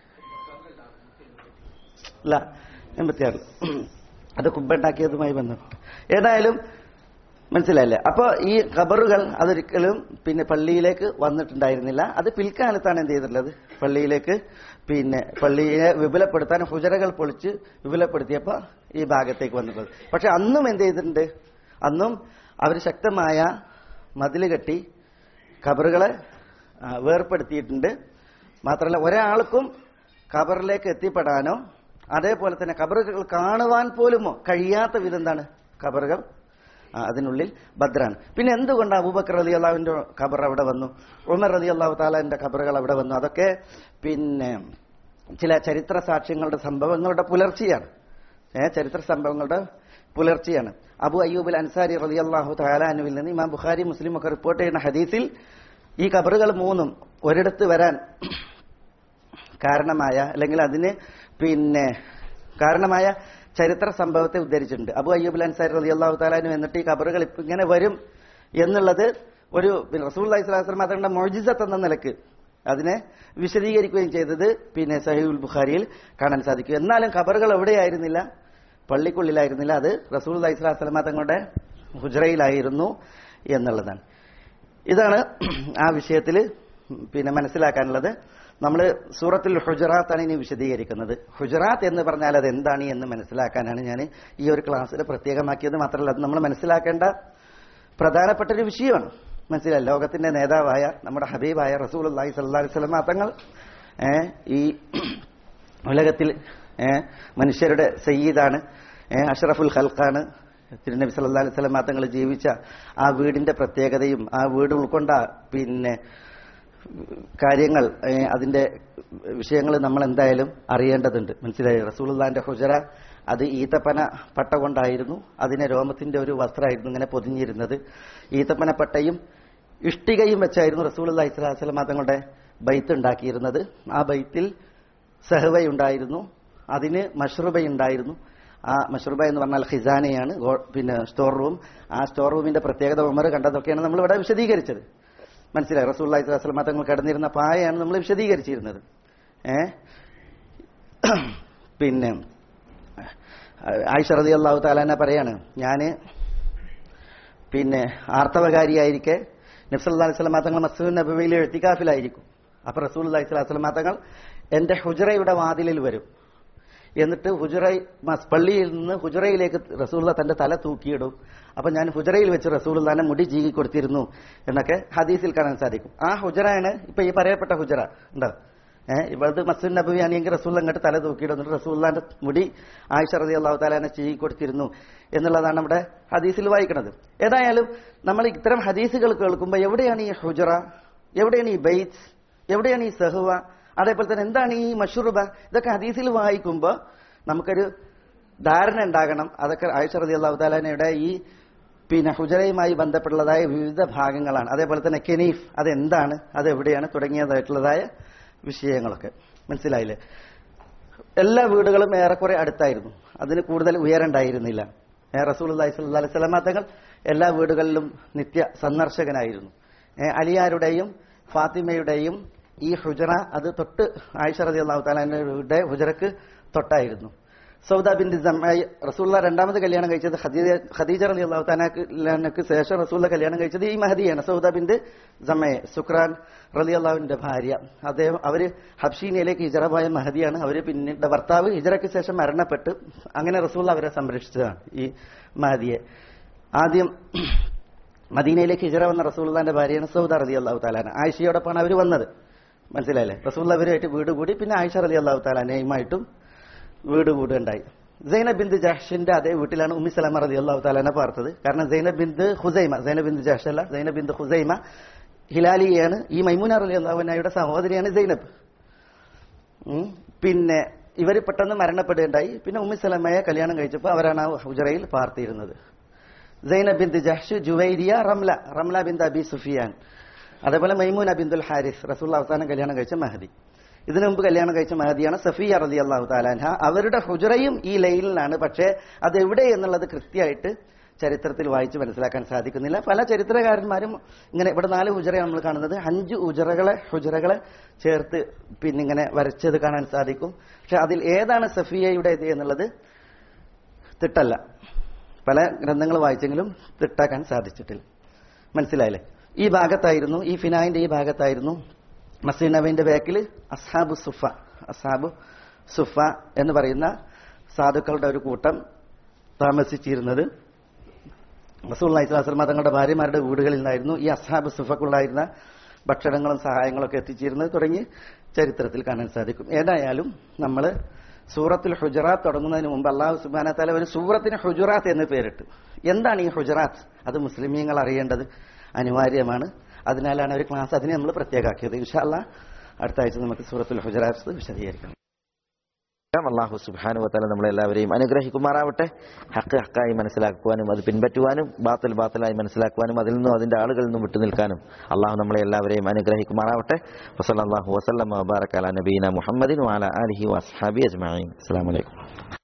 അല്ല എൺപത്തിയാറിൽ അത് കുബ്ബുണ്ടാക്കിയതുമായി ബന്ധപ്പെട്ട് ഏതായാലും മനസ്സിലായില്ലേ അപ്പൊ ഈ ഖബറുകൾ അതൊരിക്കലും പിന്നെ പള്ളിയിലേക്ക് വന്നിട്ടുണ്ടായിരുന്നില്ല അത് പിൽക്കാലത്താണ് എന്ത് ചെയ്തിട്ടുള്ളത് പള്ളിയിലേക്ക് പിന്നെ പള്ളിയെ വിപുലപ്പെടുത്താൻ ഹുജറകൾ പൊളിച്ച് വിപുലപ്പെടുത്തിയപ്പോ ഈ ഭാഗത്തേക്ക് വന്നിട്ടുള്ളത് പക്ഷെ അന്നും എന്ത് ചെയ്തിട്ടുണ്ട് അന്നും അവർ ശക്തമായ മതിൽ കെട്ടി ഖബറുകളെ ആ, വേർപ്പെടുത്തിയിട്ടുണ്ട് മാത്രമല്ല ഒരാൾക്കും ഖബറിലേക്ക് എത്തിപ്പെടാനോ അതേപോലെ തന്നെ ഖബറുകൾ കാണുവാൻ പോലുമോ കഴിയാത്ത വിധം എന്താണ് ഖബറുകൾ ആ, അതിനുള്ളിൽ ഭദ്രാണ് പിന്നെ എന്തുകൊണ്ട് അബൂബക്കർ അലി അള്ളാഹുവിന്റെ ഖബർ അവിടെ വന്നു ഉമർ അലി അള്ളാഹു താലാന്റെ ഖബറുകൾ അവിടെ വന്നു അതൊക്കെ പിന്നെ ചില ചരിത്ര സാക്ഷ്യങ്ങളുടെ സംഭവങ്ങളുടെ പുലർച്ചെയാണ് ഏ ചരിത്ര സംഭവങ്ങളുടെ പുലർച്ചെയാണ് അബു അയ്യൂബുൽ അൻസാരി റലി അള്ളാഹു താലാനുവിൽ നിന്ന് ഇമാം ബുഖാരി മുസ്ലിം ഒക്കെ റിപ്പോർട്ട് ചെയ്യുന്ന ഹദീസിൽ ഈ ഖബറുകൾ മൂന്നും ഒരിടത്ത് വരാൻ കാരണമായ അല്ലെങ്കിൽ അതിന് പിന്നെ കാരണമായ ചരിത്ര സംഭവത്തെ ഉദ്ധരിച്ചിട്ടുണ്ട് അബു അയ്യൂബ് അൻസാരി റലി അള്ളാഹു താലാനു എന്നിട്ട് ഈ ഖബറുകൾ ഇപ്പൊ ഇങ്ങനെ വരും എന്നുള്ളത് ഒരു പിന്നെ റസൂൽ അലൈഹി സ്വലാസ്ലം അതുകൊണ്ട് മൊഴിസത്ത് എന്ന നിലക്ക് അതിനെ വിശദീകരിക്കുകയും ചെയ്തത് പിന്നെ സഹീബുൽ ബുഖാരിയിൽ കാണാൻ സാധിക്കും എന്നാലും ഖബറുകൾ എവിടെയായിരുന്നില്ല പള്ളിക്കുള്ളിലായിരുന്നില്ല അത് റസൂൽ അലൈഹി സ്വലാസ്ലമ തങ്ങളുടെ ഹുജ്റയിലായിരുന്നു എന്നുള്ളതാണ് ഇതാണ് ആ വിഷയത്തിൽ പിന്നെ മനസ്സിലാക്കാനുള്ളത് നമ്മൾ സൂറത്തിൽ ഹുജറാത്താണ് ഇനി വിശദീകരിക്കുന്നത് ഹുജറാത്ത് എന്ന് പറഞ്ഞാൽ അത് എന്താണ് എന്ന് മനസ്സിലാക്കാനാണ് ഞാൻ ഈ ഒരു ക്ലാസ്സിൽ പ്രത്യേകമാക്കിയത് മാത്രമല്ല അത് നമ്മൾ മനസ്സിലാക്കേണ്ട പ്രധാനപ്പെട്ട ഒരു വിഷയമാണ് മനസ്സിലായി ലോകത്തിന്റെ നേതാവായ നമ്മുടെ ഹബീബായ റസൂൽ അള്ളാഹി സല്ലാ വസ്ലം തങ്ങൾ ഏ, ഈ ഉലകത്തിൽ ഏ, മനുഷ്യരുടെ സയ്യിദാണ് ഏ, അഷ്റഫുൽ ഖൽഖാണ് തിരുനബി സല്ലാ അലൈഹി സ്വലം തങ്ങൾ ജീവിച്ച ആ വീടിന്റെ പ്രത്യേകതയും ആ വീട് ഉൾക്കൊണ്ട പിന്നെ കാര്യങ്ങൾ ഏ, അതിന്റെ വിഷയങ്ങൾ നമ്മൾ എന്തായാലും അറിയേണ്ടതുണ്ട് മനസ്സിലായി റസൂലുള്ളാന്റെ ഹുജറ അത് ഈത്തപ്പന പട്ട കൊണ്ടായിരുന്നു അതിനെ രോമത്തിന്റെ ഒരു വസ്ത്രമായിരുന്നു ഇങ്ങനെ പൊതിഞ്ഞിരുന്നത് ഈത്തപ്പന പട്ടയും ഇഷ്ടികയും വെച്ചായിരുന്നു റസൂൽ അള്ളാഹി സ്വലാസ്ലം തങ്ങളുടെ ബൈത്ത് ഉണ്ടാക്കിയിരുന്നത് ആ ബൈത്തിൽ സഹവയുണ്ടായിരുന്നു അതിന് മഷ്റൂബയുണ്ടായിരുന്നു ആ മഷ്റൂബ എന്ന് പറഞ്ഞാൽ ഖിസാനയാണ് ഗോ- പിന്നെ സ്റ്റോർ റൂം ആ സ്റ്റോർ റൂമിന്റെ പ്രത്യേകത ഉമർ കണ്ടതൊക്കെയാണ് നമ്മൾ ഇവിടെ വിശദീകരിച്ചത് മനസ്സിലായി റസൂൽ അലൈഹി തങ്ങൾ കിടന്നിരുന്ന പായയാണ് നമ്മൾ വിശദീകരിച്ചിരുന്നത് ഏ പിന്നെ ആയിഷ റതി അള്ളാഹു താലാന പറയാണ് ഞാന് പിന്നെ ആർത്തവകാരിയായിരിക്കെ നബ്സല്ലാ അലൈഹി സ്വലമാ തങ്ങൾ മസൂദ് നബിയിൽ എഴുത്തിക്കാഫിലായിരിക്കും അപ്പൊ റസൂൽ അലൈഹി സ്വലാസ്ലമാ തങ്ങൾ എന്റെ ഹുജറയുടെ വാതിലിൽ വരും എന്നിട്ട് ഹുജറ മസ് പള്ളിയിൽ നിന്ന് ഹുജറയിലേക്ക് റസൂള്ള തന്റെ തല തൂക്കിയിടും അപ്പൊ ഞാൻ ഹുജറയിൽ വെച്ച് റസൂള്ളാനെ മുടി ചീകി കൊടുത്തിരുന്നു എന്നൊക്കെ ഹദീസിൽ കാണാൻ സാധിക്കും ആ ഹുജറയാണ് ഇപ്പൊ ഈ പറയപ്പെട്ട ഹുജറ ഉണ്ടോ ഏഹ് ഇവളത് മസ്ജിദ് നബി ആണെങ്കിൽ റസൂൽ അങ്ങോട്ട് തല തൂക്കിയിടുന്നു റസൂള്ളാന്റെ മുടി ആയിഷ റതി അള്ളാഹു താലാനെ ചീകി കൊടുത്തിരുന്നു എന്നുള്ളതാണ് നമ്മുടെ ഹദീസിൽ വായിക്കുന്നത് ഏതായാലും നമ്മൾ ഇത്തരം ഹദീസുകൾ കേൾക്കുമ്പോൾ എവിടെയാണ് ഈ ഹുജറ എവിടെയാണ് ഈ ബെയ്ത്ത് എവിടെയാണ് ഈ സഹുവ അതേപോലെ തന്നെ എന്താണ് ഈ മഷുറുബ ഇതൊക്കെ ഹദീസിൽ വായിക്കുമ്പോൾ നമുക്കൊരു ധാരണ ഉണ്ടാകണം അതൊക്കെ ആയിഷ റതി അള്ളാഹു താലാനയുടെ ഈ പിന്നെ ഹുജറയുമായി ബന്ധപ്പെട്ടുള്ളതായ വിവിധ ഭാഗങ്ങളാണ് അതേപോലെ തന്നെ കെനീഫ് അതെന്താണ് അതെവിടെയാണ് തുടങ്ങിയതായിട്ടുള്ളതായ വിഷയങ്ങളൊക്കെ മനസ്സിലായില്ലേ എല്ലാ വീടുകളും ഏറെക്കുറെ അടുത്തായിരുന്നു അതിന് കൂടുതൽ ഉയരണ്ടായിരുന്നില്ല ഏ, റസൂൽ അള്ളാഹി സ്വല്ലല്ലാഹി അലൈഹി വസല്ലമ തങ്ങൾ എല്ലാ വീടുകളിലും നിത്യ സന്ദർശകനായിരുന്നു ഏ, അലിയാരുടെയും ഫാത്തിമയുടെയും ഈ ഹുജറ അത് തൊട്ട് ആയിഷ റതി അള്ളാഹു താലാന്റെ ഹുജറക്ക് തൊട്ടായിരുന്നു സൗദ ബിൻ ജമായി റസൂള്ള രണ്ടാമത് കല്യാണം കഴിച്ചത് ഖദീജ ഖദീജ റലി അള്ളാഹു താലാക്ക് ശേഷം റസൂള്ള കല്യാണം കഴിച്ചത് ഈ മഹദിയാണ് സൗദ ബിൻ ജമയെ സുക്രാൻ റലി അള്ളാഹുവിന്റെ ഭാര്യ അദ്ദേഹം അവര് ഹബ്ഷീനയിലേക്ക് ഹിജറ പോയ മഹദിയാണ് അവര് പിന്നീട് ഭർത്താവ് ഹിജറയ്ക്ക് ശേഷം മരണപ്പെട്ട് അങ്ങനെ റസൂള്ള അവരെ സംരക്ഷിച്ചതാണ് ഈ മഹദിയെ ആദ്യം മദീനയിലേക്ക് ഹിജറ വന്ന റസൂള്ളാന്റെ ഭാര്യയാണ് സൗദ റലി അള്ളാഹു താലാന ആയിഷയോടൊപ്പമാണ് അവർ വന്നത് മനസ്സിലായില്ലേ റസൂള്ള അവരുമായിട്ട് വീട് കൂടി പിന്നെ ആയിഷ റലി അള്ളാഹു താലാനയുമായിട്ടും വീട് കൂടുകയുണ്ടായി സൈനബ് ബിന്ദ് ജഹ്ഷിന്റെ അതേ വീട്ടിലാണ് ഉമ്മി സലമ റതി അള്ളാഹു താലാനെ പാർത്തത് കാരണം സൈനബ് ബിന്ദ് ഹുസൈമ സൈനബ് ബിന്ദ് ജഹ്ഷ് അല്ല സൈനബ് ബിന്ദ് ഹുസൈമ ഹിലാലിയാണ് ഈ മൈമുന റലി അള്ളാഹുനായുടെ സഹോദരിയാണ് സൈനബ് ഉം. പിന്നെ ഇവർ പെട്ടെന്ന് മരണപ്പെടുകയുണ്ടായി പിന്നെ ഉമ്മി സലമയെ കല്യാണം കഴിച്ചപ്പോൾ അവരാണ് ആ ഹുജറയിൽ പാർത്തിയിരുന്നത് സൈനബ് ബിന്ദ് ജഹ്ഷ് ജുവൈരിയ റംല റംല ബിന്ദ് അബി സുഫിയാൻ അതേപോലെ മൈമൂന ബിന്ദുൽ ഹാരിസ് റസൂൽ അവസാനം കല്യാണം കഴിച്ച മഹദി ഇതിനു മുമ്പ് കല്യാണം കഴിച്ച മഹദിയാണ് സഫിയ റലി അള്ളാഹു താലാൻഹ അവരുടെ ഹുജറയും ഈ ലൈനിലാണ് പക്ഷേ അത് എവിടെ എന്നുള്ളത് കൃത്യമായിട്ട് ചരിത്രത്തിൽ വായിച്ച് മനസ്സിലാക്കാൻ സാധിക്കുന്നില്ല പല ചരിത്രകാരന്മാരും ഇങ്ങനെ ഇവിടെ നാല് ഹുജറയാണ് നമ്മൾ കാണുന്നത് അഞ്ച് ഹുജറകളെ ഹുജറകളെ ചേർത്ത് പിന്നെ ഇങ്ങനെ വരച്ചത് കാണാൻ സാധിക്കും പക്ഷെ അതിൽ ഏതാണ് സഫിയയുടേത് എന്നുള്ളത് തിട്ടല്ല പല ഗ്രന്ഥങ്ങൾ വായിച്ചെങ്കിലും തിട്ടാക്കാൻ സാധിച്ചിട്ടില്ല മനസ്സിലായില്ലേ ഈ ഭാഗത്തായിരുന്നു ഈ ഫിനായിന്റെ ഈ ഭാഗത്തായിരുന്നു മസീദ് നബീന്റെ ബാക്കിൽ അസാബു സുഫ അസാബു സുഫ എന്ന് പറയുന്ന സാധുക്കളുടെ ഒരു കൂട്ടം താമസിച്ചിരുന്നത് റസൂൽ അലൈഹിസ്ലാം തങ്ങളുടെ ഭാര്യമാരുടെ വീടുകളിൽ നിന്നായിരുന്നു ഈ അസാബ് സുഫക്കുണ്ടായിരുന്ന ഭക്ഷണങ്ങളും സഹായങ്ങളും ഒക്കെ എത്തിച്ചിരുന്നത് തുടങ്ങി ചരിത്രത്തിൽ കാണാൻ സാധിക്കും ഏതായാലും നമ്മൾ സൂറത്തുൽ ഹുജറാത്ത് തുടങ്ങുന്നതിന് മുമ്പ് അള്ളാഹു സുബാന താല ഒരു സൂറത്തിന് ഹുജറാത്ത് എന്ന് പേരിട്ടു എന്താണ് ഈ ഹുജറാത്ത് അത് മുസ്ലിമീങ്ങൾ അറിയേണ്ടത് അനിവാര്യമാണ് അതിനാലാണ് ഒരു ക്ലാസ് അതിനെ നമ്മൾ പ്രത്യേകമാക്കിയത് ഇൻഷാല്ല അടുത്ത ആഴ്ച നമുക്ക് സൂറത്തുൽ ഹുജറാത്ത് വിശദീകരിക്കാം അള്ളാഹു സുബാനു വത്താല നമ്മളെല്ലാവരെയും അനുഗ്രഹിക്കുമാറാവട്ടെ ഹക്ക് ഹക്കായി മനസ്സിലാക്കുവാനും അത് പിൻപറ്റുവാനും ബാത്തൽ ബാത്തലായി മനസ്സിലാക്കുവാനും അതിൽ നിന്നും അതിന്റെ ആളുകളിൽ നിന്നും വിട്ടുനിൽക്കാനും അള്ളാഹു നമ്മളെ എല്ലാവരെയും അനുഗ്രഹിക്കുമാറാവട്ടെ വസല്ലാഹു വസ്ലം വബാറക്കാല നബീന മുഹമ്മദിൻ വാല അലഹി വസ്ഹാബി അജ്മാൻ അസ്സാം വലൈക്കും